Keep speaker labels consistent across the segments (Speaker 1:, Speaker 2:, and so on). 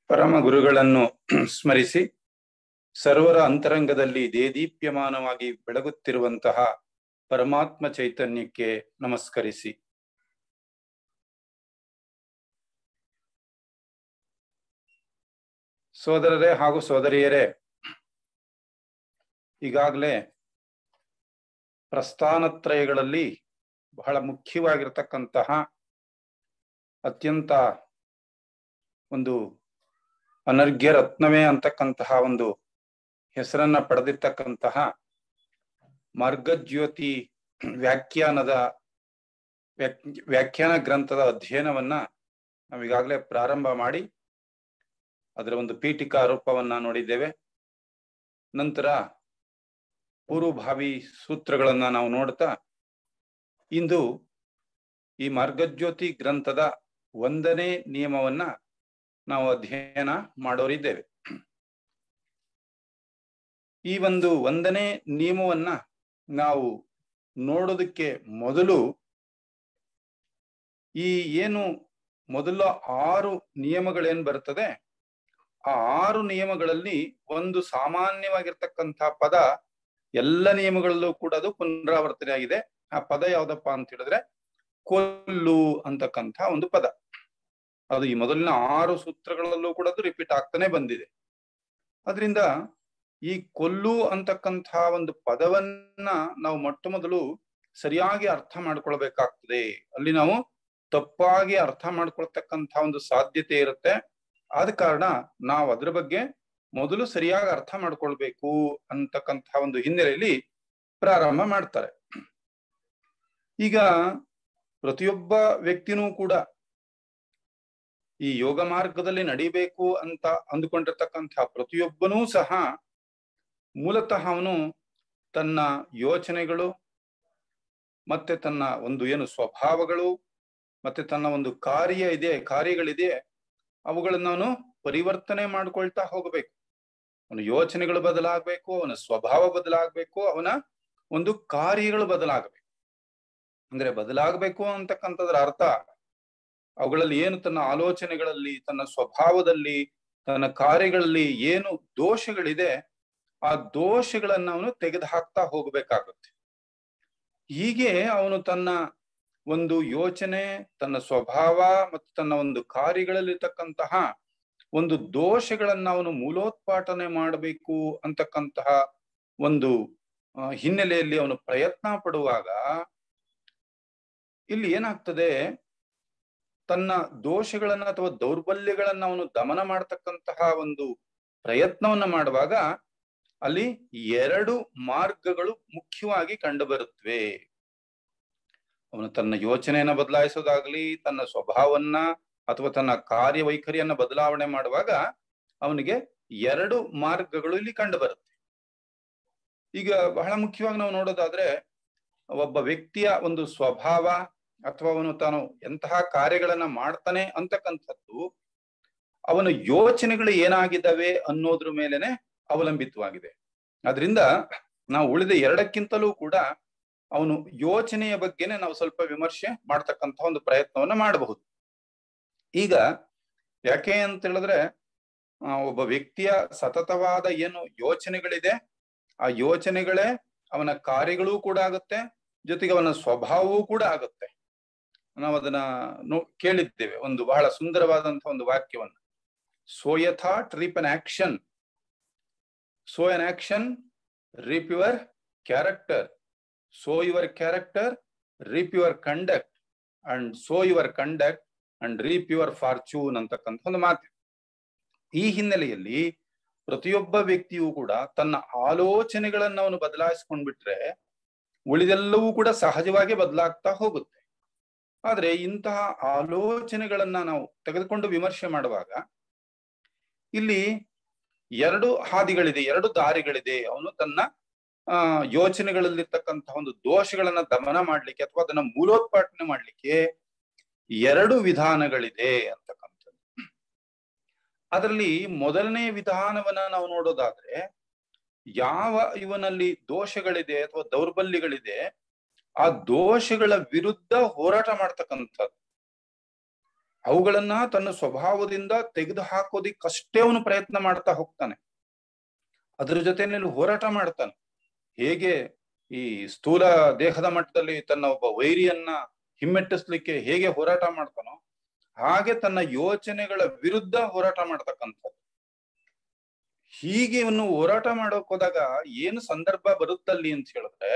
Speaker 1: ಪರಮ ಗುರುಗಳನ್ನು ಸ್ಮರಿಸಿ ಸರ್ವರ ಅಂತರಂಗದಲ್ಲಿ ದೇದೀಪ್ಯಮಾನವಾಗಿ ಬೆಳಗುತ್ತಿರುವಂತಹ ಪರಮಾತ್ಮ ಚೈತನ್ಯಕ್ಕೆ ನಮಸ್ಕರಿಸಿ ಸೋದರರೇ ಹಾಗೂ ಸೋದರಿಯರೇ ಈಗಾಗಲೇ ಪ್ರಸ್ಥಾನತ್ರಯಗಳಲ್ಲಿ ಬಹಳ ಮುಖ್ಯವಾಗಿರ್ತಕ್ಕಂತಹ ಅತ್ಯಂತ ಒಂದು ಅನರ್ಘ್ಯ ರತ್ನವೇ ಅಂತಕ್ಕಂತಹ ಒಂದು ಹೆಸರನ್ನ ಪಡೆದಿರ್ತಕ್ಕಂತಹ ಮಾರ್ಗಜ್ಯೋತಿ ವ್ಯಾಖ್ಯಾನದ ವ್ಯಾಖ್ಯಾನ ಗ್ರಂಥದ ಅಧ್ಯಯನವನ್ನ ನಾವೀಗಾಗಲೇ ಪ್ರಾರಂಭ ಮಾಡಿ ಅದರ ಒಂದು ಪೀಠಿಕಾ ರೂಪವನ್ನ ನೋಡಿದ್ದೇವೆ ನಂತರ ಪೂರ್ವಭಾವಿ ಸೂತ್ರಗಳನ್ನ ನಾವು ನೋಡ್ತಾ ಇಂದು ಈ ಮಾರ್ಗಜ್ಯೋತಿ ಗ್ರಂಥದ ಒಂದನೇ ನಿಯಮವನ್ನ ನಾವು ಅಧ್ಯಯನ ಮಾಡೋರಿದ್ದೇವೆ ಈ ಒಂದು ಒಂದನೇ ನಿಯಮವನ್ನ ನಾವು ನೋಡೋದಕ್ಕೆ ಮೊದಲು ಈ ಏನು ಮೊದಲ ಆರು ನಿಯಮಗಳೇನ್ ಬರ್ತದೆ ಆ ಆರು ನಿಯಮಗಳಲ್ಲಿ ಒಂದು ಸಾಮಾನ್ಯವಾಗಿರ್ತಕ್ಕಂಥ ಪದ ಎಲ್ಲ ನಿಯಮಗಳಲ್ಲೂ ಕೂಡ ಅದು ಪುನರಾವರ್ತನೆ ಆಗಿದೆ ಆ ಪದ ಯಾವ್ದಪ್ಪ ಅಂತ ಹೇಳಿದ್ರೆ ಕೊಲ್ಲು ಅಂತಕ್ಕಂಥ ಒಂದು ಪದ ಅದು ಈ ಮೊದಲಿನ ಆರು ಸೂತ್ರಗಳಲ್ಲೂ ಕೂಡ ಅದು ರಿಪೀಟ್ ಆಗ್ತಾನೆ ಬಂದಿದೆ ಅದರಿಂದ ಈ ಕೊಲ್ಲು ಅಂತಕ್ಕಂಥ ಒಂದು ಪದವನ್ನ ನಾವು ಮೊಟ್ಟ ಮೊದಲು ಸರಿಯಾಗಿ ಅರ್ಥ ಮಾಡ್ಕೊಳ್ಬೇಕಾಗ್ತದೆ ಅಲ್ಲಿ ನಾವು ತಪ್ಪಾಗಿ ಅರ್ಥ ಮಾಡ್ಕೊಳ್ತಕ್ಕಂಥ ಒಂದು ಸಾಧ್ಯತೆ ಇರುತ್ತೆ ಆದ ಕಾರಣ ನಾವು ಅದ್ರ ಬಗ್ಗೆ ಮೊದಲು ಸರಿಯಾಗಿ ಅರ್ಥ ಮಾಡ್ಕೊಳ್ಬೇಕು ಅಂತಕ್ಕಂಥ ಒಂದು ಹಿನ್ನೆಲೆಯಲ್ಲಿ ಪ್ರಾರಂಭ ಮಾಡ್ತಾರೆ ಈಗ ಪ್ರತಿಯೊಬ್ಬ ವ್ಯಕ್ತಿನೂ ಕೂಡ ಈ ಯೋಗ ಮಾರ್ಗದಲ್ಲಿ ನಡಿಬೇಕು ಅಂತ ಅಂದುಕೊಂಡಿರ್ತಕ್ಕಂಥ ಪ್ರತಿಯೊಬ್ಬನೂ ಸಹ ಮೂಲತಃ ಅವನು ತನ್ನ ಯೋಚನೆಗಳು ಮತ್ತೆ ತನ್ನ ಒಂದು ಏನು ಸ್ವಭಾವಗಳು ಮತ್ತೆ ತನ್ನ ಒಂದು ಕಾರ್ಯ ಇದೆ ಕಾರ್ಯಗಳಿದೆ ಅವುಗಳನ್ನ ಅವನು ಪರಿವರ್ತನೆ ಮಾಡ್ಕೊಳ್ತಾ ಹೋಗಬೇಕು ಅವನ ಯೋಚನೆಗಳು ಬದಲಾಗಬೇಕು ಅವನ ಸ್ವಭಾವ ಬದಲಾಗಬೇಕು ಅವನ ಒಂದು ಕಾರ್ಯಗಳು ಬದಲಾಗಬೇಕು ಅಂದ್ರೆ ಬದಲಾಗಬೇಕು ಅಂತಕ್ಕಂಥದ್ರ ಅರ್ಥ ಅವುಗಳಲ್ಲಿ ಏನು ತನ್ನ ಆಲೋಚನೆಗಳಲ್ಲಿ ತನ್ನ ಸ್ವಭಾವದಲ್ಲಿ ತನ್ನ ಕಾರ್ಯಗಳಲ್ಲಿ ಏನು ದೋಷಗಳಿದೆ ಆ ದೋಷಗಳನ್ನ ಅವನು ತೆಗೆದು ಹಾಕ್ತಾ ಹೋಗ್ಬೇಕಾಗುತ್ತೆ ಹೀಗೆ ಅವನು ತನ್ನ ಒಂದು ಯೋಚನೆ ತನ್ನ ಸ್ವಭಾವ ಮತ್ತು ತನ್ನ ಒಂದು ಕಾರ್ಯಗಳಲ್ಲಿರ್ತಕ್ಕಂತಹ ಒಂದು ದೋಷಗಳನ್ನ ಅವನು ಮೂಲೋತ್ಪಾಟನೆ ಮಾಡಬೇಕು ಅಂತಕ್ಕಂತಹ ಒಂದು ಹಿನ್ನೆಲೆಯಲ್ಲಿ ಅವನು ಪ್ರಯತ್ನ ಪಡುವಾಗ ಇಲ್ಲಿ ಏನಾಗ್ತದೆ ತನ್ನ ದೋಷಗಳನ್ನ ಅಥವಾ ದೌರ್ಬಲ್ಯಗಳನ್ನ ಅವನು ದಮನ ಮಾಡತಕ್ಕಂತಹ ಒಂದು ಪ್ರಯತ್ನವನ್ನ ಮಾಡುವಾಗ ಅಲ್ಲಿ ಎರಡು ಮಾರ್ಗಗಳು ಮುಖ್ಯವಾಗಿ ಕಂಡುಬರುತ್ತವೆ ಅವನು ತನ್ನ ಯೋಚನೆಯನ್ನ ಬದಲಾಯಿಸೋದಾಗ್ಲಿ ತನ್ನ ಸ್ವಭಾವನ್ನ ಅಥವಾ ತನ್ನ ಕಾರ್ಯವೈಖರಿಯನ್ನ ಬದಲಾವಣೆ ಮಾಡುವಾಗ ಅವನಿಗೆ ಎರಡು ಮಾರ್ಗಗಳು ಇಲ್ಲಿ ಕಂಡು ಬರುತ್ತೆ ಈಗ ಬಹಳ ಮುಖ್ಯವಾಗಿ ನಾವು ನೋಡೋದಾದ್ರೆ ಒಬ್ಬ ವ್ಯಕ್ತಿಯ ಒಂದು ಸ್ವಭಾವ ಅಥವಾ ಅವನು ತಾನು ಎಂತಹ ಕಾರ್ಯಗಳನ್ನ ಮಾಡ್ತಾನೆ ಅಂತಕ್ಕಂಥದ್ದು ಅವನ ಯೋಚನೆಗಳು ಏನಾಗಿದ್ದಾವೆ ಅನ್ನೋದ್ರ ಮೇಲೆನೆ ಅವಲಂಬಿತವಾಗಿದೆ ಅದರಿಂದ ನಾವು ಉಳಿದ ಎರಡಕ್ಕಿಂತಲೂ ಕೂಡ ಅವನು ಯೋಚನೆಯ ಬಗ್ಗೆನೆ ನಾವು ಸ್ವಲ್ಪ ವಿಮರ್ಶೆ ಮಾಡ್ತಕ್ಕಂಥ ಒಂದು ಪ್ರಯತ್ನವನ್ನ ಮಾಡಬಹುದು ಈಗ ಯಾಕೆ ಅಂತ ಹೇಳಿದ್ರೆ ಒಬ್ಬ ವ್ಯಕ್ತಿಯ ಸತತವಾದ ಏನು ಯೋಚನೆಗಳಿದೆ ಆ ಯೋಚನೆಗಳೇ ಅವನ ಕಾರ್ಯಗಳೂ ಕೂಡ ಆಗುತ್ತೆ ಜೊತೆಗೆ ಅವನ ಸ್ವಭಾವವೂ ಕೂಡ ಆಗುತ್ತೆ ನಾವು ಅದನ್ನ ನೋ ಕೇಳಿದ್ದೇವೆ ಒಂದು ಬಹಳ ಸುಂದರವಾದಂತಹ ಒಂದು ವಾಕ್ಯವನ್ನ so a thought reap an action so an action reap your character so your character reap your conduct and so your conduct and reap your fortune ಅಂತಕ್ಕಂಥ ಒಂದು ಮಾತು ಈ ಹಿನ್ನೆಲೆಯಲ್ಲಿ ಪ್ರತಿಯೊಬ್ಬ ವ್ಯಕ್ತಿಯೂ ಕೂಡ ತನ್ನ ಆಲೋಚನೆಗಳನ್ನ ಅವನು ಬದಲಾಯಿಸ್ಕೊಂಡ್ಬಿಟ್ರೆ ಉಳಿದೆಲ್ಲವೂ ಕೂಡ ಸಹಜವಾಗಿ ಬದಲಾಗ್ತಾ ಹೋಗುತ್ತೆ ಆದ್ರೆ ಇಂತಹ ಆಲೋಚನೆಗಳನ್ನ ನಾವು ತೆಗೆದುಕೊಂಡು ವಿಮರ್ಶೆ ಮಾಡುವಾಗ ಇಲ್ಲಿ ಎರಡು ಹಾದಿಗಳಿದೆ ಎರಡು ದಾರಿಗಳಿದೆ ಅವನು ತನ್ನ ಆ ಯೋಚನೆಗಳಲ್ಲಿರ್ತಕ್ಕಂತಹ ಒಂದು ದೋಷಗಳನ್ನ ದಮನ ಮಾಡ್ಲಿಕ್ಕೆ ಅಥವಾ ಅದನ್ನ ಮೂಲೋತ್ಪಾಟನೆ ಮಾಡ್ಲಿಕ್ಕೆ ಎರಡು ವಿಧಾನಗಳಿದೆ ಅಂತಕ್ಕಂಥದ್ದು ಅದರಲ್ಲಿ ಮೊದಲನೇ ವಿಧಾನವನ್ನ ನಾವು ನೋಡೋದಾದ್ರೆ ಯಾವ ಇವನಲ್ಲಿ ದೋಷಗಳಿದೆ ಅಥವಾ ದೌರ್ಬಲ್ಯಗಳಿದೆ ಆ ದೋಷಗಳ ವಿರುದ್ಧ ಹೋರಾಟ ಮಾಡ್ತಕ್ಕಂಥದ್ದು ಅವುಗಳನ್ನ ತನ್ನ ಸ್ವಭಾವದಿಂದ ತೆಗೆದು ಹಾಕೋದಿಕ್ಕಷ್ಟೇ ಅವನು ಪ್ರಯತ್ನ ಮಾಡ್ತಾ ಹೋಗ್ತಾನೆ ಅದ್ರ ಜೊತೆನಲ್ಲಿ ಹೋರಾಟ ಮಾಡ್ತಾನೆ ಹೇಗೆ ಈ ಸ್ಥೂಲ ದೇಹದ ಮಟ್ಟದಲ್ಲಿ ತನ್ನ ಒಬ್ಬ ವೈರಿಯನ್ನ ಹಿಮ್ಮೆಟ್ಟಿಸ್ಲಿಕ್ಕೆ ಹೇಗೆ ಹೋರಾಟ ಮಾಡ್ತಾನೋ ಹಾಗೆ ತನ್ನ ಯೋಚನೆಗಳ ವಿರುದ್ಧ ಹೋರಾಟ ಮಾಡ್ತಕ್ಕಂಥದ್ದು ಹೀಗೆ ಇವನು ಹೋರಾಟ ಮಾಡೋಕ್ ಹೋದಾಗ ಏನು ಸಂದರ್ಭ ಬರುತ್ತಲ್ಲಿ ಅಂತ ಹೇಳಿದ್ರೆ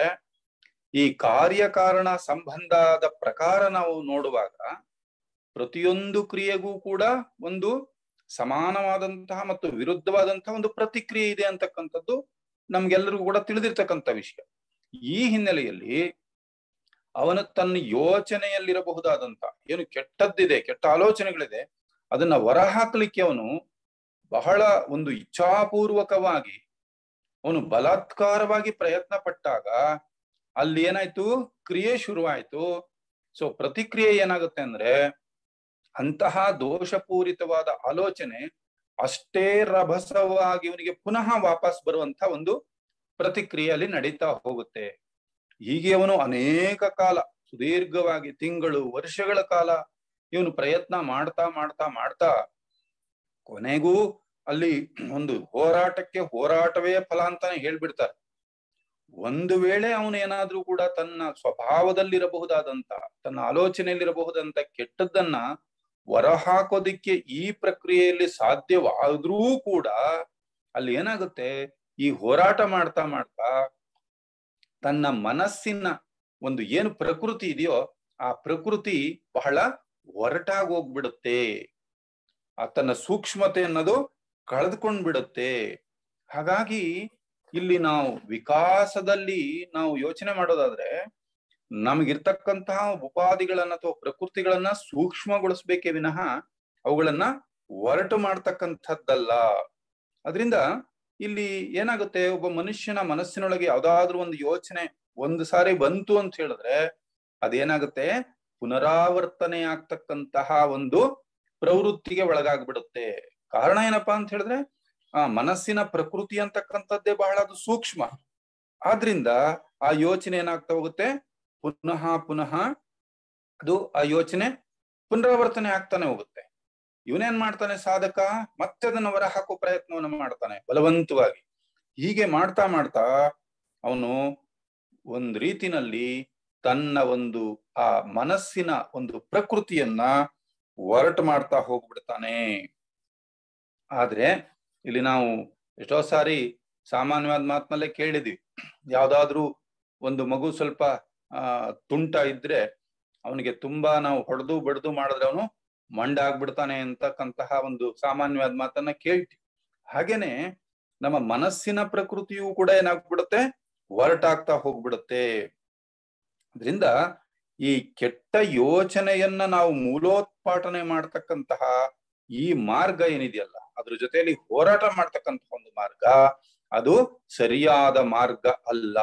Speaker 1: ಈ ಕಾರ್ಯಕಾರಣ ಸಂಬಂಧದ ಪ್ರಕಾರ ನಾವು ನೋಡುವಾಗ ಪ್ರತಿಯೊಂದು ಕ್ರಿಯೆಗೂ ಕೂಡ ಒಂದು ಸಮಾನವಾದಂತಹ ಮತ್ತು ವಿರುದ್ಧವಾದಂತಹ ಒಂದು ಪ್ರತಿಕ್ರಿಯೆ ಇದೆ ಅಂತಕ್ಕಂಥದ್ದು ನಮ್ಗೆಲ್ಲರಿಗೂ ಕೂಡ ತಿಳಿದಿರ್ತಕ್ಕಂಥ ವಿಷಯ ಈ ಹಿನ್ನೆಲೆಯಲ್ಲಿ ಅವನು ತನ್ನ ಯೋಚನೆಯಲ್ಲಿರಬಹುದಾದಂತ ಏನು ಕೆಟ್ಟದ್ದಿದೆ ಕೆಟ್ಟ ಆಲೋಚನೆಗಳಿದೆ ಅದನ್ನ ಹೊರಹಾಕ್ಲಿಕ್ಕೆ ಅವನು ಬಹಳ ಒಂದು ಇಚ್ಛಾಪೂರ್ವಕವಾಗಿ ಅವನು ಬಲಾತ್ಕಾರವಾಗಿ ಪ್ರಯತ್ನ ಪಟ್ಟಾಗ ಅಲ್ಲಿ ಏನಾಯ್ತು ಕ್ರಿಯೆ ಶುರುವಾಯ್ತು ಸೊ ಪ್ರತಿಕ್ರಿಯೆ ಏನಾಗುತ್ತೆ ಅಂದ್ರೆ ಅಂತಹ ದೋಷಪೂರಿತವಾದ ಆಲೋಚನೆ ಅಷ್ಟೇ ರಭಸವಾಗಿ ಇವನಿಗೆ ಪುನಃ ವಾಪಸ್ ಬರುವಂತ ಒಂದು ಪ್ರತಿಕ್ರಿಯೆಯಲ್ಲಿ ನಡೀತಾ ಹೋಗುತ್ತೆ ಹೀಗೆ ಅವನು ಅನೇಕ ಕಾಲ ಸುದೀರ್ಘವಾಗಿ ತಿಂಗಳು ವರ್ಷಗಳ ಕಾಲ ಇವನು ಪ್ರಯತ್ನ ಮಾಡ್ತಾ ಮಾಡ್ತಾ ಮಾಡ್ತಾ ಕೊನೆಗೂ ಅಲ್ಲಿ ಒಂದು ಹೋರಾಟಕ್ಕೆ ಹೋರಾಟವೇ ಫಲ ಅಂತಾನೆ ಹೇಳ್ಬಿಡ್ತಾರೆ ಒಂದು ವೇಳೆ ಅವನು ಏನಾದ್ರೂ ಕೂಡ ತನ್ನ ಸ್ವಭಾವದಲ್ಲಿರಬಹುದಾದಂತ ತನ್ನ ಆಲೋಚನೆಯಲ್ಲಿರಬಹುದಂತ ಕೆಟ್ಟದ್ದನ್ನ ಹೊರಹಾಕೋದಿಕ್ಕೆ ಈ ಪ್ರಕ್ರಿಯೆಯಲ್ಲಿ ಸಾಧ್ಯವಾದ್ರೂ ಕೂಡ ಅಲ್ಲಿ ಏನಾಗುತ್ತೆ ಈ ಹೋರಾಟ ಮಾಡ್ತಾ ಮಾಡ್ತಾ ತನ್ನ ಮನಸ್ಸಿನ ಒಂದು ಏನು ಪ್ರಕೃತಿ ಇದೆಯೋ ಆ ಪ್ರಕೃತಿ ಬಹಳ ಒರಟಾಗಿ ಹೋಗ್ಬಿಡುತ್ತೆ ಆ ತನ್ನ ಸೂಕ್ಷ್ಮತೆ ಅನ್ನೋದು ಕಳೆದುಕೊಂಡ್ ಬಿಡುತ್ತೆ ಹಾಗಾಗಿ ಇಲ್ಲಿ ನಾವು ವಿಕಾಸದಲ್ಲಿ ನಾವು ಯೋಚನೆ ಮಾಡೋದಾದ್ರೆ ನಮಗಿರ್ತಕ್ಕಂತಹ ಉಪಾಧಿಗಳನ್ನ ಅಥವಾ ಪ್ರಕೃತಿಗಳನ್ನ ಸೂಕ್ಷ್ಮಗೊಳಿಸ್ಬೇಕೇ ವಿನಃ ಅವುಗಳನ್ನ ಒರಟು ಮಾಡ್ತಕ್ಕಂಥದ್ದಲ್ಲ ಅದರಿಂದ ಇಲ್ಲಿ ಏನಾಗುತ್ತೆ ಒಬ್ಬ ಮನುಷ್ಯನ ಮನಸ್ಸಿನೊಳಗೆ ಯಾವ್ದಾದ್ರು ಒಂದು ಯೋಚನೆ ಒಂದು ಸಾರಿ ಬಂತು ಅಂತ ಹೇಳಿದ್ರೆ ಅದೇನಾಗುತ್ತೆ ಪುನರಾವರ್ತನೆ ಆಗ್ತಕ್ಕಂತಹ ಒಂದು ಪ್ರವೃತ್ತಿಗೆ ಒಳಗಾಗ್ಬಿಡುತ್ತೆ ಕಾರಣ ಏನಪ್ಪಾ ಅಂತ ಹೇಳಿದ್ರೆ ಆ ಮನಸ್ಸಿನ ಪ್ರಕೃತಿ ಅಂತಕ್ಕಂಥದ್ದೇ ಬಹಳ ಅದು ಸೂಕ್ಷ್ಮ ಆದ್ರಿಂದ ಆ ಯೋಚನೆ ಏನಾಗ್ತಾ ಹೋಗುತ್ತೆ ಪುನಃ ಪುನಃ ಅದು ಆ ಯೋಚನೆ ಪುನರಾವರ್ತನೆ ಆಗ್ತಾನೆ ಹೋಗುತ್ತೆ ಇವನೇನ್ ಮಾಡ್ತಾನೆ ಸಾಧಕ ಮತ್ತೆ ಅದನ್ನ ಹೊರ ಹಾಕೋ ಪ್ರಯತ್ನವನ್ನು ಮಾಡ್ತಾನೆ ಬಲವಂತವಾಗಿ ಹೀಗೆ ಮಾಡ್ತಾ ಮಾಡ್ತಾ ಅವನು ಒಂದ್ ರೀತಿನಲ್ಲಿ ತನ್ನ ಒಂದು ಆ ಮನಸ್ಸಿನ ಒಂದು ಪ್ರಕೃತಿಯನ್ನ ಒರಟು ಮಾಡ್ತಾ ಹೋಗ್ಬಿಡ್ತಾನೆ ಆದ್ರೆ ಇಲ್ಲಿ ನಾವು ಎಷ್ಟೋ ಸಾರಿ ಸಾಮಾನ್ಯವಾದ ಮಾತಿನಲ್ಲೇ ಕೇಳಿದ್ವಿ ಯಾವ್ದಾದ್ರೂ ಒಂದು ಮಗು ಸ್ವಲ್ಪ ಆ ತುಂಟ ಇದ್ರೆ ಅವನಿಗೆ ತುಂಬಾ ನಾವು ಹೊಡೆದು ಬಡ್ದು ಮಾಡಿದ್ರೆ ಅವನು ಮಂಡ ಆಗ್ಬಿಡ್ತಾನೆ ಅಂತಕ್ಕಂತಹ ಒಂದು ಸಾಮಾನ್ಯವಾದ ಮಾತನ್ನ ಕೇಳ್ತೀವಿ ಹಾಗೇನೆ ನಮ್ಮ ಮನಸ್ಸಿನ ಪ್ರಕೃತಿಯು ಕೂಡ ಏನಾಗ್ಬಿಡುತ್ತೆ ಹೊರಟಾಗ್ತಾ ಹೋಗ್ಬಿಡುತ್ತೆ ಅದರಿಂದ ಈ ಕೆಟ್ಟ ಯೋಚನೆಯನ್ನ ನಾವು ಮೂಲೋತ್ಪಾಟನೆ ಮಾಡ್ತಕ್ಕಂತಹ ಈ ಮಾರ್ಗ ಏನಿದೆಯಲ್ಲ ಅದ್ರ ಜೊತೆಯಲ್ಲಿ ಹೋರಾಟ ಮಾಡ್ತಕ್ಕಂತಹ ಒಂದು ಮಾರ್ಗ ಅದು ಸರಿಯಾದ ಮಾರ್ಗ ಅಲ್ಲ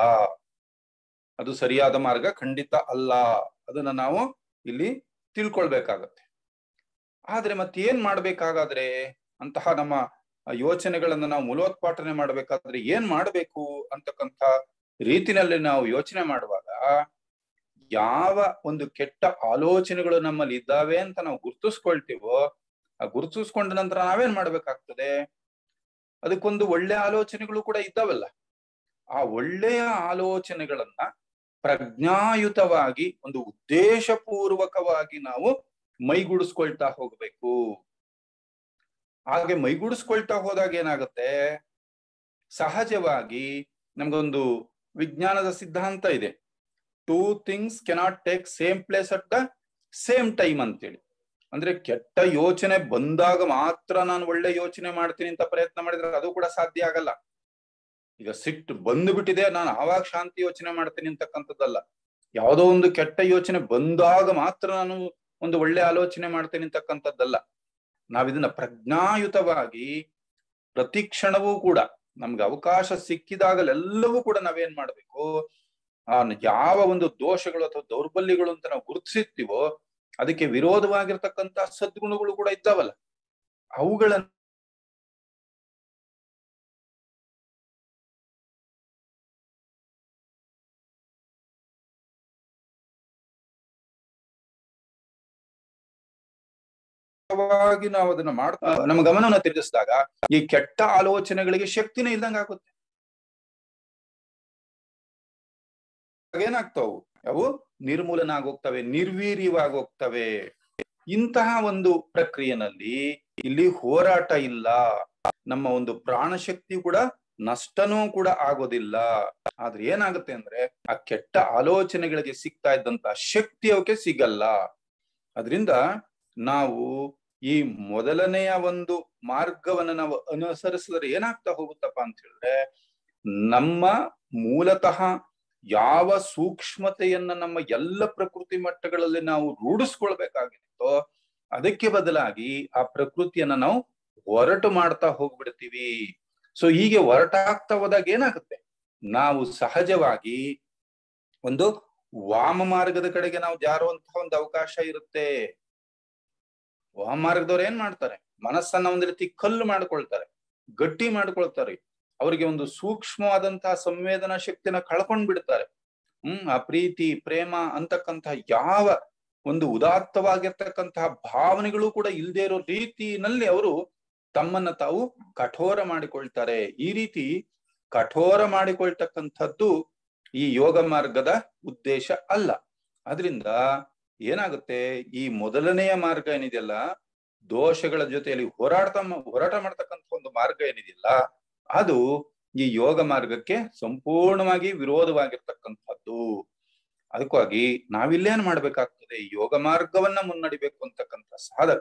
Speaker 1: ಅದು ಸರಿಯಾದ ಮಾರ್ಗ ಖಂಡಿತ ಅಲ್ಲ ಅದನ್ನ ನಾವು ಇಲ್ಲಿ ತಿಳ್ಕೊಳ್ಬೇಕಾಗತ್ತೆ ಆದ್ರೆ ಮತ್ತೇನ್ ಮಾಡ್ಬೇಕಾಗಾದ್ರೆ ಅಂತಹ ನಮ್ಮ ಯೋಚನೆಗಳನ್ನ ನಾವು ಮೂಲೋತ್ಪಾಟನೆ ಮಾಡ್ಬೇಕಾದ್ರೆ ಏನ್ ಮಾಡ್ಬೇಕು ಅಂತಕ್ಕಂಥ ರೀತಿನಲ್ಲಿ ನಾವು ಯೋಚನೆ ಮಾಡುವಾಗ ಯಾವ ಒಂದು ಕೆಟ್ಟ ಆಲೋಚನೆಗಳು ನಮ್ಮಲ್ಲಿ ಇದ್ದಾವೆ ಅಂತ ನಾವು ಗುರ್ತಿಸ್ಕೊಳ್ತೀವೋ ಆ ಗುರುತಿಸ್ಕೊಂಡ ನಂತರ ನಾವೇನ್ ಮಾಡ್ಬೇಕಾಗ್ತದೆ ಅದಕ್ಕೊಂದು ಒಳ್ಳೆ ಆಲೋಚನೆಗಳು ಕೂಡ ಇದ್ದಾವಲ್ಲ ಆ ಒಳ್ಳೆಯ ಆಲೋಚನೆಗಳನ್ನ ಪ್ರಜ್ಞಾಯುತವಾಗಿ ಒಂದು ಉದ್ದೇಶಪೂರ್ವಕವಾಗಿ ನಾವು ಮೈಗೂಡಿಸ್ಕೊಳ್ತಾ ಹೋಗ್ಬೇಕು ಹಾಗೆ ಮೈಗೂಡಿಸ್ಕೊಳ್ತಾ ಹೋದಾಗ ಏನಾಗುತ್ತೆ ಸಹಜವಾಗಿ ನಮ್ಗೊಂದು ವಿಜ್ಞಾನದ ಸಿದ್ಧಾಂತ ಇದೆ two things cannot take same place at the same time ಅಂತೇಳಿ ಅಂದ್ರೆ ಕೆಟ್ಟ ಯೋಚನೆ ಬಂದಾಗ ಮಾತ್ರ ನಾನು ಒಳ್ಳೆ ಯೋಚನೆ ಮಾಡ್ತೀನಿ ಅಂತ ಪ್ರಯತ್ನ ಮಾಡಿದ್ರೆ ಅದು ಕೂಡ ಸಾಧ್ಯ ಆಗಲ್ಲ ಈಗ ಸಿಟ್ಟು ಬಂದು ಬಿಟ್ಟಿದೆ ನಾನು ಆವಾಗ ಶಾಂತಿ ಯೋಚನೆ ಮಾಡ್ತೀನಿ ಅಂತಕ್ಕಂಥದ್ದಲ್ಲ ಯಾವುದೋ ಒಂದು ಕೆಟ್ಟ ಯೋಚನೆ ಬಂದಾಗ ಮಾತ್ರ ನಾನು ಒಂದು ಒಳ್ಳೆ ಆಲೋಚನೆ ಮಾಡ್ತೀನಿ ಅಂತಕ್ಕಂಥದ್ದಲ್ಲ ನಾವಿದನ್ನ ಪ್ರಜ್ಞಾಯುತವಾಗಿ ಪ್ರತಿ ಕ್ಷಣವೂ ಕೂಡ ನಮ್ಗೆ ಅವಕಾಶ ಸಿಕ್ಕಿದಾಗಲೆಲ್ಲವೂ ಕೂಡ ನಾವೇನ್ ಮಾಡ್ಬೇಕು ಆ ಯಾವ ಒಂದು ದೋಷಗಳು ಅಥವಾ ದೌರ್ಬಲ್ಯಗಳು ಅಂತ ನಾವು ಗುರುತಿಸಿರ್ತೀವೋ ಅದಕ್ಕೆ ವಿರೋಧವಾಗಿರ್ತಕ್ಕಂಥ ಸದ್ಗುಣಗಳು ಕೂಡ ಇದ್ದಾವಲ್ಲ ಅವುಗಳನ್ನ ಉದಾತ್ತವಾಗಿ ನಾವು ಅದನ್ನ ಮಾಡ್ತಾ ನಮ್ಮ ಗಮನವನ್ನು ತಿರುಗಿಸಿದಾಗ ಈ ಕೆಟ್ಟ ಆಲೋಚನೆಗಳಿಗೆ ಶಕ್ತಿನೇ ಇಲ್ದಂಗ ಆಗುತ್ತೆ ಏನಾಗ್ತಾವು ಅವು ನಿರ್ಮೂಲನ ಆಗೋಗ್ತವೆ ನಿರ್ವೀರ್ಯವಾಗಿ ಹೋಗ್ತವೆ ಇಂತಹ ಒಂದು ಪ್ರಕ್ರಿಯೆನಲ್ಲಿ ಇಲ್ಲಿ ಹೋರಾಟ ಇಲ್ಲ ನಮ್ಮ ಒಂದು ಪ್ರಾಣಶಕ್ತಿ ಕೂಡ ನಷ್ಟನೂ ಕೂಡ ಆಗೋದಿಲ್ಲ ಆದ್ರೆ ಏನಾಗುತ್ತೆ ಅಂದ್ರೆ ಆ ಕೆಟ್ಟ ಆಲೋಚನೆಗಳಿಗೆ ಸಿಗ್ತಾ ಇದ್ದಂತ ಶಕ್ತಿ ಅವಕ್ಕೆ ಸಿಗಲ್ಲ ಅದರಿಂದ ನಾವು ಈ ಮೊದಲನೆಯ ಒಂದು ಮಾರ್ಗವನ್ನ ನಾವು ಅನುಸರಿಸಿದ್ರೆ ಏನಾಗ್ತಾ ಹೋಗುತ್ತಪ್ಪ ಅಂತ ಹೇಳಿದ್ರೆ ನಮ್ಮ ಮೂಲತಃ ಯಾವ ಸೂಕ್ಷ್ಮತೆಯನ್ನ ನಮ್ಮ ಎಲ್ಲ ಪ್ರಕೃತಿ ಮಟ್ಟಗಳಲ್ಲಿ ನಾವು ರೂಢಿಸ್ಕೊಳ್ಬೇಕಾಗಿತ್ತೋ ಅದಕ್ಕೆ ಬದಲಾಗಿ ಆ ಪ್ರಕೃತಿಯನ್ನ ನಾವು ಹೊರಟು ಮಾಡ್ತಾ ಹೋಗ್ಬಿಡ್ತೀವಿ ಸೊ ಹೀಗೆ ಹೊರಟಾಗ್ತಾ ಹೋದಾಗ ಏನಾಗುತ್ತೆ ನಾವು ಸಹಜವಾಗಿ ಒಂದು ವಾಮ ಮಾರ್ಗದ ಕಡೆಗೆ ನಾವು ಜಾರುವಂತಹ ಒಂದು ಅವಕಾಶ ಇರುತ್ತೆ ವಾಮ ಮಾರ್ಗದವ್ರು ಏನ್ ಮಾಡ್ತಾರೆ ಮನಸ್ಸನ್ನ ಒಂದ್ ರೀತಿ ಕಲ್ಲು ಮಾಡ್ಕೊಳ್ತಾರೆ ಗಟ್ಟಿ ಮಾಡ್ಕೊಳ್ತಾರೆ ಅವರಿಗೆ ಒಂದು ಸೂಕ್ಷ್ಮವಾದಂತಹ ಸಂವೇದನಾ ಶಕ್ತಿನ ಕಳ್ಕೊಂಡ್ ಬಿಡ್ತಾರೆ ಹ್ಮ್ ಆ ಪ್ರೀತಿ ಪ್ರೇಮ ಅಂತಕ್ಕಂತಹ ಯಾವ ಒಂದು ಉದಾತ್ತವಾಗಿರ್ತಕ್ಕಂತಹ ಭಾವನೆಗಳು ಕೂಡ ಇಲ್ಲದೆ ಇರೋ ರೀತಿನಲ್ಲಿ ಅವರು ತಮ್ಮನ್ನ ತಾವು ಕಠೋರ ಮಾಡಿಕೊಳ್ತಾರೆ ಈ ರೀತಿ ಕಠೋರ ಮಾಡಿಕೊಳ್ತಕ್ಕಂಥದ್ದು ಈ ಯೋಗ ಮಾರ್ಗದ ಉದ್ದೇಶ ಅಲ್ಲ ಅದರಿಂದ ಏನಾಗುತ್ತೆ ಈ ಮೊದಲನೆಯ ಮಾರ್ಗ ಏನಿದೆಯಲ್ಲ ದೋಷಗಳ ಜೊತೆಯಲ್ಲಿ ಹೋರಾಡ್ತಾ ಹೋರಾಟ ಮಾಡ್ತಕ್ಕಂಥ ಒಂದು ಮಾರ್ಗ ಏನಿದೆಯಲ್ಲ ಅದು ಈ ಯೋಗ ಮಾರ್ಗಕ್ಕೆ ಸಂಪೂರ್ಣವಾಗಿ ವಿರೋಧವಾಗಿರ್ತಕ್ಕಂಥದ್ದು ಅದಕ್ಕಾಗಿ ನಾವಿಲ್ಲೇನ್ ಮಾಡ್ಬೇಕಾಗ್ತದೆ ಯೋಗ ಮಾರ್ಗವನ್ನ ಮುನ್ನಡಿಬೇಕು ಅಂತಕ್ಕಂಥ ಸಾಧಕ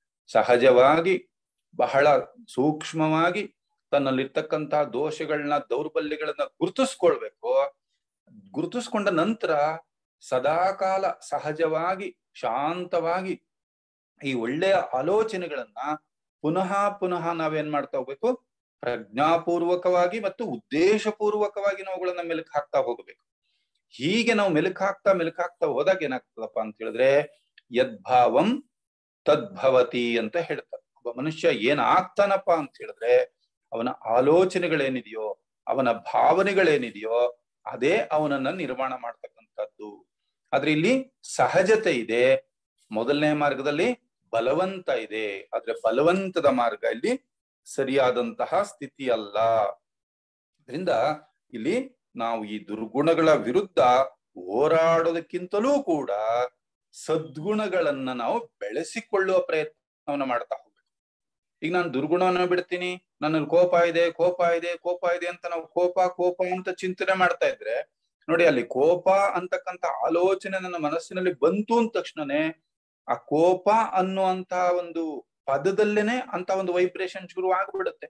Speaker 1: ಸಹಜವಾಗಿ ಬಹಳ ಸೂಕ್ಷ್ಮವಾಗಿ ತನ್ನಲ್ಲಿರ್ತಕ್ಕಂತಹ ದೋಷಗಳನ್ನ ದೌರ್ಬಲ್ಯಗಳನ್ನ ಗುರುತಿಸ್ಕೊಳ್ಬೇಕು ಗುರುತಿಸ್ಕೊಂಡ ನಂತರ ಸದಾಕಾಲ ಸಹಜವಾಗಿ ಶಾಂತವಾಗಿ ಈ ಒಳ್ಳೆಯ ಆಲೋಚನೆಗಳನ್ನ ಪುನಃ ಪುನಃ ನಾವೇನ್ ಮಾಡ್ತಾ ಹೋಗ್ಬೇಕು ಪ್ರಜ್ಞಾಪೂರ್ವಕವಾಗಿ ಮತ್ತು ಉದ್ದೇಶಪೂರ್ವಕವಾಗಿ ನಾವುಗಳನ್ನ ಮೆಲುಕು ಹಾಕ್ತಾ ಹೋಗ್ಬೇಕು ಹೀಗೆ ನಾವು ಮೆಲುಕು ಹಾಕ್ತಾ ಮೆಲುಕು ಹಾಕ್ತಾ ಹೋದಾಗ ಏನಾಗ್ತದಪ್ಪ ಅಂತ ಹೇಳಿದ್ರೆ ಯದ್ಭಾವಂ ತದ್ಭವತಿ ಅಂತ ಹೇಳ್ತಾರೆ ಒಬ್ಬ ಮನುಷ್ಯ ಏನ್ ಆಗ್ತಾನಪ್ಪ ಅಂತ ಹೇಳಿದ್ರೆ ಅವನ ಆಲೋಚನೆಗಳೇನಿದೆಯೋ ಅವನ ಭಾವನೆಗಳೇನಿದೆಯೋ ಅದೇ ಅವನನ್ನ ನಿರ್ಮಾಣ ಮಾಡ್ತಕ್ಕಂಥದ್ದು ಆದ್ರೆ ಇಲ್ಲಿ ಸಹಜತೆ ಇದೆ ಮೊದಲನೇ ಮಾರ್ಗದಲ್ಲಿ ಬಲವಂತ ಇದೆ ಆದ್ರೆ ಬಲವಂತದ ಮಾರ್ಗ ಇಲ್ಲಿ ಸರಿಯಾದಂತಹ ಸ್ಥಿತಿ ಅಲ್ಲ ಅದರಿಂದ ಇಲ್ಲಿ ನಾವು ಈ ದುರ್ಗುಣಗಳ ವಿರುದ್ಧ ಹೋರಾಡೋದಕ್ಕಿಂತಲೂ ಕೂಡ ಸದ್ಗುಣಗಳನ್ನ ನಾವು ಬೆಳೆಸಿಕೊಳ್ಳುವ ಪ್ರಯತ್ನವನ್ನ ಮಾಡ್ತಾ ಹೋಗ್ಬೇಕು ಈಗ ನಾನು ದುರ್ಗುಣವನ್ನ ಬಿಡ್ತೀನಿ ನನ್ನಲ್ಲಿ ಕೋಪ ಇದೆ ಕೋಪ ಇದೆ ಕೋಪ ಇದೆ ಅಂತ ನಾವು ಕೋಪ ಕೋಪ ಅಂತ ಚಿಂತನೆ ಮಾಡ್ತಾ ಇದ್ರೆ ನೋಡಿ ಅಲ್ಲಿ ಕೋಪ ಅಂತಕ್ಕಂಥ ಆಲೋಚನೆ ನನ್ನ ಮನಸ್ಸಿನಲ್ಲಿ ಬಂತು ಅಂದ ತಕ್ಷಣನೇ ಆ ಕೋಪ ಅನ್ನುವಂತಹ ಒಂದು ಪದದಲ್ಲೇನೆ ಅಂತ ಒಂದು ವೈಬ್ರೇಷನ್ ಶುರು ಆಗ್ಬಿಡುತ್ತೆ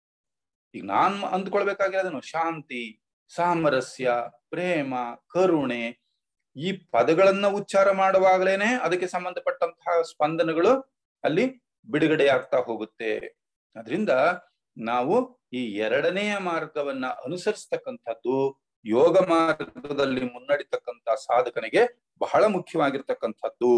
Speaker 1: ಈಗ ನಾನ್ ಅಂದ್ಕೊಳ್ಬೇಕಾಗಿರೋದೇನು ಶಾಂತಿ ಸಾಮರಸ್ಯ ಪ್ರೇಮ ಕರುಣೆ ಈ ಪದಗಳನ್ನ ಉಚ್ಚಾರ ಮಾಡುವಾಗಲೇನೆ ಅದಕ್ಕೆ ಸಂಬಂಧಪಟ್ಟಂತಹ ಸ್ಪಂದನಗಳು ಅಲ್ಲಿ ಬಿಡುಗಡೆ ಆಗ್ತಾ ಹೋಗುತ್ತೆ ಅದರಿಂದ ನಾವು ಈ ಎರಡನೆಯ ಮಾರ್ಗವನ್ನ ಅನುಸರಿಸ್ತಕ್ಕಂಥದ್ದು ಯೋಗ ಮಾರ್ಗದಲ್ಲಿ ಮುನ್ನಡಿತಕ್ಕಂತ ಸಾಧಕನಿಗೆ ಬಹಳ ಮುಖ್ಯವಾಗಿರ್ತಕ್ಕಂಥದ್ದು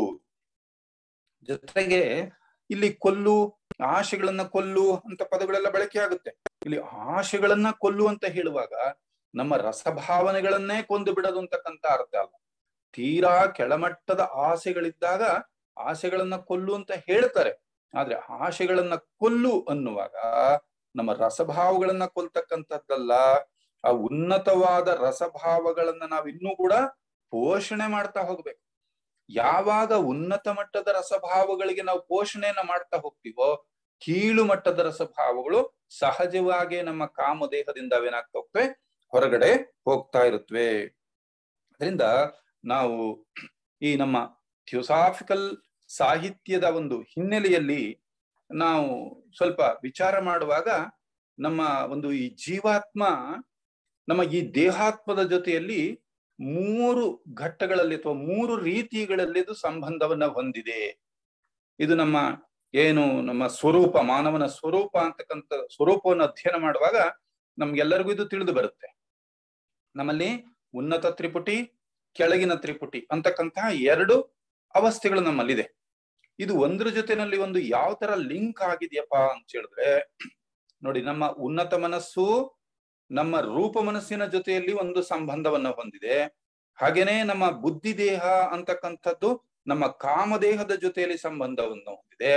Speaker 1: ಜೊತೆಗೆ ಇಲ್ಲಿ ಕೊಲ್ಲು ಆಶೆಗಳನ್ನ ಕೊಲ್ಲು ಅಂತ ಪದಗಳೆಲ್ಲ ಬಳಕೆ ಆಗುತ್ತೆ ಇಲ್ಲಿ ಆಶೆಗಳನ್ನ ಕೊಲ್ಲು ಅಂತ ಹೇಳುವಾಗ ನಮ್ಮ ರಸಭಾವನೆಗಳನ್ನೇ ಕೊಂದು ಬಿಡೋದು ಅಂತಕ್ಕಂತ ಅರ್ಥ ಅಲ್ಲ ತೀರಾ ಕೆಳಮಟ್ಟದ ಆಸೆಗಳಿದ್ದಾಗ ಆಸೆಗಳನ್ನ ಕೊಲ್ಲು ಅಂತ ಹೇಳ್ತಾರೆ ಆದ್ರೆ ಆಶೆಗಳನ್ನ ಕೊಲ್ಲು ಅನ್ನುವಾಗ ನಮ್ಮ ರಸಭಾವಗಳನ್ನ ಕೊಲ್ತಕ್ಕಂಥದ್ದಲ್ಲ ಆ ಉನ್ನತವಾದ ರಸಭಾವಗಳನ್ನ ನಾವ್ ಇನ್ನೂ ಕೂಡ ಪೋಷಣೆ ಮಾಡ್ತಾ ಹೋಗ್ಬೇಕು ಯಾವಾಗ ಉನ್ನತ ಮಟ್ಟದ ರಸಭಾವಗಳಿಗೆ ನಾವು ಪೋಷಣೆಯನ್ನ ಮಾಡ್ತಾ ಹೋಗ್ತೀವೋ ಕೀಳು ಮಟ್ಟದ ರಸಭಾವಗಳು ಸಹಜವಾಗಿ ನಮ್ಮ ಕಾಮದೇಹದಿಂದ ಅವೇನಾಗ್ತಾ ಹೋಗ್ತವೆ ಹೊರಗಡೆ ಹೋಗ್ತಾ ಇರುತ್ತವೆ ಅದರಿಂದ ನಾವು ಈ ನಮ್ಮ ಥಿಯೋಸಾಫಿಕಲ್ ಸಾಹಿತ್ಯದ ಒಂದು ಹಿನ್ನೆಲೆಯಲ್ಲಿ ನಾವು ಸ್ವಲ್ಪ ವಿಚಾರ ಮಾಡುವಾಗ ನಮ್ಮ ಒಂದು ಈ ಜೀವಾತ್ಮ ನಮ್ಮ ಈ ದೇಹಾತ್ಮದ ಜೊತೆಯಲ್ಲಿ ಮೂರು ಘಟ್ಟಗಳಲ್ಲಿ ಅಥವಾ ಮೂರು ರೀತಿಗಳಲ್ಲಿ ಇದು ಸಂಬಂಧವನ್ನ ಹೊಂದಿದೆ ಇದು ನಮ್ಮ ಏನು ನಮ್ಮ ಸ್ವರೂಪ ಮಾನವನ ಸ್ವರೂಪ ಅಂತಕ್ಕಂಥ ಸ್ವರೂಪವನ್ನು ಅಧ್ಯಯನ ಮಾಡುವಾಗ ನಮ್ಗೆಲ್ಲರಿಗೂ ಇದು ತಿಳಿದು ಬರುತ್ತೆ ನಮ್ಮಲ್ಲಿ ಉನ್ನತ ತ್ರಿಪುಟಿ ಕೆಳಗಿನ ತ್ರಿಪುಟಿ ಅಂತಕ್ಕಂತಹ ಎರಡು ಅವಸ್ಥೆಗಳು ನಮ್ಮಲ್ಲಿದೆ ಇದು ಒಂದ್ರ ಜೊತೆನಲ್ಲಿ ಒಂದು ಯಾವ ತರ ಲಿಂಕ್ ಆಗಿದೆಯಪ್ಪ ಅಂತ ಹೇಳಿದ್ರೆ ನೋಡಿ ನಮ್ಮ ಉನ್ನತ ಮನಸ್ಸು ನಮ್ಮ ರೂಪ ಮನಸ್ಸಿನ ಜೊತೆಯಲ್ಲಿ ಒಂದು ಸಂಬಂಧವನ್ನ ಹೊಂದಿದೆ ಹಾಗೇನೆ ನಮ್ಮ ಬುದ್ಧಿ ದೇಹ ಅಂತಕ್ಕಂಥದ್ದು ನಮ್ಮ ಕಾಮದೇಹದ ಜೊತೆಯಲ್ಲಿ ಸಂಬಂಧವನ್ನು ಹೊಂದಿದೆ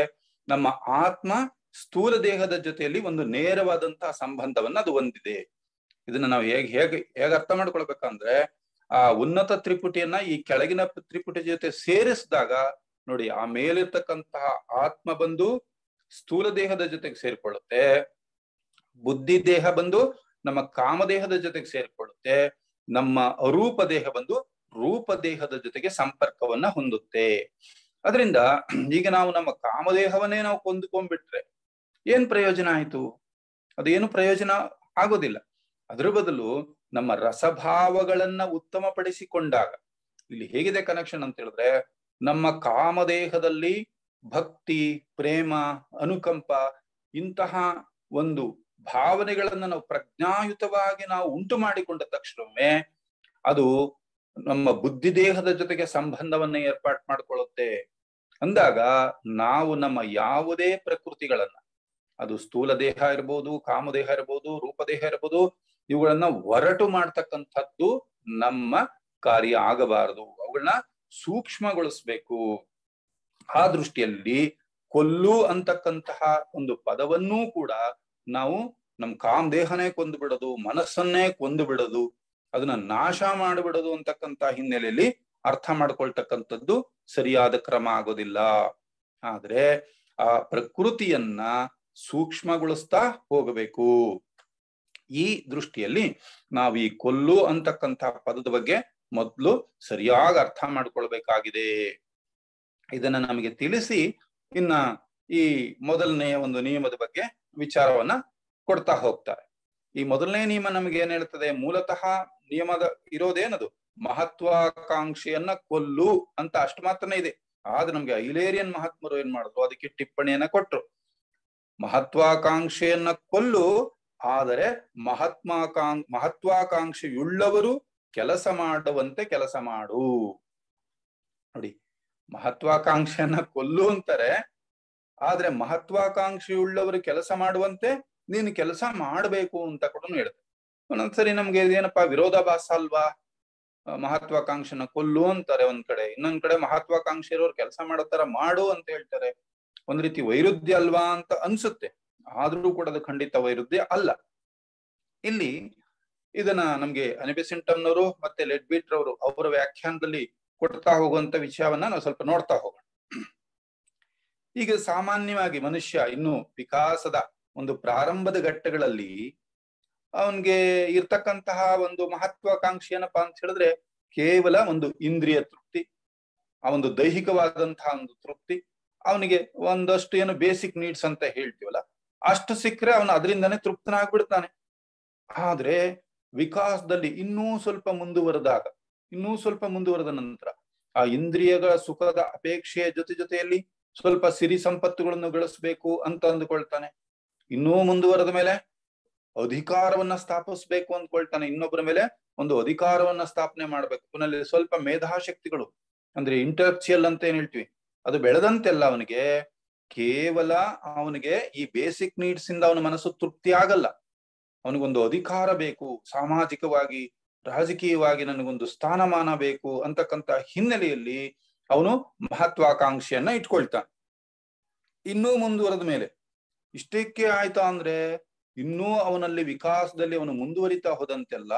Speaker 1: ನಮ್ಮ ಆತ್ಮ ಸ್ಥೂಲ ದೇಹದ ಜೊತೆಯಲ್ಲಿ ಒಂದು ನೇರವಾದಂತಹ ಸಂಬಂಧವನ್ನ ಅದು ಹೊಂದಿದೆ ಇದನ್ನ ನಾವು ಹೇಗೆ ಹೇಗೆ ಹೇಗೆ ಅರ್ಥ ಮಾಡ್ಕೊಳ್ಬೇಕಂದ್ರೆ ಆ ಉನ್ನತ ತ್ರಿಪುಟಿಯನ್ನ ಈ ಕೆಳಗಿನ ತ್ರಿಪುಟಿ ಜೊತೆ ಸೇರಿಸಿದಾಗ ನೋಡಿ ಆ ಮೇಲಿರ್ತಕ್ಕಂತಹ ಆತ್ಮ ಬಂದು ಸ್ಥೂಲ ದೇಹದ ಜೊತೆಗೆ ಸೇರ್ಕೊಳ್ಳುತ್ತೆ ಬುದ್ಧಿ ದೇಹ ಬಂದು ನಮ್ಮ ಕಾಮದೇಹದ ಜೊತೆಗೆ ಸೇರ್ಕೊಳ್ಳುತ್ತೆ ನಮ್ಮ ಅರೂಪ ದೇಹ ಬಂದು ರೂಪ ದೇಹದ ಜೊತೆಗೆ ಸಂಪರ್ಕವನ್ನ ಹೊಂದುತ್ತೆ ಅದರಿಂದ ಈಗ ನಾವು ನಮ್ಮ ಕಾಮದೇಹವನ್ನೇ ನಾವು ಕೊಂದುಕೊಂಡ್ಬಿಟ್ರೆ ಏನ್ ಪ್ರಯೋಜನ ಆಯ್ತು ಅದೇನು ಪ್ರಯೋಜನ ಆಗೋದಿಲ್ಲ ಅದ್ರ ಬದಲು ನಮ್ಮ ರಸಭಾವಗಳನ್ನ ಉತ್ತಮಪಡಿಸಿಕೊಂಡಾಗ ಇಲ್ಲಿ ಹೇಗಿದೆ ಕನೆಕ್ಷನ್ ಅಂತ ಹೇಳಿದ್ರೆ ನಮ್ಮ ಕಾಮದೇಹದಲ್ಲಿ ಭಕ್ತಿ ಪ್ರೇಮ ಅನುಕಂಪ ಇಂತಹ ಒಂದು ಭಾವನೆಗಳನ್ನ ನಾವು ಪ್ರಜ್ಞಾಯುತವಾಗಿ ನಾವು ಉಂಟು ಮಾಡಿಕೊಂಡ ತಕ್ಷಣವೇ ಅದು ನಮ್ಮ ಬುದ್ಧಿ ದೇಹದ ಜೊತೆಗೆ ಸಂಬಂಧವನ್ನ ಏರ್ಪಾಟ್ ಮಾಡ್ಕೊಳ್ಳುತ್ತೆ ಅಂದಾಗ ನಾವು ನಮ್ಮ ಯಾವುದೇ ಪ್ರಕೃತಿಗಳನ್ನ ಅದು ಸ್ಥೂಲ ದೇಹ ಇರ್ಬೋದು ಕಾಮದೇಹ ಇರ್ಬೋದು ರೂಪದೇಹ ಇರ್ಬೋದು ಇವುಗಳನ್ನ ಒರಟು ಮಾಡ್ತಕ್ಕಂಥದ್ದು ನಮ್ಮ ಕಾರ್ಯ ಆಗಬಾರದು ಅವುಗಳನ್ನ ಸೂಕ್ಷ್ಮಗೊಳಿಸ್ಬೇಕು ಆ ದೃಷ್ಟಿಯಲ್ಲಿ ಕೊಲ್ಲು ಅಂತಕ್ಕಂತಹ ಒಂದು ಪದವನ್ನೂ ಕೂಡ ನಾವು ನಮ್ ಕಾಮ್ ದೇಹನೇ ಕೊಂದು ಬಿಡೋದು ಮನಸ್ಸನ್ನೇ ಕೊಂದು ಬಿಡೋದು ಅದನ್ನ ನಾಶ ಮಾಡಿಬಿಡೋದು ಅಂತಕ್ಕಂತ ಹಿನ್ನೆಲೆಯಲ್ಲಿ ಅರ್ಥ ಮಾಡ್ಕೊಳ್ತಕ್ಕಂಥದ್ದು ಸರಿಯಾದ ಕ್ರಮ ಆಗೋದಿಲ್ಲ ಆದ್ರೆ ಆ ಪ್ರಕೃತಿಯನ್ನ ಸೂಕ್ಷ್ಮಗೊಳಿಸ್ತಾ ಹೋಗಬೇಕು ಈ ದೃಷ್ಟಿಯಲ್ಲಿ ನಾವು ಈ ಕೊಲ್ಲು ಅಂತಕ್ಕಂತಹ ಪದದ ಬಗ್ಗೆ ಮೊದಲು ಸರಿಯಾಗಿ ಅರ್ಥ ಮಾಡ್ಕೊಳ್ಬೇಕಾಗಿದೆ ಇದನ್ನ ನಮಗೆ ತಿಳಿಸಿ ಇನ್ನ ಈ ಮೊದಲನೆಯ ಒಂದು ನಿಯಮದ ಬಗ್ಗೆ ವಿಚಾರವನ್ನ ಕೊಡ್ತಾ ಹೋಗ್ತಾರೆ ಈ ಮೊದಲನೇ ನಿಯಮ ನಮಗೆ ಏನ್ ಹೇಳ್ತದೆ ಮೂಲತಃ ನಿಯಮದ ಇರೋದೇನದು ಮಹತ್ವಾಕಾಂಕ್ಷೆಯನ್ನ ಕೊಲ್ಲು ಅಂತ ಅಷ್ಟು ಮಾತ್ರನೇ ಇದೆ ಆದ್ರೆ ನಮ್ಗೆ ಐಲೇರಿಯನ್ ಮಹಾತ್ಮರು ಏನ್ ಮಾಡಿದ್ರು ಅದಕ್ಕೆ ಟಿಪ್ಪಣಿಯನ್ನ ಕೊಟ್ರು ಮಹತ್ವಾಕಾಂಕ್ಷೆಯನ್ನ ಕೊಲ್ಲು ಆದರೆ ಮಹಾತ್ಮಾಕಾಂಕ್ಷ ಮಹತ್ವಾಕಾಂಕ್ಷೆಯುಳ್ಳವರು ಕೆಲಸ ಮಾಡುವಂತೆ ಕೆಲಸ ಮಾಡು ನೋಡಿ ಮಹತ್ವಾಕಾಂಕ್ಷೆಯನ್ನ ಕೊಲ್ಲು ಅಂತಾರೆ ಆದ್ರೆ ಮಹತ್ವಾಕಾಂಕ್ಷೆಯುಳ್ಳವರು ಕೆಲಸ ಮಾಡುವಂತೆ ನೀನು ಕೆಲಸ ಮಾಡಬೇಕು ಅಂತ ಕೂಡ ಹೇಳುತ್ತೆ ಒಂದೊಂದ್ಸರಿ ನಮ್ಗೆ ಏನಪ್ಪಾ ವಿರೋಧಾಭಾಸ ಅಲ್ವಾ ಮಹತ್ವಾಕಾಂಕ್ಷೆನ ಕೊಲ್ಲು ಅಂತಾರೆ ಒಂದ್ ಕಡೆ ಇನ್ನೊಂದ್ ಕಡೆ ಮಹತ್ವಾಕಾಂಕ್ಷೆ ಇರೋರು ಕೆಲಸ ಮಾಡೋ ಮಾಡು ಅಂತ ಹೇಳ್ತಾರೆ ಒಂದ್ ರೀತಿ ವೈರುಧ್ಯ ಅಲ್ವಾ ಅಂತ ಅನ್ಸುತ್ತೆ ಆದ್ರೂ ಕೂಡ ಅದು ಖಂಡಿತ ವೈರುಧ್ಯ ಅಲ್ಲ ಇಲ್ಲಿ ಇದನ್ನ ನಮ್ಗೆ ಅನಿಬೆಸೆಂಟಮ್ನವರು ಮತ್ತೆ ಲೆಡ್ಬಿಟ್ ರವರು ಅವರ ವ್ಯಾಖ್ಯಾನದಲ್ಲಿ ಕೊಡ್ತಾ ಹೋಗುವಂತ ವಿಷಯವನ್ನ ನಾವು ಸ್ವಲ್ಪ ನೋಡ್ತಾ ಹೋಗೋಣ ಈಗ ಸಾಮಾನ್ಯವಾಗಿ ಮನುಷ್ಯ ಇನ್ನು ವಿಕಾಸದ ಒಂದು ಪ್ರಾರಂಭದ ಘಟ್ಟಗಳಲ್ಲಿ ಅವನ್ಗೆ ಇರ್ತಕ್ಕಂತಹ ಒಂದು ಮಹತ್ವಾಕಾಂಕ್ಷೆ ಏನಪ್ಪಾ ಅಂತ ಹೇಳಿದ್ರೆ ಕೇವಲ ಒಂದು ಇಂದ್ರಿಯ ತೃಪ್ತಿ ಆ ಒಂದು ದೈಹಿಕವಾದಂತಹ ಒಂದು ತೃಪ್ತಿ ಅವನಿಗೆ ಒಂದಷ್ಟು ಏನು ಬೇಸಿಕ್ ನೀಡ್ಸ್ ಅಂತ ಹೇಳ್ತೀವಲ್ಲ ಅಷ್ಟು ಸಿಕ್ಕರೆ ಅವನು ಅದರಿಂದಾನೇ ತೃಪ್ತನಾಗ್ಬಿಡ್ತಾನೆ ಆದ್ರೆ ವಿಕಾಸದಲ್ಲಿ ಇನ್ನೂ ಸ್ವಲ್ಪ ಮುಂದುವರೆದಾಗ ಇನ್ನೂ ಸ್ವಲ್ಪ ಮುಂದುವರೆದ ನಂತರ ಆ ಇಂದ್ರಿಯಗಳ ಸುಖದ ಅಪೇಕ್ಷೆಯ ಜೊತೆ ಜೊತೆಯಲ್ಲಿ ಸ್ವಲ್ಪ ಸಿರಿ ಸಂಪತ್ತುಗಳನ್ನು ಗಳಿಸ್ಬೇಕು ಅಂತ ಅಂದುಕೊಳ್ತಾನೆ ಇನ್ನೂ ಮುಂದುವರೆದ ಮೇಲೆ ಅಧಿಕಾರವನ್ನ ಸ್ಥಾಪಿಸ್ಬೇಕು ಅಂದ್ಕೊಳ್ತಾನೆ ಇನ್ನೊಬ್ಬರ ಮೇಲೆ ಒಂದು ಅಧಿಕಾರವನ್ನ ಸ್ಥಾಪನೆ ಮಾಡ್ಬೇಕು ಪುನಲ್ಲಿ ಸ್ವಲ್ಪ ಮೇಧಾಶಕ್ತಿಗಳು ಅಂದ್ರೆ ಇಂಟರ್ಚಿಯಲ್ ಅಂತ ಏನ್ ಹೇಳ್ತೀವಿ ಅದು ಬೆಳೆದಂತೆಲ್ಲ ಅವನಿಗೆ ಕೇವಲ ಅವನಿಗೆ ಈ ಬೇಸಿಕ್ ನೀಡ್ಸ್ ಇಂದ ಅವನ ಮನಸ್ಸು ತೃಪ್ತಿ ಆಗಲ್ಲ ಅವನಿಗೊಂದು ಅಧಿಕಾರ ಬೇಕು ಸಾಮಾಜಿಕವಾಗಿ ರಾಜಕೀಯವಾಗಿ ನನಗೊಂದು ಸ್ಥಾನಮಾನ ಬೇಕು ಅಂತಕ್ಕಂತ ಹಿನ್ನೆಲೆಯಲ್ಲಿ ಅವನು ಮಹತ್ವಾಕಾಂಕ್ಷೆಯನ್ನ ಇಟ್ಕೊಳ್ತಾನೆ ಇನ್ನೂ ಮುಂದುವರೆದ ಮೇಲೆ ಇಷ್ಟಕ್ಕೆ ಆಯ್ತಾ ಅಂದ್ರೆ ಇನ್ನೂ ಅವನಲ್ಲಿ ವಿಕಾಸದಲ್ಲಿ ಅವನು ಮುಂದುವರಿತಾ ಹೋದಂತೆಲ್ಲ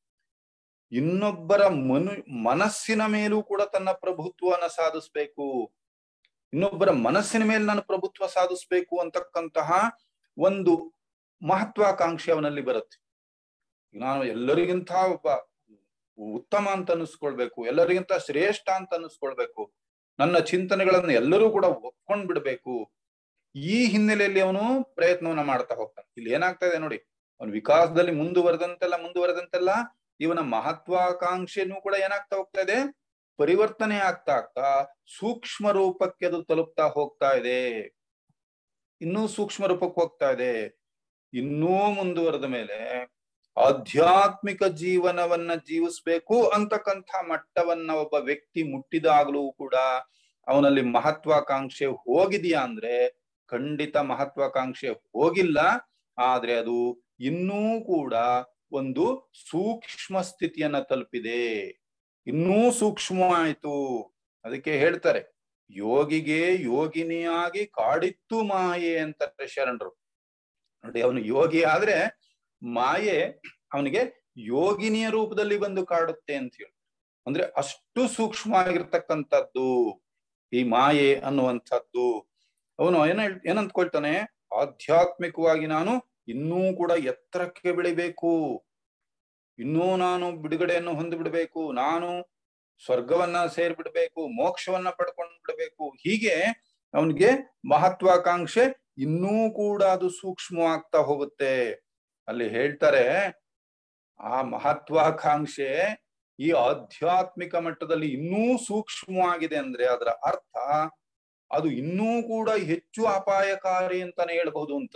Speaker 1: ಇನ್ನೊಬ್ಬರ ಮನು ಮನಸ್ಸಿನ ಮೇಲೂ ಕೂಡ ತನ್ನ ಪ್ರಭುತ್ವವನ್ನ ಸಾಧಿಸ್ಬೇಕು ಇನ್ನೊಬ್ಬರ ಮನಸ್ಸಿನ ಮೇಲೆ ನಾನು ಪ್ರಭುತ್ವ ಸಾಧಿಸ್ಬೇಕು ಅಂತಕ್ಕಂತಹ ಒಂದು ಮಹತ್ವಾಕಾಂಕ್ಷೆ ಅವನಲ್ಲಿ ಬರುತ್ತೆ ನಾನು ಎಲ್ಲರಿಗಿಂತ ಒಬ್ಬ ಉತ್ತಮ ಅಂತ ಅನಿಸ್ಕೊಳ್ಬೇಕು ಎಲ್ಲರಿಗಿಂತ ಶ್ರೇಷ್ಠ ಅಂತ ಅನಿಸ್ಕೊಳ್ಬೇಕು ನನ್ನ ಚಿಂತನೆಗಳನ್ನು ಎಲ್ಲರೂ ಕೂಡ ಒಪ್ಕೊಂಡ್ ಬಿಡ್ಬೇಕು ಈ ಹಿನ್ನೆಲೆಯಲ್ಲಿ ಅವನು ಪ್ರಯತ್ನವನ್ನ ಮಾಡ್ತಾ ಹೋಗ್ತಾನೆ ಇಲ್ಲಿ ಏನಾಗ್ತಾ ಇದೆ ನೋಡಿ ಅವನು ವಿಕಾಸದಲ್ಲಿ ಮುಂದುವರೆದಂತೆಲ್ಲ ಮುಂದುವರೆದಂತೆಲ್ಲ ಇವನ ಮಹತ್ವಾಕಾಂಕ್ಷೆನೂ ಕೂಡ ಏನಾಗ್ತಾ ಹೋಗ್ತಾ ಇದೆ ಪರಿವರ್ತನೆ ಆಗ್ತಾ ಆಗ್ತಾ ಸೂಕ್ಷ್ಮ ರೂಪಕ್ಕೆ ಅದು ತಲುಪ್ತಾ ಹೋಗ್ತಾ ಇದೆ ಇನ್ನೂ ಸೂಕ್ಷ್ಮ ರೂಪಕ್ಕೆ ಹೋಗ್ತಾ ಇದೆ ಇನ್ನೂ ಮುಂದುವರೆದ ಮೇಲೆ ಆಧ್ಯಾತ್ಮಿಕ ಜೀವನವನ್ನ ಜೀವಿಸ್ಬೇಕು ಅಂತಕ್ಕಂಥ ಮಟ್ಟವನ್ನ ಒಬ್ಬ ವ್ಯಕ್ತಿ ಮುಟ್ಟಿದಾಗ್ಲೂ ಕೂಡ ಅವನಲ್ಲಿ ಮಹತ್ವಾಕಾಂಕ್ಷೆ ಹೋಗಿದೆಯಾ ಅಂದ್ರೆ ಖಂಡಿತ ಮಹತ್ವಾಕಾಂಕ್ಷೆ ಹೋಗಿಲ್ಲ ಆದ್ರೆ ಅದು ಇನ್ನೂ ಕೂಡ ಒಂದು ಸೂಕ್ಷ್ಮ ಸ್ಥಿತಿಯನ್ನ ತಲುಪಿದೆ ಇನ್ನೂ ಸೂಕ್ಷ್ಮ ಆಯ್ತು ಅದಕ್ಕೆ ಹೇಳ್ತಾರೆ ಯೋಗಿಗೆ ಯೋಗಿನಿಯಾಗಿ ಕಾಡಿತ್ತು ಮಾಯೆ ಅಂತಾರೆ ಶರಣರು ನೋಡಿ ಅವನು ಯೋಗಿ ಆದ್ರೆ ಮಾಯೆ ಅವನಿಗೆ ಯೋಗಿನಿಯ ರೂಪದಲ್ಲಿ ಬಂದು ಕಾಡುತ್ತೆ ಅಂತ ಹೇಳಿ ಅಂದ್ರೆ ಅಷ್ಟು ಸೂಕ್ಷ್ಮ ಆಗಿರ್ತಕ್ಕಂಥದ್ದು ಈ ಮಾಯೆ ಅನ್ನುವಂಥದ್ದು ಅವನು ಏನ ಹೇಳ್- ಏನಂತ್ಕೊಳ್ತಾನೆ ಆಧ್ಯಾತ್ಮಿಕವಾಗಿ ನಾನು ಇನ್ನೂ ಕೂಡ ಎತ್ತರಕ್ಕೆ ಬೆಳಿಬೇಕು ಇನ್ನೂ ನಾನು ಬಿಡುಗಡೆಯನ್ನು ಹೊಂದಿಬಿಡ್ಬೇಕು ನಾನು ಸ್ವರ್ಗವನ್ನ ಸೇರ್ಬಿಡ್ಬೇಕು ಮೋಕ್ಷವನ್ನ ಪಡ್ಕೊಂಡು ಬಿಡ್ಬೇಕು ಹೀಗೆ ಅವನಿಗೆ ಮಹತ್ವಾಕಾಂಕ್ಷೆ ಇನ್ನೂ ಕೂಡ ಅದು ಸೂಕ್ಷ್ಮವಾಗ್ತಾ ಹೋಗುತ್ತೆ ಅಲ್ಲಿ ಹೇಳ್ತಾರೆ ಆ ಮಹತ್ವಾಕಾಂಕ್ಷೆ ಈ ಆಧ್ಯಾತ್ಮಿಕ ಮಟ್ಟದಲ್ಲಿ ಇನ್ನೂ ಸೂಕ್ಷ್ಮವಾಗಿದೆ ಅಂದ್ರೆ ಅದರ ಅರ್ಥ ಅದು ಇನ್ನೂ ಕೂಡ ಹೆಚ್ಚು ಅಪಾಯಕಾರಿ ಅಂತಾನೆ ಹೇಳ್ಬಹುದು ಅಂತ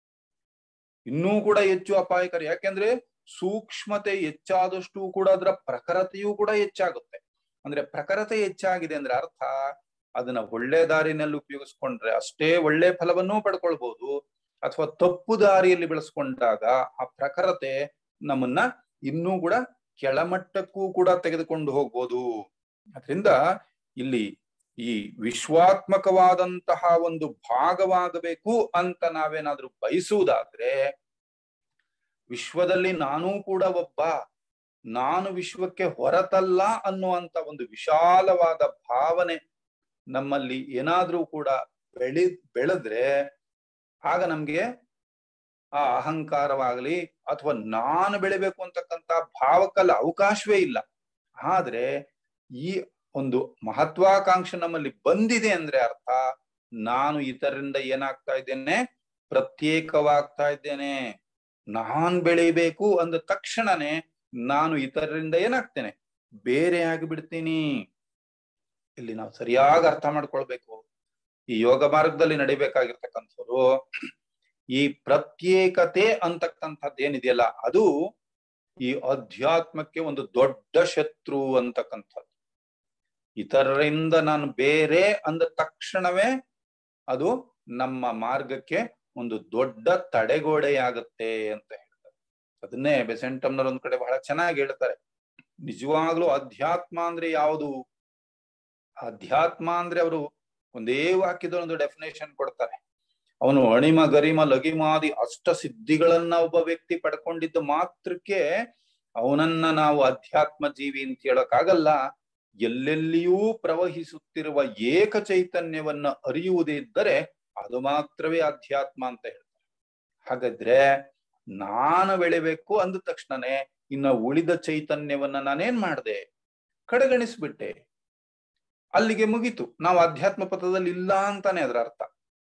Speaker 1: ಇನ್ನೂ ಕೂಡ ಹೆಚ್ಚು ಅಪಾಯಕಾರಿ ಯಾಕೆಂದ್ರೆ ಸೂಕ್ಷ್ಮತೆ ಹೆಚ್ಚಾದಷ್ಟು ಕೂಡ ಅದರ ಪ್ರಖರತೆಯೂ ಕೂಡ ಹೆಚ್ಚಾಗುತ್ತೆ ಅಂದ್ರೆ ಪ್ರಖರತೆ ಹೆಚ್ಚಾಗಿದೆ ಅಂದ್ರೆ ಅರ್ಥ ಅದನ್ನ ಒಳ್ಳೆ ದಾರಿನಲ್ಲಿ ಉಪಯೋಗಿಸ್ಕೊಂಡ್ರೆ ಅಷ್ಟೇ ಒಳ್ಳೆ ಫಲವನ್ನೂ ಪಡ್ಕೊಳ್ಬಹುದು ಅಥವಾ ತಪ್ಪು ದಾರಿಯಲ್ಲಿ ಬೆಳೆಸ್ಕೊಂಡಾಗ ಆ ಪ್ರಖರತೆ ನಮ್ಮನ್ನ ಇನ್ನೂ ಕೂಡ ಕೆಳಮಟ್ಟಕ್ಕೂ ಕೂಡ ತೆಗೆದುಕೊಂಡು ಹೋಗ್ಬೋದು ಅದರಿಂದ ಇಲ್ಲಿ ಈ ವಿಶ್ವಾತ್ಮಕವಾದಂತಹ ಒಂದು ಭಾಗವಾಗಬೇಕು ಅಂತ ನಾವೇನಾದ್ರೂ ಬಯಸುವುದಾದ್ರೆ ವಿಶ್ವದಲ್ಲಿ ನಾನೂ ಕೂಡ ಒಬ್ಬ ನಾನು ವಿಶ್ವಕ್ಕೆ ಹೊರತಲ್ಲ ಅನ್ನುವಂತ ಒಂದು ವಿಶಾಲವಾದ ಭಾವನೆ ನಮ್ಮಲ್ಲಿ ಏನಾದ್ರೂ ಕೂಡ ಬೆಳಿ ಬೆಳೆದ್ರೆ ಆಗ ನಮ್ಗೆ ಆ ಅಹಂಕಾರವಾಗಲಿ ಅಥವಾ ನಾನು ಬೆಳಿಬೇಕು ಅಂತಕ್ಕಂತ ಭಾವಕ್ಕಲ್ಲ ಅವಕಾಶವೇ ಇಲ್ಲ ಆದ್ರೆ ಈ ಒಂದು ಮಹತ್ವಾಕಾಂಕ್ಷೆ ನಮ್ಮಲ್ಲಿ ಬಂದಿದೆ ಅಂದ್ರೆ ಅರ್ಥ ನಾನು ಇತರರಿಂದ ಏನಾಗ್ತಾ ಇದ್ದೇನೆ ಪ್ರತ್ಯೇಕವಾಗ್ತಾ ಇದ್ದೇನೆ ನಾನ್ ಬೆಳಿಬೇಕು ಅಂದ ತಕ್ಷಣನೇ ನಾನು ಇತರರಿಂದ ಏನಾಗ್ತೇನೆ ಬೇರೆ ಆಗಿಬಿಡ್ತೀನಿ ಇಲ್ಲಿ ನಾವು ಸರಿಯಾಗಿ ಅರ್ಥ ಮಾಡ್ಕೊಳ್ಬೇಕು ಈ ಯೋಗ ಮಾರ್ಗದಲ್ಲಿ ನಡಿಬೇಕಾಗಿರ್ತಕ್ಕಂಥವ್ರು ಈ ಪ್ರತ್ಯೇಕತೆ ಅಂತಕ್ಕಂಥದ್ದು ಏನಿದೆಯಲ್ಲ ಅದು ಈ ಅಧ್ಯಾತ್ಮಕ್ಕೆ ಒಂದು ದೊಡ್ಡ ಶತ್ರು ಅಂತಕ್ಕಂಥದ್ದು ಇತರರಿಂದ ನಾನು ಬೇರೆ ಅಂದ ತಕ್ಷಣವೇ ಅದು ನಮ್ಮ ಮಾರ್ಗಕ್ಕೆ ಒಂದು ದೊಡ್ಡ ತಡೆಗೋಡೆಯಾಗುತ್ತೆ ಅಂತ ಹೇಳ್ತಾರೆ ಅದನ್ನೇ ಬೆಸೆಂಟಮ್ನರ್ ಒಂದ್ ಕಡೆ ಬಹಳ ಚೆನ್ನಾಗಿ ಹೇಳ್ತಾರೆ ನಿಜವಾಗ್ಲೂ ಅಧ್ಯಾತ್ಮ ಅಂದ್ರೆ ಯಾವುದು ಅಧ್ಯಾತ್ಮ ಅಂದ್ರೆ ಅವರು ಒಂದೇ ವಾಕ್ಯದ ಒಂದು ಡೆಫಿನೇಷನ್ ಕೊಡ್ತಾರೆ ಅವನು ಅಣಿಮ ಗರಿಮ ಲಗಿಮಾದಿ ಅಷ್ಟ ಸಿದ್ಧಿಗಳನ್ನ ಒಬ್ಬ ವ್ಯಕ್ತಿ ಪಡ್ಕೊಂಡಿದ್ದ ಮಾತ್ರಕ್ಕೆ ಅವನನ್ನ ನಾವು ಅಧ್ಯಾತ್ಮ ಜೀವಿ ಅಂತ ಹೇಳಕ್ಕಾಗಲ್ಲ ಎಲ್ಲೆಲ್ಲಿಯೂ ಪ್ರವಹಿಸುತ್ತಿರುವ ಏಕ ಚೈತನ್ಯವನ್ನ ಅರಿಯುವುದಿದ್ದರೆ ಅದು ಮಾತ್ರವೇ ಅಧ್ಯಾತ್ಮ ಅಂತ ಹೇಳ್ತಾರೆ ಹಾಗಾದ್ರೆ ನಾನು ಬೆಳಿಬೇಕು ಅಂದ ತಕ್ಷಣನೇ ಇನ್ನ ಉಳಿದ ಚೈತನ್ಯವನ್ನ ನಾನೇನ್ ಮಾಡ್ದೆ ಕಡೆಗಣಿಸ್ಬಿಟ್ಟೆ ಅಲ್ಲಿಗೆ ಮುಗೀತು ನಾವು ಅಧ್ಯಾತ್ಮ ಪಥದಲ್ಲಿ ಇಲ್ಲ ಅಂತಾನೆ ಅದರ ಅರ್ಥ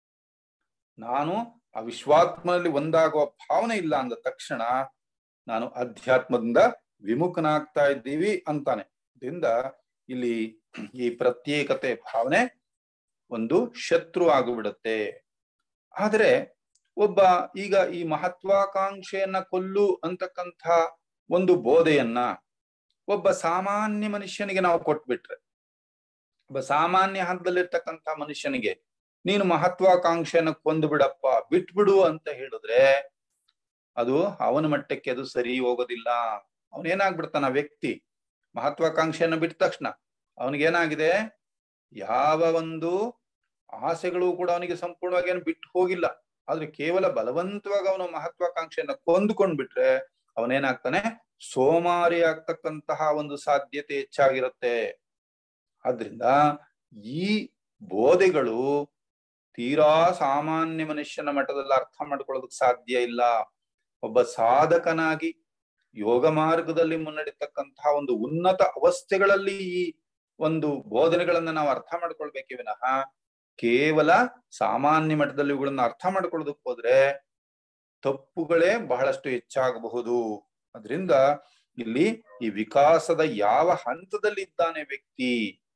Speaker 1: ನಾನು ಆ ವಿಶ್ವಾತ್ಮನಲ್ಲಿ ಒಂದಾಗುವ ಭಾವನೆ ಇಲ್ಲ ಅಂದ ತಕ್ಷಣ ನಾನು ಅಧ್ಯಾತ್ಮದಿಂದ ವಿಮುಖನಾಗ್ತಾ ಇದ್ದೀವಿ ಅಂತಾನೆ ಇದರಿಂದ ಇಲ್ಲಿ ಈ ಪ್ರತ್ಯೇಕತೆ ಭಾವನೆ ಒಂದು ಶತ್ರು ಆಗಿಬಿಡುತ್ತೆ ಆದ್ರೆ ಒಬ್ಬ ಈಗ ಈ ಮಹತ್ವಾಕಾಂಕ್ಷೆಯನ್ನ ಕೊಲ್ಲು ಅಂತಕ್ಕಂಥ ಒಂದು ಬೋಧೆಯನ್ನ ಒಬ್ಬ ಸಾಮಾನ್ಯ ಮನುಷ್ಯನಿಗೆ ನಾವು ಕೊಟ್ಬಿಟ್ರೆ ಒಬ್ಬ ಸಾಮಾನ್ಯ ಹಂತದಲ್ಲಿರ್ತಕ್ಕಂಥ ಮನುಷ್ಯನಿಗೆ ನೀನು ಮಹತ್ವಾಕಾಂಕ್ಷೆಯನ್ನ ಕೊಂದು ಬಿಡಪ್ಪ ಬಿಟ್ಬಿಡು ಅಂತ ಹೇಳಿದ್ರೆ ಅದು ಅವನ ಮಟ್ಟಕ್ಕೆ ಅದು ಸರಿ ಹೋಗೋದಿಲ್ಲ ಅವನೇನಾಗ್ಬಿಡ್ತಾನ ವ್ಯಕ್ತಿ ಮಹತ್ವಾಕಾಂಕ್ಷೆಯನ್ನ ಬಿಟ್ಟ ತಕ್ಷಣ ಅವನಿಗೇನಾಗಿದೆ ಯಾವ ಒಂದು ಆಸೆಗಳು ಕೂಡ ಅವನಿಗೆ ಸಂಪೂರ್ಣವಾಗಿ ಏನು ಬಿಟ್ಟು ಹೋಗಿಲ್ಲ ಆದ್ರೆ ಕೇವಲ ಬಲವಂತವಾಗಿ ಅವನು ಮಹತ್ವಾಕಾಂಕ್ಷೆಯನ್ನ ಕೊಂದುಕೊಂಡ್ಬಿಟ್ರೆ ಅವನೇನಾಗ್ತಾನೆ ಸೋಮಾರಿ ಆಗ್ತಕ್ಕಂತಹ ಒಂದು ಸಾಧ್ಯತೆ ಹೆಚ್ಚಾಗಿರುತ್ತೆ ಆದ್ರಿಂದ ಈ ಬೋಧೆಗಳು ತೀರಾ ಸಾಮಾನ್ಯ ಮನುಷ್ಯನ ಮಟ್ಟದಲ್ಲಿ ಅರ್ಥ ಮಾಡ್ಕೊಳ್ಳೋದಕ್ಕೆ ಸಾಧ್ಯ ಇಲ್ಲ ಒಬ್ಬ ಸಾಧಕನಾಗಿ ಯೋಗ ಮಾರ್ಗದಲ್ಲಿ ಮುನ್ನಡೆತಕ್ಕಂತಹ ಒಂದು ಉನ್ನತ ಅವಸ್ಥೆಗಳಲ್ಲಿ ಈ ಒಂದು ಬೋಧನೆಗಳನ್ನ ನಾವು ಅರ್ಥ ಮಾಡ್ಕೊಳ್ಬೇಕೆ ವಿನಃ ಕೇವಲ ಸಾಮಾನ್ಯ ಮಟ್ಟದಲ್ಲಿ ಇವುಗಳನ್ನ ಅರ್ಥ ಮಾಡ್ಕೊಳ್ಳೋದಕ್ಕೆ ಹೋದ್ರೆ ತಪ್ಪುಗಳೇ ಬಹಳಷ್ಟು ಹೆಚ್ಚಾಗಬಹುದು ಅದರಿಂದ ಇಲ್ಲಿ ಈ ವಿಕಾಸದ ಯಾವ ಹಂತದಲ್ಲಿ ಇದ್ದಾನೆ ವ್ಯಕ್ತಿ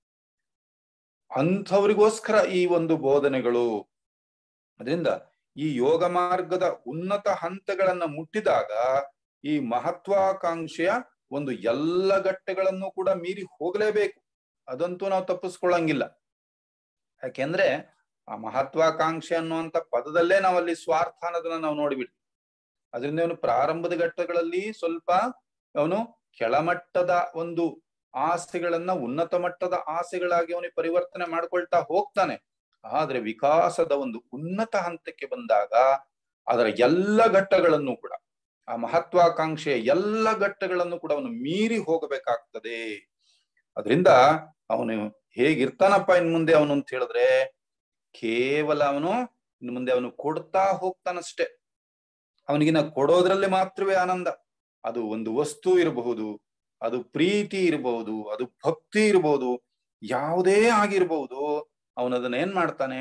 Speaker 1: ಅಂಥವ್ರಿಗೋಸ್ಕರ ಈ ಒಂದು ಬೋಧನೆಗಳು ಅದರಿಂದ ಈ ಯೋಗ ಮಾರ್ಗದ ಉನ್ನತ ಹಂತಗಳನ್ನ ಮುಟ್ಟಿದಾಗ ಈ ಮಹತ್ವಾಕಾಂಕ್ಷೆಯ ಒಂದು ಎಲ್ಲ ಘಟ್ಟಗಳನ್ನು ಕೂಡ ಮೀರಿ ಹೋಗಲೇಬೇಕು ಅದಂತೂ ನಾವು ತಪ್ಪಿಸ್ಕೊಳ್ಳಂಗಿಲ್ಲ ಯಾಕೆಂದ್ರೆ ಆ ಮಹತ್ವಾಕಾಂಕ್ಷೆ ಅನ್ನುವಂತ ಪದದಲ್ಲೇ ನಾವಲ್ಲಿ ಸ್ವಾರ್ಥ ಅನ್ನೋದನ್ನ ನಾವು ನೋಡಿಬಿಡ್ತೀವಿ ಅದರಿಂದ ಅವನು ಪ್ರಾರಂಭದ ಘಟ್ಟಗಳಲ್ಲಿ ಸ್ವಲ್ಪ ಅವನು ಕೆಳಮಟ್ಟದ ಒಂದು ಆಸೆಗಳನ್ನ ಉನ್ನತ ಮಟ್ಟದ ಆಸೆಗಳಾಗಿ ಅವನಿಗೆ ಪರಿವರ್ತನೆ ಮಾಡ್ಕೊಳ್ತಾ ಹೋಗ್ತಾನೆ ಆದ್ರೆ ವಿಕಾಸದ ಒಂದು ಉನ್ನತ ಹಂತಕ್ಕೆ ಬಂದಾಗ ಅದರ ಎಲ್ಲ ಘಟ್ಟಗಳನ್ನು ಕೂಡ ಆ ಮಹತ್ವಾಕಾಂಕ್ಷೆಯ ಎಲ್ಲ ಘಟ್ಟಗಳನ್ನು ಕೂಡ ಅವನು ಮೀರಿ ಹೋಗಬೇಕಾಗ್ತದೆ ಅದರಿಂದ ಅವನು ಹೇಗಿರ್ತಾನಪ್ಪ ಇನ್ ಮುಂದೆ ಅವನು ಅಂತ ಹೇಳಿದ್ರೆ ಕೇವಲ ಅವನು ಇನ್ ಮುಂದೆ ಅವನು ಕೊಡ್ತಾ ಹೋಗ್ತಾನಷ್ಟೇ ಅವನಿಗಿನ ಕೊಡೋದ್ರಲ್ಲಿ ಮಾತ್ರವೇ ಆನಂದ ಅದು ಒಂದು ವಸ್ತು ಇರಬಹುದು ಅದು ಪ್ರೀತಿ ಇರಬಹುದು ಅದು ಭಕ್ತಿ ಇರಬಹುದು ಯಾವುದೇ ಆಗಿರ್ಬಹುದು ಅವನದನ್ನ ಏನ್ ಮಾಡ್ತಾನೆ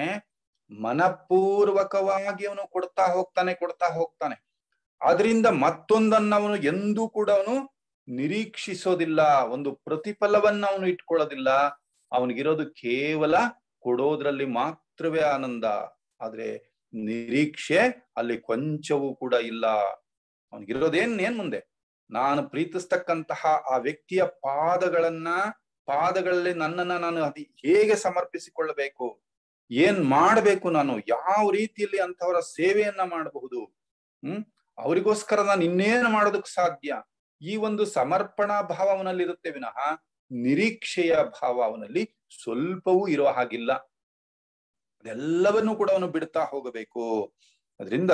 Speaker 1: ಮನಪೂರ್ವಕವಾಗಿ ಅವನು ಕೊಡ್ತಾ ಹೋಗ್ತಾನೆ ಕೊಡ್ತಾ ಹೋಗ್ತಾನೆ ಅದರಿಂದ ಮತ್ತೊಂದನ್ನ ಅವನು ಎಂದೂ ಕೂಡ ಅವನು ನಿರೀಕ್ಷಿಸೋದಿಲ್ಲ ಒಂದು ಪ್ರತಿಫಲವನ್ನ ಅವನು ಇಟ್ಕೊಳ್ಳೋದಿಲ್ಲ ಅವನಿಗಿರೋದು ಕೇವಲ ಕೊಡೋದ್ರಲ್ಲಿ ಮಾತ್ರವೇ ಆನಂದ ಆದ್ರೆ ನಿರೀಕ್ಷೆ ಅಲ್ಲಿ ಕೊಂಚವೂ ಕೂಡ ಇಲ್ಲ ಅವನಿಗಿರೋದೇನ್ ಏನ್ ಮುಂದೆ ನಾನು ಪ್ರೀತಿಸ್ತಕ್ಕಂತಹ ಆ ವ್ಯಕ್ತಿಯ ಪಾದಗಳನ್ನ ಪಾದಗಳಲ್ಲಿ ನನ್ನನ್ನ ನಾನು ಅದಿ ಹೇಗೆ ಸಮರ್ಪಿಸಿಕೊಳ್ಳಬೇಕು ಏನ್ ಮಾಡಬೇಕು ನಾನು ಯಾವ ರೀತಿಯಲ್ಲಿ ಅಂತವರ ಸೇವೆಯನ್ನ ಮಾಡಬಹುದು ಹ್ಮ್ ಅವರಿಗೋಸ್ಕರ ನಾನು ಇನ್ನೇನು ಮಾಡೋದಕ್ಕೆ ಸಾಧ್ಯ ಈ ಒಂದು ಸಮರ್ಪಣಾ ಭಾವ ಅವನಲ್ಲಿ ಇರುತ್ತೆ ವಿನಃ ನಿರೀಕ್ಷೆಯ ಭಾವ ಅವನಲ್ಲಿ ಸ್ವಲ್ಪವೂ ಇರೋ ಹಾಗಿಲ್ಲ ಅದೆಲ್ಲವನ್ನೂ ಕೂಡ ಅವನು ಬಿಡ್ತಾ ಹೋಗಬೇಕು ಅದರಿಂದ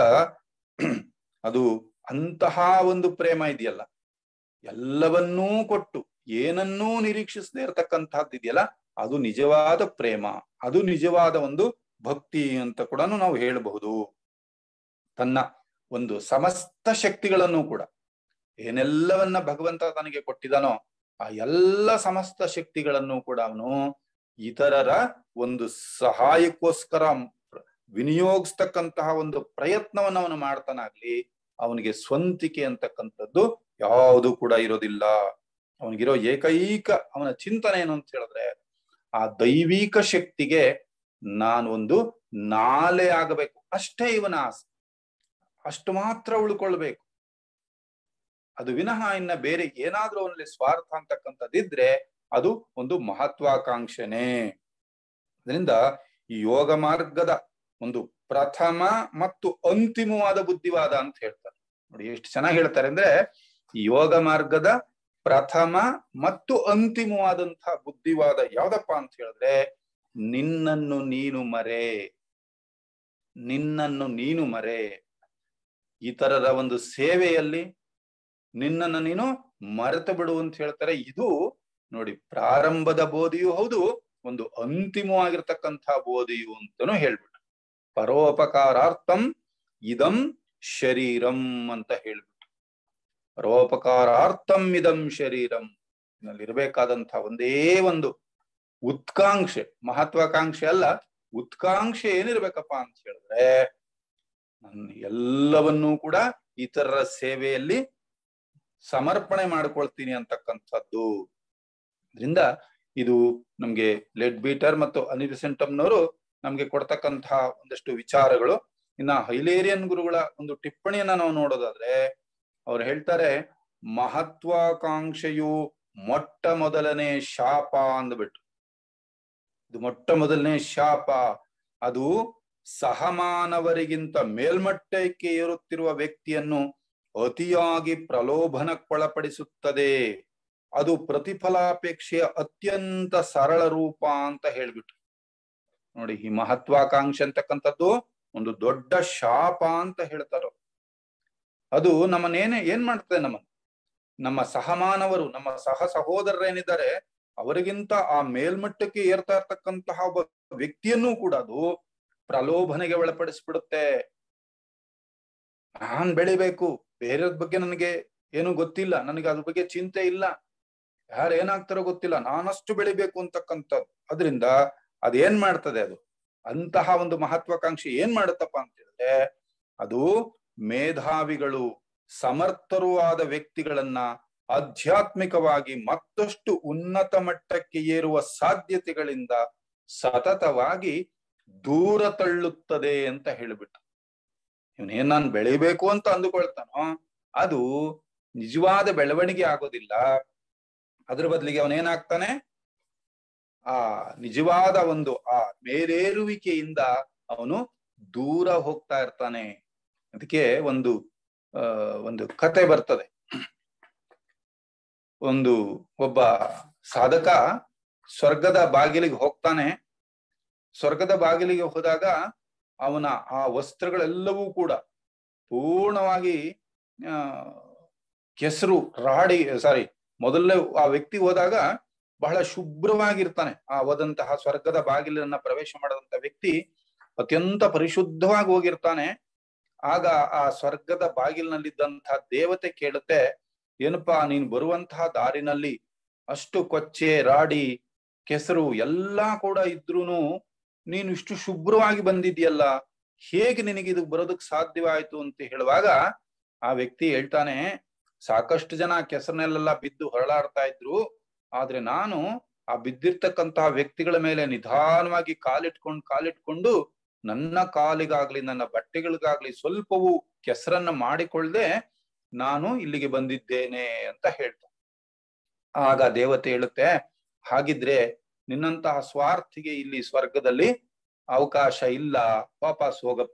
Speaker 1: ಅದು ಅಂತಹ ಒಂದು ಪ್ರೇಮ ಇದೆಯಲ್ಲ ಎಲ್ಲವನ್ನೂ ಕೊಟ್ಟು ಏನನ್ನೂ ನಿರೀಕ್ಷಿಸದೇ ಇರತಕ್ಕಂತಹದ್ದು ಇದೆಯಲ್ಲ ಅದು ನಿಜವಾದ ಪ್ರೇಮ ಅದು ನಿಜವಾದ ಒಂದು ಭಕ್ತಿ ಅಂತ ಕೂಡ ನಾವು ಹೇಳಬಹುದು ತನ್ನ ಒಂದು ಸಮಸ್ತ ಶಕ್ತಿಗಳನ್ನು ಕೂಡ ಏನೆಲ್ಲವನ್ನ ಭಗವಂತ ತನಗೆ ಕೊಟ್ಟಿದಾನೋ ಆ ಎಲ್ಲ ಸಮಸ್ತ ಶಕ್ತಿಗಳನ್ನು ಕೂಡ ಅವನು ಇತರರ ಒಂದು ಸಹಾಯಕ್ಕೋಸ್ಕರ ವಿನಿಯೋಗಿಸ್ತಕ್ಕಂತಹ ಒಂದು ಪ್ರಯತ್ನವನ್ನು ಅವನು ಮಾಡ್ತಾನಾಗ್ಲಿ ಅವನಿಗೆ ಸ್ವಂತಿಕೆ ಅಂತಕ್ಕಂಥದ್ದು ಯಾವುದು ಕೂಡ ಇರೋದಿಲ್ಲ ಅವನಿಗಿರೋ ಏಕೈಕ ಅವನ ಚಿಂತನೆ ಏನು ಅಂತ ಹೇಳಿದ್ರೆ ಆ ದೈವಿಕ ಶಕ್ತಿಗೆ ನಾನು ಒಂದು ನಾಲೆ ಆಗಬೇಕು ಅಷ್ಟೇ ಇವನ ಆಸೆ ಅಷ್ಟು ಮಾತ್ರ ಉಳ್ಕೊಳ್ಬೇಕು ಅದು ವಿನಃ ಇನ್ನ ಬೇರೆ ಏನಾದ್ರೂ ಅವನಲ್ಲಿ ಸ್ವಾರ್ಥ ಅಂತಕ್ಕಂಥದ್ದಿದ್ರೆ ಅದು ಒಂದು ಮಹತ್ವಾಕಾಂಕ್ಷೆನೆ ಅದರಿಂದ ಈ ಯೋಗ ಮಾರ್ಗದ ಒಂದು ಪ್ರಥಮ ಮತ್ತು ಅಂತಿಮವಾದ ಬುದ್ಧಿವಾದ ಅಂತ ಹೇಳ್ತಾರೆ ನೋಡಿ ಎಷ್ಟು ಚೆನ್ನಾಗಿ ಹೇಳ್ತಾರೆ ಅಂದ್ರೆ ಈ ಯೋಗ ಮಾರ್ಗದ ಪ್ರಥಮ ಮತ್ತು ಅಂತಿಮವಾದಂತಹ ಬುದ್ಧಿವಾದ ಯಾವ್ದಪ್ಪ ಅಂತ ಹೇಳಿದ್ರೆ ನಿನ್ನನ್ನು ನೀನು ಮರೆ ನಿನ್ನನ್ನು ನೀನು ಮರೆ ಇತರರ ಒಂದು ಸೇವೆಯಲ್ಲಿ ನಿನ್ನನ್ನು ನೀನು ಮರೆತು ಬಿಡು ಅಂತ ಹೇಳ್ತಾರೆ ಇದು ನೋಡಿ ಪ್ರಾರಂಭದ ಬೋಧಿಯೂ ಹೌದು ಒಂದು ಅಂತಿಮವಾಗಿರ್ತಕ್ಕಂತಹ ಬೋಧಿಯು ಅಂತಾನು ಹೇಳ್ಬಿಟ್ಟು ಪರೋಪಕಾರಾರ್ಥಂ ಇದಂ ಶರೀರಂ ಅಂತ ಹೇಳ್ಬಿಟ್ಟು ಪರೋಪಕಾರಾರ್ಥಂ ಇದಂ ಶರೀರಂ ಇರಬೇಕಾದಂತಹ ಒಂದೇ ಒಂದು ಉತ್ಕಾಂಕ್ಷೆ ಮಹತ್ವಾಕಾಂಕ್ಷೆ ಅಲ್ಲ ಉತ್ಕಾಂಕ್ಷೆ ಏನಿರ್ಬೇಕಪ್ಪ ಅಂತ ಹೇಳಿದ್ರೆ ನನ್ನ ಎಲ್ಲವನ್ನೂ ಕೂಡ ಇತರರ ಸೇವೆಯಲ್ಲಿ ಸಮರ್ಪಣೆ ಮಾಡ್ಕೊಳ್ತೀನಿ ಅಂತಕ್ಕಂಥದ್ದು ಅದರಿಂದ ಇದು ನಮ್ಗೆ ಲೆಡ್ ಬೀಟರ್ ಮತ್ತು ಅನಿಬಿಸೆಂಟಮ್ನವರು ನಮ್ಗೆ ಕೊಡ್ತಕ್ಕಂತಹ ಒಂದಷ್ಟು ವಿಚಾರಗಳು ಇನ್ನ ಹೈಲೇರಿಯನ್ ಗುರುಗಳ ಒಂದು ಟಿಪ್ಪಣಿಯನ್ನ ನಾವು ನೋಡೋದಾದ್ರೆ ಅವ್ರು ಹೇಳ್ತಾರೆ ಮಹತ್ವಾಕಾಂಕ್ಷೆಯು ಮೊಟ್ಟ ಮೊದಲನೇ ಶಾಪ ಅಂದ್ಬಿಟ್ಟು ಇದು ಮೊಟ್ಟ ಮೊದಲನೇ ಶಾಪ ಅದು ಸಹಮಾನವರಿಗಿಂತ ಮೇಲ್ಮಟ್ಟಕ್ಕೆ ಏರುತ್ತಿರುವ ವ್ಯಕ್ತಿಯನ್ನು ಅತಿಯಾಗಿ ಪ್ರಲೋಭನಕ್ಕೊಳಪಡಿಸುತ್ತದೆ ಅದು ಪ್ರತಿಫಲಾಪೇಕ್ಷೆಯ ಅತ್ಯಂತ ಸರಳ ರೂಪ ಅಂತ ಹೇಳ್ಬಿಟ್ಟು ನೋಡಿ ಈ ಮಹತ್ವಾಕಾಂಕ್ಷೆ ಅಂತಕ್ಕಂಥದ್ದು ಒಂದು ದೊಡ್ಡ ಶಾಪ ಅಂತ ಹೇಳ್ತಾರ ಅದು ನಮ್ಮನ್ನೇನೆ ಏನ್ ಮಾಡ್ತದೆ ನಮ್ಮನ್ನ ನಮ್ಮ ಸಹಮಾನವರು ನಮ್ಮ ಸಹ ಸಹೋದರರೇನಿದ್ದಾರೆ ಅವರಿಗಿಂತ ಆ ಮೇಲ್ಮಟ್ಟಕ್ಕೆ ಏರ್ತಾ ಇರ್ತಕ್ಕಂತಹ ಒಬ್ಬ ವ್ಯಕ್ತಿಯನ್ನೂ ಕೂಡ ಅದು ಪ್ರಲೋಭನೆಗೆ ಒಳಪಡಿಸ್ಬಿಡುತ್ತೆ ನಾನ್ ಬೆಳಿಬೇಕು ಬೇರೆಯವ್ರ ಬಗ್ಗೆ ನನಗೆ ಏನು ಗೊತ್ತಿಲ್ಲ ನನಗೆ ಅದ್ರ ಬಗ್ಗೆ ಚಿಂತೆ ಇಲ್ಲ ಯಾರು ಏನಾಗ್ತಾರೋ ಗೊತ್ತಿಲ್ಲ ನಾನಷ್ಟು ಬೆಳಿಬೇಕು ಅಂತಕ್ಕಂಥದ್ದು ಅದರಿಂದ ಅದೇನ್ ಮಾಡ್ತದೆ ಅದು ಅಂತಹ ಒಂದು ಮಹತ್ವಾಕಾಂಕ್ಷೆ ಏನ್ ಮಾಡುತ್ತಪ್ಪ ಅಂತ ಹೇಳಿದ್ರೆ ಅದು ಮೇಧಾವಿಗಳು ಸಮರ್ಥರೂ ಆದ ವ್ಯಕ್ತಿಗಳನ್ನ ಆಧ್ಯಾತ್ಮಿಕವಾಗಿ ಮತ್ತಷ್ಟು ಉನ್ನತ ಮಟ್ಟಕ್ಕೆ ಏರುವ ಸಾಧ್ಯತೆಗಳಿಂದ ಸತತವಾಗಿ ದೂರ ತಳ್ಳುತ್ತದೆ ಅಂತ ಹೇಳ್ಬಿಟ್ಟು ಇವನೇನ್ ನಾನು ಬೆಳಿಬೇಕು ಅಂತ ಅಂದುಕೊಳ್ತಾನೋ ಅದು ನಿಜವಾದ ಬೆಳವಣಿಗೆ ಆಗೋದಿಲ್ಲ ಅದ್ರ ಬದಲಿಗೆ ಅವನೇನಾಗ್ತಾನೆ ಆ ನಿಜವಾದ ಒಂದು ಆ ಮೇಲೇರುವಿಕೆಯಿಂದ ಅವನು ದೂರ ಹೋಗ್ತಾ ಇರ್ತಾನೆ ಅದಕ್ಕೆ ಒಂದು ಆ ಒಂದು ಕತೆ ಬರ್ತದೆ ಒಂದು ಒಬ್ಬ ಸಾಧಕ ಸ್ವರ್ಗದ ಬಾಗಿಲಿಗೆ ಹೋಗ್ತಾನೆ ಸ್ವರ್ಗದ ಬಾಗಿಲಿಗೆ ಹೋದಾಗ ಅವನ ಆ ವಸ್ತ್ರಗಳೆಲ್ಲವೂ ಕೂಡ ಪೂರ್ಣವಾಗಿ ಆ ಕೆಸರು ರಾಡಿ ಸಾರಿ ಮೊದಲನೇ ಆ ವ್ಯಕ್ತಿ ಹೋದಾಗ ಬಹಳ ಶುಭ್ರವಾಗಿರ್ತಾನೆ ಆ ಹೋದಂತಹ ಸ್ವರ್ಗದ ಬಾಗಿಲನ್ನ ಪ್ರವೇಶ ಮಾಡದಂತ ವ್ಯಕ್ತಿ ಅತ್ಯಂತ ಪರಿಶುದ್ಧವಾಗಿ ಹೋಗಿರ್ತಾನೆ ಆಗ ಆ ಸ್ವರ್ಗದ ಬಾಗಿಲಿನಲ್ಲಿದ್ದಂತಹ ದೇವತೆ ಕೇಳುತ್ತೆ ಏನಪ್ಪಾ ನೀನ್ ಬರುವಂತಹ ದಾರಿನಲ್ಲಿ ಅಷ್ಟು ಕೊಚ್ಚೆ ರಾಡಿ ಕೆಸರು ಎಲ್ಲಾ ಕೂಡ ಇದ್ರೂನು ನೀನು ಇಷ್ಟು ಶುಭ್ರವಾಗಿ ಬಂದಿದ್ಯಲ್ಲ ಹೇಗೆ ನಿನಗೆ ಇದು ಬರೋದಕ್ ಸಾಧ್ಯವಾಯ್ತು ಅಂತ ಹೇಳುವಾಗ ಆ ವ್ಯಕ್ತಿ ಹೇಳ್ತಾನೆ ಸಾಕಷ್ಟು ಜನ ಕೆಸರಿನಲ್ಲೆಲ್ಲ ಬಿದ್ದು ಹೊರಳಾಡ್ತಾ ಇದ್ರು ಆದ್ರೆ ನಾನು ಆ ಬಿದ್ದಿರ್ತಕ್ಕಂತಹ ವ್ಯಕ್ತಿಗಳ ಮೇಲೆ ನಿಧಾನವಾಗಿ ಕಾಲಿಟ್ಕೊಂಡು ಕಾಲಿಟ್ಕೊಂಡು ನನ್ನ ಕಾಲಿಗಾಗ್ಲಿ ನನ್ನ ಬಟ್ಟೆಗಳಿಗಾಗ್ಲಿ ಸ್ವಲ್ಪವೂ ಕೆಸರನ್ನ ಮಾಡಿಕೊಳ್ಳದೆ ನಾನು ಇಲ್ಲಿಗೆ ಬಂದಿದ್ದೇನೆ ಅಂತ ಹೇಳ್ತಾನೆ ಆಗ ದೇವತೆ ಹೇಳುತ್ತೆ ಹಾಗಿದ್ರೆ ನಿನ್ನಂತಹ ಸ್ವಾರ್ಥಿಗೆ ಇಲ್ಲಿ ಸ್ವರ್ಗದಲ್ಲಿ ಅವಕಾಶ ಇಲ್ಲ ವಾಪಸ್ ಹೋಗಪ್ಪ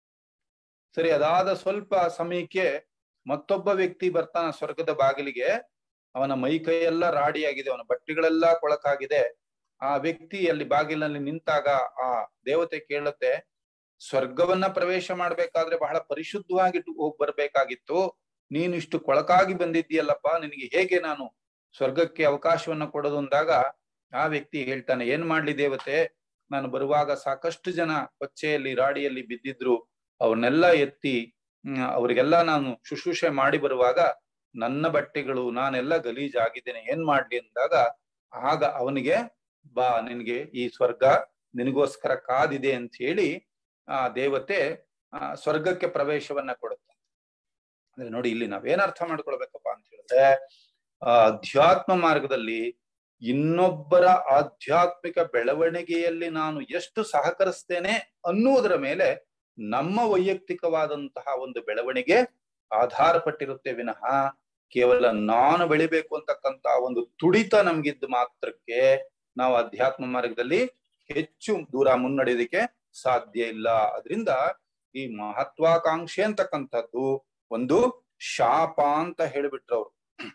Speaker 1: ಸರಿ ಅದಾದ ಸ್ವಲ್ಪ ಸಮಯಕ್ಕೆ ಮತ್ತೊಬ್ಬ ವ್ಯಕ್ತಿ ಬರ್ತಾನ ಸ್ವರ್ಗದ ಬಾಗಿಲಿಗೆ ಅವನ ಮೈ ಕೈಯೆಲ್ಲ ರಾಡಿಯಾಗಿದೆ ಅವನ ಬಟ್ಟೆಗಳೆಲ್ಲ ಕೊಳಕಾಗಿದೆ ಆ ವ್ಯಕ್ತಿ ಅಲ್ಲಿ ಬಾಗಿಲಿನಲ್ಲಿ ನಿಂತಾಗ ಆ ದೇವತೆ ಕೇಳುತ್ತೆ ಸ್ವರ್ಗವನ್ನ ಪ್ರವೇಶ ಮಾಡ್ಬೇಕಾದ್ರೆ ಬಹಳ ಪರಿಶುದ್ಧವಾಗಿ ಹೋಗಿ ಬರ್ಬೇಕಾಗಿತ್ತು ನೀನು ಇಷ್ಟು ಕೊಳಕಾಗಿ ಬಂದಿದ್ದೀಯಲ್ಲಪ್ಪ ನಿನಗೆ ಹೇಗೆ ನಾನು ಸ್ವರ್ಗಕ್ಕೆ ಅವಕಾಶವನ್ನ ಕೊಡೋದು ಅಂದಾಗ ಆ ವ್ಯಕ್ತಿ ಹೇಳ್ತಾನೆ ಏನ್ ಮಾಡ್ಲಿ ದೇವತೆ ನಾನು ಬರುವಾಗ ಸಾಕಷ್ಟು ಜನ ಕೊಚ್ಚೆಯಲ್ಲಿ ರಾಡಿಯಲ್ಲಿ ಬಿದ್ದಿದ್ರು ಅವ್ರನ್ನೆಲ್ಲ ಎತ್ತಿ ಅವ್ರಿಗೆಲ್ಲ ನಾನು ಶುಶ್ರೂಷೆ ಮಾಡಿ ಬರುವಾಗ ನನ್ನ ಬಟ್ಟೆಗಳು ನಾನೆಲ್ಲ ಗಲೀಜಾಗಿದ್ದೇನೆ ಏನ್ ಮಾಡ್ಲಿ ಅಂದಾಗ ಆಗ ಅವನಿಗೆ ಬಾ ನಿನ್ಗೆ ಈ ಸ್ವರ್ಗ ನಿನಗೋಸ್ಕರ ಕಾದಿದೆ ಅಂತ ಹೇಳಿ ಆ ದೇವತೆ ಆ ಸ್ವರ್ಗಕ್ಕೆ ಪ್ರವೇಶವನ್ನ ಕೊಡುತ್ತೆ ಅಂದ್ರೆ ನೋಡಿ ಇಲ್ಲಿ ನಾವೇನ್ ಅರ್ಥ ಮಾಡ್ಕೊಳ್ಬೇಕಪ್ಪ ಅಂತ ಹೇಳಿದ್ರೆ ಆ ಅಧ್ಯಾತ್ಮ ಮಾರ್ಗದಲ್ಲಿ ಇನ್ನೊಬ್ಬರ ಆಧ್ಯಾತ್ಮಿಕ ಬೆಳವಣಿಗೆಯಲ್ಲಿ ನಾನು ಎಷ್ಟು ಸಹಕರಿಸ್ತೇನೆ ಅನ್ನುವುದರ ಮೇಲೆ ನಮ್ಮ ವೈಯಕ್ತಿಕವಾದಂತಹ ಒಂದು ಬೆಳವಣಿಗೆ ಆಧಾರ ಪಟ್ಟಿರುತ್ತೆ ವಿನಃ ಕೇವಲ ನಾನು ಬೆಳಿಬೇಕು ಅಂತಕ್ಕಂತ ಒಂದು ತುಡಿತ ನಮ್ಗಿದ್ದು ಮಾತ್ರಕ್ಕೆ ನಾವು ಅಧ್ಯಾತ್ಮ ಮಾರ್ಗದಲ್ಲಿ ಹೆಚ್ಚು ದೂರ ಮುನ್ನಡೆಯೋದಕ್ಕೆ ಸಾಧ್ಯ ಇಲ್ಲ ಅದರಿಂದ ಈ ಮಹತ್ವಾಕಾಂಕ್ಷೆ ಅಂತಕ್ಕಂಥದ್ದು ಒಂದು ಶಾಪ ಅಂತ ಹೇಳಿಬಿಟ್ರು ಅವ್ರು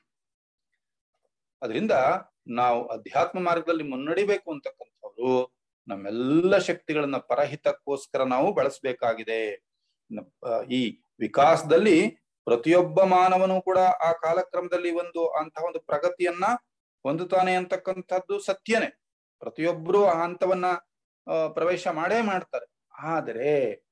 Speaker 1: ಅದರಿಂದ ನಾವು ಅಧ್ಯಾತ್ಮ ಮಾರ್ಗದಲ್ಲಿ ಮುನ್ನಡಿಬೇಕು ಅಂತಕ್ಕಂಥವ್ರು ನಮ್ಮೆಲ್ಲ ಶಕ್ತಿಗಳನ್ನ ಪರಹಿತಕ್ಕೋಸ್ಕರ ನಾವು ಬಳಸಬೇಕಾಗಿದೆ ಈ ವಿಕಾಸದಲ್ಲಿ ಪ್ರತಿಯೊಬ್ಬ ಮಾನವನು ಕೂಡ ಆ ಕಾಲಕ್ರಮದಲ್ಲಿ ಒಂದು ಅಂತಹ ಒಂದು ಪ್ರಗತಿಯನ್ನ ಹೊಂದುತ್ತಾನೆ ಅಂತಕ್ಕಂಥದ್ದು ಸತ್ಯನೇ ಪ್ರತಿಯೊಬ್ರು ಆ ಹಂತವನ್ನ ಪ್ರವೇಶ ಮಾಡೇ ಮಾಡ್ತಾರೆ ಆದರೆ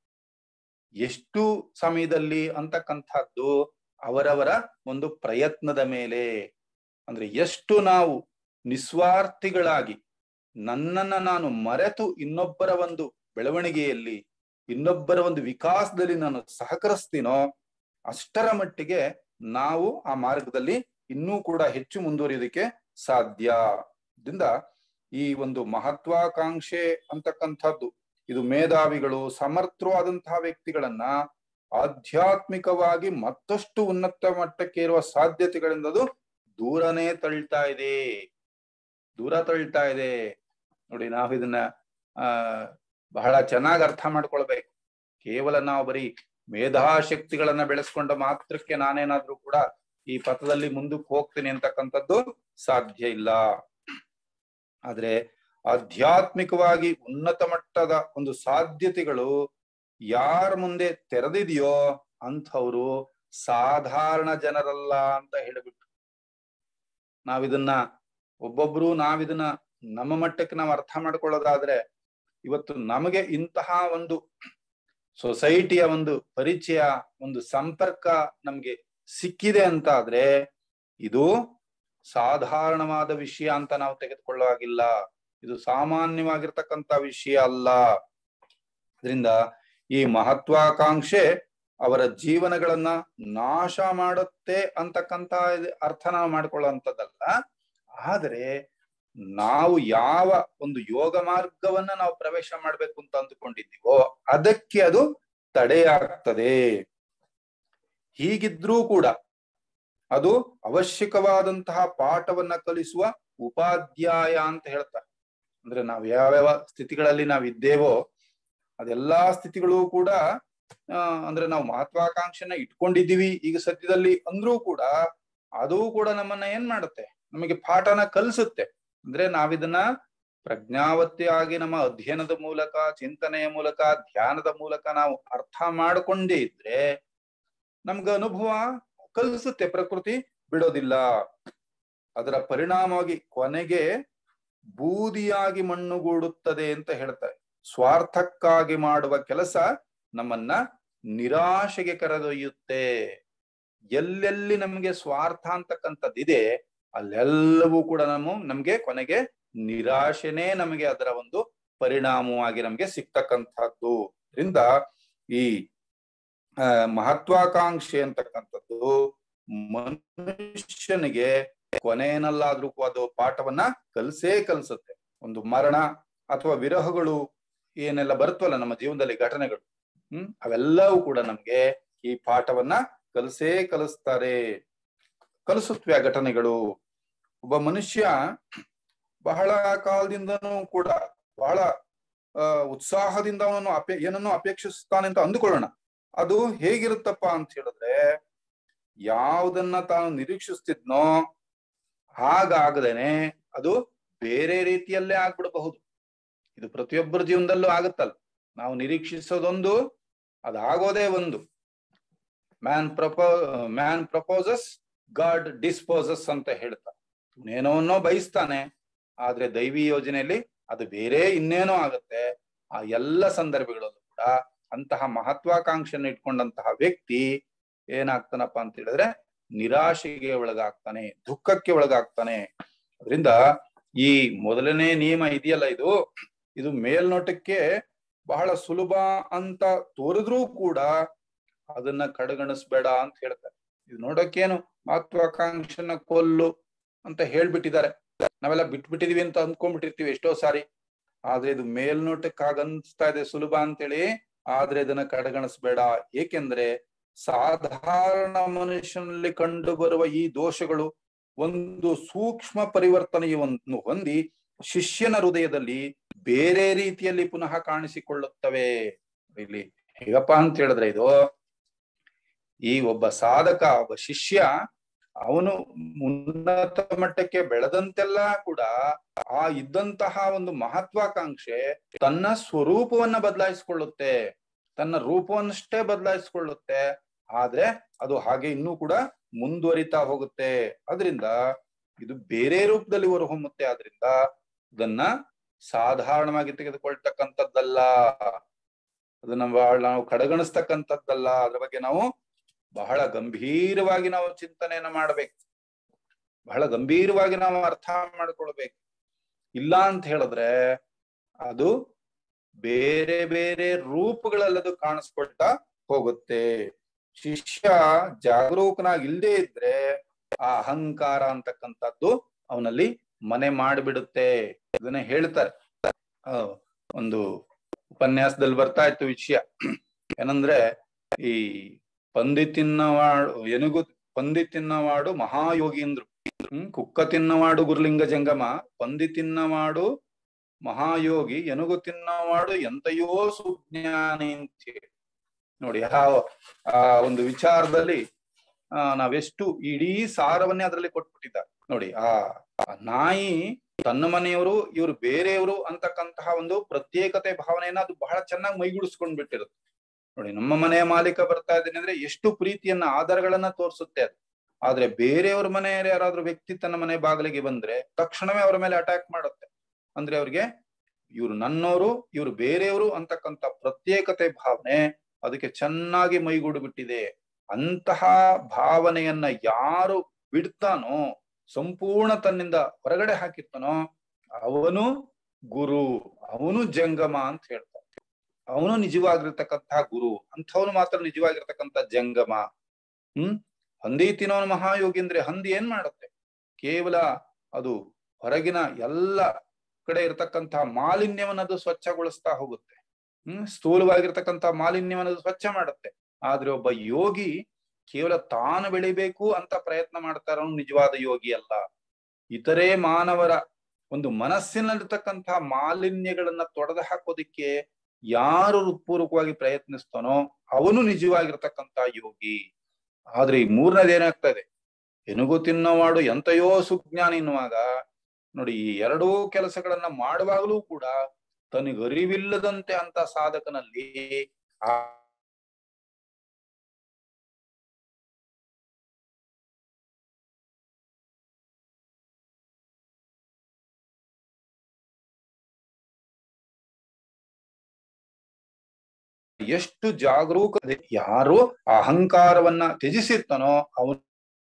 Speaker 1: ಎಷ್ಟು ಸಮಯದಲ್ಲಿ ಅಂತಕ್ಕಂಥದ್ದು ಅವರವರ ಒಂದು ಪ್ರಯತ್ನದ ಮೇಲೆ ಅಂದ್ರೆ ಎಷ್ಟು ನಾವು ನಿಸ್ವಾರ್ಥಿಗಳಾಗಿ ನನ್ನನ್ನ ನಾನು ಮರೆತು ಇನ್ನೊಬ್ಬರ ಒಂದು ಬೆಳವಣಿಗೆಯಲ್ಲಿ ಇನ್ನೊಬ್ಬರ ಒಂದು ವಿಕಾಸದಲ್ಲಿ ನಾನು ಸಹಕರಿಸ್ತೀನೋ ಅಷ್ಟರ ಮಟ್ಟಿಗೆ ನಾವು ಆ ಮಾರ್ಗದಲ್ಲಿ ಇನ್ನೂ ಕೂಡ ಹೆಚ್ಚು ಮುಂದುವರಿಯೋದಕ್ಕೆ ಸಾಧ್ಯ ಇದರಿಂದ ಈ ಒಂದು ಮಹತ್ವಾಕಾಂಕ್ಷೆ ಅಂತಕ್ಕಂಥದ್ದು ಇದು ಮೇಧಾವಿಗಳು ಸಮರ್ಥರು ಆದಂತಹ ವ್ಯಕ್ತಿಗಳನ್ನ ಆಧ್ಯಾತ್ಮಿಕವಾಗಿ ಮತ್ತಷ್ಟು ಉನ್ನತ ಮಟ್ಟಕ್ಕೆ ಇರುವ ಸಾಧ್ಯತೆಗಳಿಂದ ಅದು ದೂರನೇ ತಳ್ತಾ ಇದೆ ದೂರ ತಳ್ತಾ ಇದೆ ನೋಡಿ ನಾವು ಇದನ್ನ ಆ ಬಹಳ ಚೆನ್ನಾಗಿ ಅರ್ಥ ಮಾಡ್ಕೊಳ್ಬೇಕು ಕೇವಲ ನಾವು ಬರೀ ಮೇಧಾಶಕ್ತಿಗಳನ್ನ ಬೆಳೆಸ್ಕೊಂಡ ಮಾತ್ರಕ್ಕೆ ನಾನೇನಾದ್ರೂ ಕೂಡ ಈ ಪಥದಲ್ಲಿ ಮುಂದಕ್ಕೆ ಹೋಗ್ತೀನಿ ಅಂತಕ್ಕಂಥದ್ದು ಸಾಧ್ಯ ಇಲ್ಲ ಆದ್ರೆ ಆಧ್ಯಾತ್ಮಿಕವಾಗಿ ಉನ್ನತ ಮಟ್ಟದ ಒಂದು ಸಾಧ್ಯತೆಗಳು ಯಾರ ಮುಂದೆ ತೆರೆದಿದೆಯೋ ಅಂಥವ್ರು ಸಾಧಾರಣ ಜನರಲ್ಲ ಅಂತ ಹೇಳಿಬಿಟ್ರು ನಾವಿದನ್ನ ಒಬ್ಬೊಬ್ರು ನಾವಿದನ್ನ ನಮ್ಮ ಮಟ್ಟಕ್ಕೆ ನಾವು ಅರ್ಥ ಮಾಡ್ಕೊಳ್ಳೋದಾದ್ರೆ ಇವತ್ತು ನಮಗೆ ಇಂತಹ ಒಂದು ಸೊಸೈಟಿಯ ಒಂದು ಪರಿಚಯ ಒಂದು ಸಂಪರ್ಕ ನಮ್ಗೆ ಸಿಕ್ಕಿದೆ ಅಂತ ಆದ್ರೆ ಇದು ಸಾಧಾರಣವಾದ ವಿಷಯ ಅಂತ ನಾವು ತೆಗೆದುಕೊಳ್ಳೋ ಹಾಗಿಲ್ಲ ಇದು ಸಾಮಾನ್ಯವಾಗಿರ್ತಕ್ಕಂಥ ವಿಷಯ ಅಲ್ಲ ಅದರಿಂದ ಈ ಮಹತ್ವಾಕಾಂಕ್ಷೆ ಅವರ ಜೀವನಗಳನ್ನ ನಾಶ ಮಾಡುತ್ತೆ ಅಂತಕ್ಕಂತ ಅರ್ಥ ನಾವು ಮಾಡ್ಕೊಳ್ಳುವಂಥದ್ದಲ್ಲ ಆದರೆ ನಾವು ಯಾವ ಒಂದು ಯೋಗ ಮಾರ್ಗವನ್ನ ನಾವು ಪ್ರವೇಶ ಮಾಡ್ಬೇಕು ಅಂತ ಅಂದುಕೊಂಡಿದ್ದೀವೋ ಅದಕ್ಕೆ ಅದು ತಡೆಯಾಗ್ತದೆ ಹೀಗಿದ್ರೂ ಕೂಡ ಅದು ಅವಶ್ಯಕವಾದಂತಹ ಪಾಠವನ್ನ ಕಲಿಸುವ ಉಪಾಧ್ಯಾಯ ಅಂತ ಹೇಳ್ತಾರೆ ಅಂದ್ರೆ ನಾವ್ ಯಾವ್ಯಾವ ಸ್ಥಿತಿಗಳಲ್ಲಿ ನಾವ್ ಇದ್ದೇವೋ ಅದೆಲ್ಲಾ ಸ್ಥಿತಿಗಳು ಕೂಡ ಆ ಅಂದ್ರೆ ನಾವು ಮಹತ್ವಾಕಾಂಕ್ಷೆನ ಇಟ್ಕೊಂಡಿದ್ದೀವಿ ಈಗ ಸದ್ಯದಲ್ಲಿ ಅಂದ್ರೂ ಕೂಡ ಅದು ಕೂಡ ನಮ್ಮನ್ನ ಏನ್ ಮಾಡುತ್ತೆ ನಮಗೆ ಪಾಠನ ಕಲಿಸುತ್ತೆ ಅಂದ್ರೆ ನಾವಿದನ್ನ ಪ್ರಜ್ಞಾವತಿಯಾಗಿ ನಮ್ಮ ಅಧ್ಯಯನದ ಮೂಲಕ ಚಿಂತನೆಯ ಮೂಲಕ ಧ್ಯಾನದ ಮೂಲಕ ನಾವು ಅರ್ಥ ಮಾಡ್ಕೊಂಡೇ ಇದ್ರೆ ನಮ್ಗ ಅನುಭವ ಕಲಿಸುತ್ತೆ ಪ್ರಕೃತಿ ಬಿಡೋದಿಲ್ಲ ಅದರ ಪರಿಣಾಮವಾಗಿ ಕೊನೆಗೆ ಬೂದಿಯಾಗಿ ಮಣ್ಣುಗೂಡುತ್ತದೆ ಅಂತ ಹೇಳ್ತಾರೆ ಸ್ವಾರ್ಥಕ್ಕಾಗಿ ಮಾಡುವ ಕೆಲಸ ನಮ್ಮನ್ನ ನಿರಾಶೆಗೆ ಕರೆದೊಯ್ಯುತ್ತೆ ಎಲ್ಲೆಲ್ಲಿ ನಮಗೆ ಸ್ವಾರ್ಥ ಅಂತಕ್ಕಂಥದ್ದಿದೆ ಅಲ್ಲೆಲ್ಲವೂ ಕೂಡ ನಮ್ಮ ನಮ್ಗೆ ಕೊನೆಗೆ ನಿರಾಶೆನೇ ನಮಗೆ ಅದರ ಒಂದು ಪರಿಣಾಮವಾಗಿ ನಮ್ಗೆ ಸಿಗ್ತಕ್ಕಂಥದ್ದು ಇದರಿಂದ ಈ ಆ ಮಹತ್ವಾಕಾಂಕ್ಷೆ ಅಂತಕ್ಕಂಥದ್ದು ಮನುಷ್ಯನಿಗೆ ಕೊನೆಯನಲ್ಲಾದ್ರೂ ಅದು ಪಾಠವನ್ನ ಕಲ್ಸೇ ಕಲ್ಸುತ್ತೆ ಒಂದು ಮರಣ ಅಥವಾ ವಿರಹಗಳು ಏನೆಲ್ಲ ಬರುತ್ತವಲ್ಲ ನಮ್ಮ ಜೀವನದಲ್ಲಿ ಘಟನೆಗಳು ಹ್ಮ್ ಅವೆಲ್ಲವೂ ಕೂಡ ನಮ್ಗೆ ಈ ಪಾಠವನ್ನ ಕಲಿಸೇ ಕಲಿಸ್ತಾರೆ ಕಲಿಸುತ್ತವೆ ಆ ಘಟನೆಗಳು ಒಬ್ಬ ಮನುಷ್ಯ ಬಹಳ ಕಾಲದಿಂದನೂ ಕೂಡ ಬಹಳ ಅಹ್ ಉತ್ಸಾಹದಿಂದ ಅವನನ್ನು ಅಪೇ ಏನನ್ನು ಅಪೇಕ್ಷಿಸ್ತಾನೆ ಅಂತ ಅಂದುಕೊಳ್ಳೋಣ ಅದು ಹೇಗಿರುತ್ತಪ್ಪ ಅಂತ ಹೇಳಿದ್ರೆ ಯಾವುದನ್ನ ತಾನು ನಿರೀಕ್ಷಿಸ್ತಿದ್ನೋ ಹಾಗಾಗದೇನೆ ಅದು ಬೇರೆ ರೀತಿಯಲ್ಲೇ ಆಗ್ಬಿಡಬಹುದು ಇದು ಪ್ರತಿಯೊಬ್ಬರ ಜೀವನದಲ್ಲೂ ಆಗುತ್ತಲ್ಲ ನಾವು ನಿರೀಕ್ಷಿಸೋದೊಂದು ಅದಾಗೋದೇ ಒಂದು ಮ್ಯಾನ್ ಪ್ರಪೋ ಮ್ಯಾನ್ ಪ್ರಪೋಸಸ್ ಗಾಡ್ ಡಿಸ್ಪೋಸಸ್ ಅಂತ ಹೇಳ್ತಾರೆ ಏನೋನ್ನೋ ಬಯಸ್ತಾನೆ ಆದ್ರೆ ದೈವಿ ಯೋಜನೆಯಲ್ಲಿ ಅದು ಬೇರೆ ಇನ್ನೇನೋ ಆಗುತ್ತೆ ಆ ಎಲ್ಲ ಸಂದರ್ಭಗಳಲ್ಲೂ ಕೂಡ ಅಂತಹ ಮಹತ್ವಾಕಾಂಕ್ಷೆಯನ್ನು ಇಟ್ಕೊಂಡಂತಹ ವ್ಯಕ್ತಿ ಏನಾಗ್ತಾನಪ್ಪ ಅಂತ ಹೇಳಿದ್ರೆ ನಿರಾಶೆಗೆ ಒಳಗಾಗ್ತಾನೆ ದುಃಖಕ್ಕೆ ಒಳಗಾಗ್ತಾನೆ ಅದರಿಂದ ಈ ಮೊದಲನೇ ನಿಯಮ ಇದೆಯಲ್ಲ ಇದು ಇದು ಮೇಲ್ನೋಟಕ್ಕೆ ಬಹಳ ಸುಲಭ ಅಂತ ತೋರಿದ್ರೂ ಕೂಡ ಅದನ್ನ ಕಡೆಗಣಿಸ್ಬೇಡ ಅಂತ ಹೇಳ್ತಾರೆ ಇದು ನೋಡಕ್ಕೇನು ಮಹತ್ವಾಕಾಂಕ್ಷೆನ ಕೊಲ್ಲು ಅಂತ ಹೇಳ್ಬಿಟ್ಟಿದ್ದಾರೆ ನಾವೆಲ್ಲ ಬಿಟ್ಬಿಟ್ಟಿದೀವಿ ಅಂತ ಅಂದ್ಕೊಂಡ್ಬಿಟ್ಟಿರ್ತೀವಿ ಎಷ್ಟೋ ಸಾರಿ ಆದ್ರೆ ಇದು ಮೇಲ್ನೋಟಕ್ಕೆ ಆಗನ್ಸ್ತಾ ಇದೆ ಸುಲಭ ಅಂತೇಳಿ ಆದ್ರೆ ಇದನ್ನ ಕಡೆಗಣಿಸ್ಬೇಡ ಏಕೆಂದ್ರೆ ಸಾಧಾರಣ ಮನುಷ್ಯನಲ್ಲಿ ಕಂಡು ಬರುವ ಈ ದೋಷಗಳು ಒಂದು ಸೂಕ್ಷ್ಮ ಪರಿವರ್ತನೆಯನ್ನು ಹೊಂದಿ ಶಿಷ್ಯನ ಹೃದಯದಲ್ಲಿ ಬೇರೆ ರೀತಿಯಲ್ಲಿ ಪುನಃ ಕಾಣಿಸಿಕೊಳ್ಳುತ್ತವೆ ಇಲ್ಲಿ ಹೇಗಪ್ಪ ಅಂತ ಹೇಳಿದ್ರೆ ಇದು ಈ ಒಬ್ಬ ಸಾಧಕ ಒಬ್ಬ ಶಿಷ್ಯ ಅವನು ಉನ್ನತ ಮಟ್ಟಕ್ಕೆ ಬೆಳೆದಂತೆಲ್ಲ ಕೂಡ ಆ ಇದ್ದಂತಹ ಒಂದು ಮಹತ್ವಾಕಾಂಕ್ಷೆ ತನ್ನ ಸ್ವರೂಪವನ್ನ ಬದಲಾಯಿಸಿಕೊಳ್ಳುತ್ತೆ ತನ್ನ ರೂಪವನ್ನಷ್ಟೇ ಬದಲಾಯಿಸಿಕೊಳ್ಳುತ್ತೆ ಆದ್ರೆ ಅದು ಹಾಗೆ ಇನ್ನೂ ಕೂಡ ಮುಂದುವರಿತಾ ಹೋಗುತ್ತೆ ಅದರಿಂದ ಇದು ಬೇರೆ ರೂಪದಲ್ಲಿ ಹೊರಹೊಮ್ಮುತ್ತೆ ಆದ್ರಿಂದ ಇದನ್ನ ಸಾಧಾರಣವಾಗಿ ತೆಗೆದುಕೊಳ್ತಕ್ಕಂಥದ್ದಲ್ಲ ಅದನ್ನ ಬಹಳ ನಾವು ಕಡೆಗಣಿಸ್ತಕ್ಕಂಥದ್ದಲ್ಲ ಅದ್ರ ಬಗ್ಗೆ ನಾವು ಬಹಳ ಗಂಭೀರವಾಗಿ ನಾವು ಚಿಂತನೆಯನ್ನ ಮಾಡ್ಬೇಕು ಬಹಳ ಗಂಭೀರವಾಗಿ ನಾವು ಅರ್ಥ ಮಾಡ್ಕೊಳ್ಬೇಕು ಇಲ್ಲ ಅಂತ ಹೇಳಿದ್ರೆ ಅದು ಬೇರೆ ಬೇರೆ ರೂಪಗಳಲ್ಲಿ ಅದು ಕಾಣಿಸ್ಕೊಳ್ತಾ ಹೋಗುತ್ತೆ ಶಿಷ್ಯ ಜಾಗರೂಕನಾಗಿ ಇಲ್ಲದೆ ಇದ್ರೆ ಆ ಅಹಂಕಾರ ಅಂತಕ್ಕಂಥದ್ದು ಅವನಲ್ಲಿ ಮನೆ ಮಾಡಿಬಿಡುತ್ತೆ ಇದನ್ನ ಹೇಳ್ತಾರೆ ಆ, ಒಂದು ಉಪನ್ಯಾಸದಲ್ಲಿ ಬರ್ತಾ ಇತ್ತು ವಿಷಯ ಏನಂದ್ರೆ ಈ ಪಂದಿ ತಿನ್ನವಾಡು ಎನುಗು ಪಂದಿ ತಿನ್ನವಾಡು ಮಹಾಯೋಗೀಂದ್ರು ಹ್ಮ್ ಕುಕ್ಕ ತಿನ್ನವಾಡು ಗುರುಲಿಂಗ ಜಂಗಮ ಪಂದಿ ತಿನ್ನವಾಡು ಮಹಾಯೋಗಿ ಎನುಗು ತಿನ್ನವಾಡು ಎಂತೆಯೋ ಸುಜ್ಞಾನಿ ಅಂತ ಹೇಳಿ ನೋಡಿ ಆ ಆ ಒಂದು ವಿಚಾರದಲ್ಲಿ ಆ ನಾವೆಷ್ಟು ಇಡೀ ಸಾರವನ್ನೇ ಅದರಲ್ಲಿ ಕೊಟ್ಬಿಟ್ಟಿದ್ದಾರೆ ನೋಡಿ ಆ ಆ ನಾಯಿ ತನ್ನ ಮನೆಯವರು ಇವರು ಬೇರೆಯವರು ಅಂತಕ್ಕಂತಹ ಒಂದು ಪ್ರತ್ಯೇಕತೆ ಭಾವನೆಯನ್ನ ಅದು ಬಹಳ ಚೆನ್ನಾಗಿ ಮೈಗೂಡಿಸ್ಕೊಂಡ್ ಬಿಟ್ಟಿರುತ್ತೆ ನೋಡಿ ನಮ್ಮ ಮನೆಯ ಮಾಲೀಕ ಬರ್ತಾ ಇದ್ದೀನಿ ಅಂದ್ರೆ ಎಷ್ಟು ಪ್ರೀತಿಯನ್ನ ಆಧಾರಗಳನ್ನ ತೋರಿಸುತ್ತೆ ಅದು ಆದ್ರೆ ಬೇರೆಯವ್ರ ಮನೆಯ ಯಾರಾದ್ರೂ ವ್ಯಕ್ತಿ ತನ್ನ ಮನೆ ಬಾಗಿಲಿಗೆ ಬಂದ್ರೆ ತಕ್ಷಣವೇ ಅವರ ಮೇಲೆ ಅಟ್ಯಾಕ್ ಮಾಡುತ್ತೆ ಅಂದ್ರೆ ಅವ್ರಿಗೆ ಇವ್ರು ನನ್ನವರು ಇವ್ರು ಬೇರೆಯವರು ಅಂತಕ್ಕಂಥ ಪ್ರತ್ಯೇಕತೆ ಭಾವನೆ ಅದಕ್ಕೆ ಚೆನ್ನಾಗಿ ಮೈಗೂಡು ಬಿಟ್ಟಿದೆ ಅಂತಹ ಭಾವನೆಯನ್ನ ಯಾರು ಬಿಡ್ತಾನೋ ಸಂಪೂರ್ಣ ತನ್ನಿಂದ ಹೊರಗಡೆ ಹಾಕಿರ್ತಾನೋ ಅವನು ಗುರು ಅವನು ಜಂಗಮ ಅಂತ ಹೇಳ್ತಾನೆ ಅವನು ನಿಜವಾಗಿರ್ತಕ್ಕಂತಹ ಗುರು ಅಂಥವನು ಮಾತ್ರ ನಿಜವಾಗಿರ್ತಕ್ಕಂಥ ಜಂಗಮ ಹ್ಮ್ ಹಂದಿ ತಿನ್ನೋನು ಮಹಾಯೋಗಿ ಅಂದ್ರೆ ಹಂದಿ ಏನ್ ಮಾಡುತ್ತೆ ಕೇವಲ ಅದು ಹೊರಗಿನ ಎಲ್ಲ ಕಡೆ ಇರತಕ್ಕಂತಹ ಮಾಲಿನ್ಯವನ್ನದು ಸ್ವಚ್ಛಗೊಳಿಸ್ತಾ ಹೋಗುತ್ತೆ ಹ್ಮ್ ಸ್ಥೂಲವಾಗಿರ್ತಕ್ಕಂತಹ ಮಾಲಿನ್ಯವನ್ನದು ಸ್ವಚ್ಛ ಮಾಡುತ್ತೆ ಆದ್ರೆ ಒಬ್ಬ ಯೋಗಿ ಕೇವಲ ತಾನು ಬೆಳಿಬೇಕು ಅಂತ ಪ್ರಯತ್ನ ಮಾಡ್ತಾರ ನಿಜವಾದ ಯೋಗಿ ಅಲ್ಲ ಇತರೆ ಮಾನವರ ಒಂದು ಮನಸ್ಸಿನಲ್ಲಿರ್ತಕ್ಕಂತಹ ಮಾಲಿನ್ಯಗಳನ್ನ ತೊಡೆದು ಹಾಕೋದಿಕ್ಕೆ ಯಾರು ಹೃತ್ಪೂರ್ವಕವಾಗಿ ಪ್ರಯತ್ನಿಸ್ತಾನೋ ಅವನು ನಿಜವಾಗಿರ್ತಕ್ಕಂತ ಯೋಗಿ ಆದ್ರೆ ಈ ಮೂರನೇದು ಏನಾಗ್ತಾ ಇದೆ ಎನುಗು ತಿನ್ನವಾಡು ಎಂತೆಯೋ ಸುಜ್ಞಾನಿ ಎನ್ನುವಾಗ ನೋಡಿ ಈ ಎರಡೂ ಕೆಲಸಗಳನ್ನ ಮಾಡುವಾಗಲೂ ಕೂಡ ತನಗರಿವಿಲ್ಲದಂತೆ ಅಂತ ಸಾಧಕನಲ್ಲಿ ಆ ಎಷ್ಟು ಜಾಗರೂಕ ಯಾರು ಅಹಂಕಾರವನ್ನ ತ್ಯಜಿಸಿರ್ತಾನೋ ಅವನು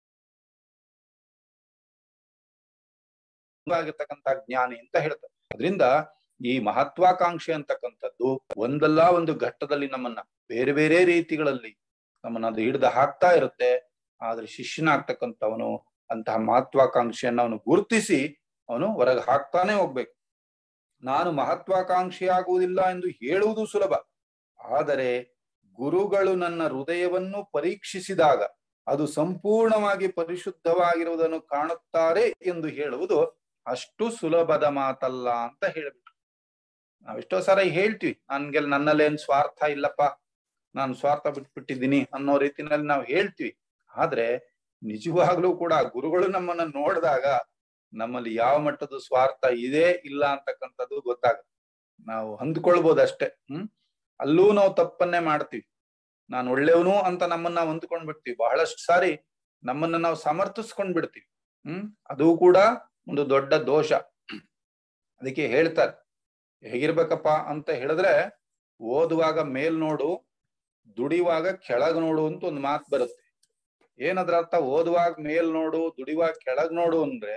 Speaker 1: ಆಗಿರ್ತಕ್ಕಂಥ ಜ್ಞಾನಿ ಅಂತ ಹೇಳ್ತಾರೆ ಅದರಿಂದ ಈ ಮಹತ್ವಾಕಾಂಕ್ಷೆ ಅಂತಕ್ಕಂಥದ್ದು ಒಂದಲ್ಲ ಒಂದು ಘಟ್ಟದಲ್ಲಿ ನಮ್ಮನ್ನ ಬೇರೆ ಬೇರೆ ರೀತಿಗಳಲ್ಲಿ ನಮ್ಮನ್ನ ಅದು ಹಿಡ್ದು ಹಾಕ್ತಾ ಇರುತ್ತೆ ಆದ್ರೆ ಶಿಷ್ಯನಾಗ್ತಕ್ಕಂಥವನು ಅಂತಹ ಮಹತ್ವಾಕಾಂಕ್ಷೆಯನ್ನ ಅವನು ಗುರುತಿಸಿ ಅವನು ಹೊರಗೆ ಹಾಕ್ತಾನೆ ಹೋಗ್ಬೇಕು ನಾನು ಮಹತ್ವಾಕಾಂಕ್ಷಿ ಆಗುವುದಿಲ್ಲ ಎಂದು ಹೇಳುವುದು ಸುಲಭ ಆದರೆ ಗುರುಗಳು ನನ್ನ ಹೃದಯವನ್ನು ಪರೀಕ್ಷಿಸಿದಾಗ ಅದು ಸಂಪೂರ್ಣವಾಗಿ ಪರಿಶುದ್ಧವಾಗಿರುವುದನ್ನು ಕಾಣುತ್ತಾರೆ ಎಂದು ಹೇಳುವುದು ಅಷ್ಟು ಸುಲಭದ ಮಾತಲ್ಲ ಅಂತ ಹೇಳ್ಬಿಟ್ಟು ನಾವೆಷ್ಟೋ ಸಲ ಹೇಳ್ತೀವಿ ನನ್ಗೆ ನನ್ನಲ್ಲೇನ್ ಸ್ವಾರ್ಥ ಇಲ್ಲಪ್ಪ ನಾನು ಸ್ವಾರ್ಥ ಬಿಟ್ಬಿಟ್ಟಿದ್ದೀನಿ ಅನ್ನೋ ರೀತಿನಲ್ಲಿ ನಾವು ಹೇಳ್ತೀವಿ ಆದ್ರೆ ನಿಜವಾಗ್ಲೂ ಕೂಡ ಗುರುಗಳು ನಮ್ಮನ್ನ ನೋಡಿದಾಗ ನಮ್ಮಲ್ಲಿ ಯಾವ ಮಟ್ಟದ ಸ್ವಾರ್ಥ ಇದೆ ಇಲ್ಲ ಅಂತಕ್ಕಂಥದ್ದು ಗೊತ್ತಾಗುತ್ತೆ ನಾವು ಹೊಂದ್ಕೊಳ್ಬೋದು ಅಷ್ಟೇ ಹ್ಮ್ ಅಲ್ಲೂ ನಾವು ತಪ್ಪನ್ನೇ ಮಾಡ್ತೀವಿ ನಾನು ಒಳ್ಳೆಯವನು ಅಂತ ನಮ್ಮನ್ನ ಹೊಂದ್ಕೊಂಡ್ ಬಿಡ್ತೀವಿ ಬಹಳಷ್ಟು ಸಾರಿ ನಮ್ಮನ್ನ ನಾವು ಸಮರ್ಥಿಸ್ಕೊಂಡ್ ಬಿಡ್ತೀವಿ ಹ್ಮ್ ಅದು ಕೂಡ ಒಂದು ದೊಡ್ಡ ದೋಷ ಅದಕ್ಕೆ ಹೇಳ್ತಾರೆ ಹೇಗಿರ್ಬೇಕಪ್ಪ ಅಂತ ಹೇಳಿದ್ರೆ ಓದುವಾಗ ಮೇಲ್ ನೋಡು ದುಡಿಯುವಾಗ ಕೆಳಗ್ ನೋಡು ಅಂತ ಒಂದು ಮಾತು ಬರುತ್ತೆ ಏನದ್ರ ಅರ್ಥ ಓದುವಾಗ ಮೇಲ್ ನೋಡು ದುಡಿಯುವಾಗ ಕೆಳಗ್ ನೋಡು ಅಂದ್ರೆ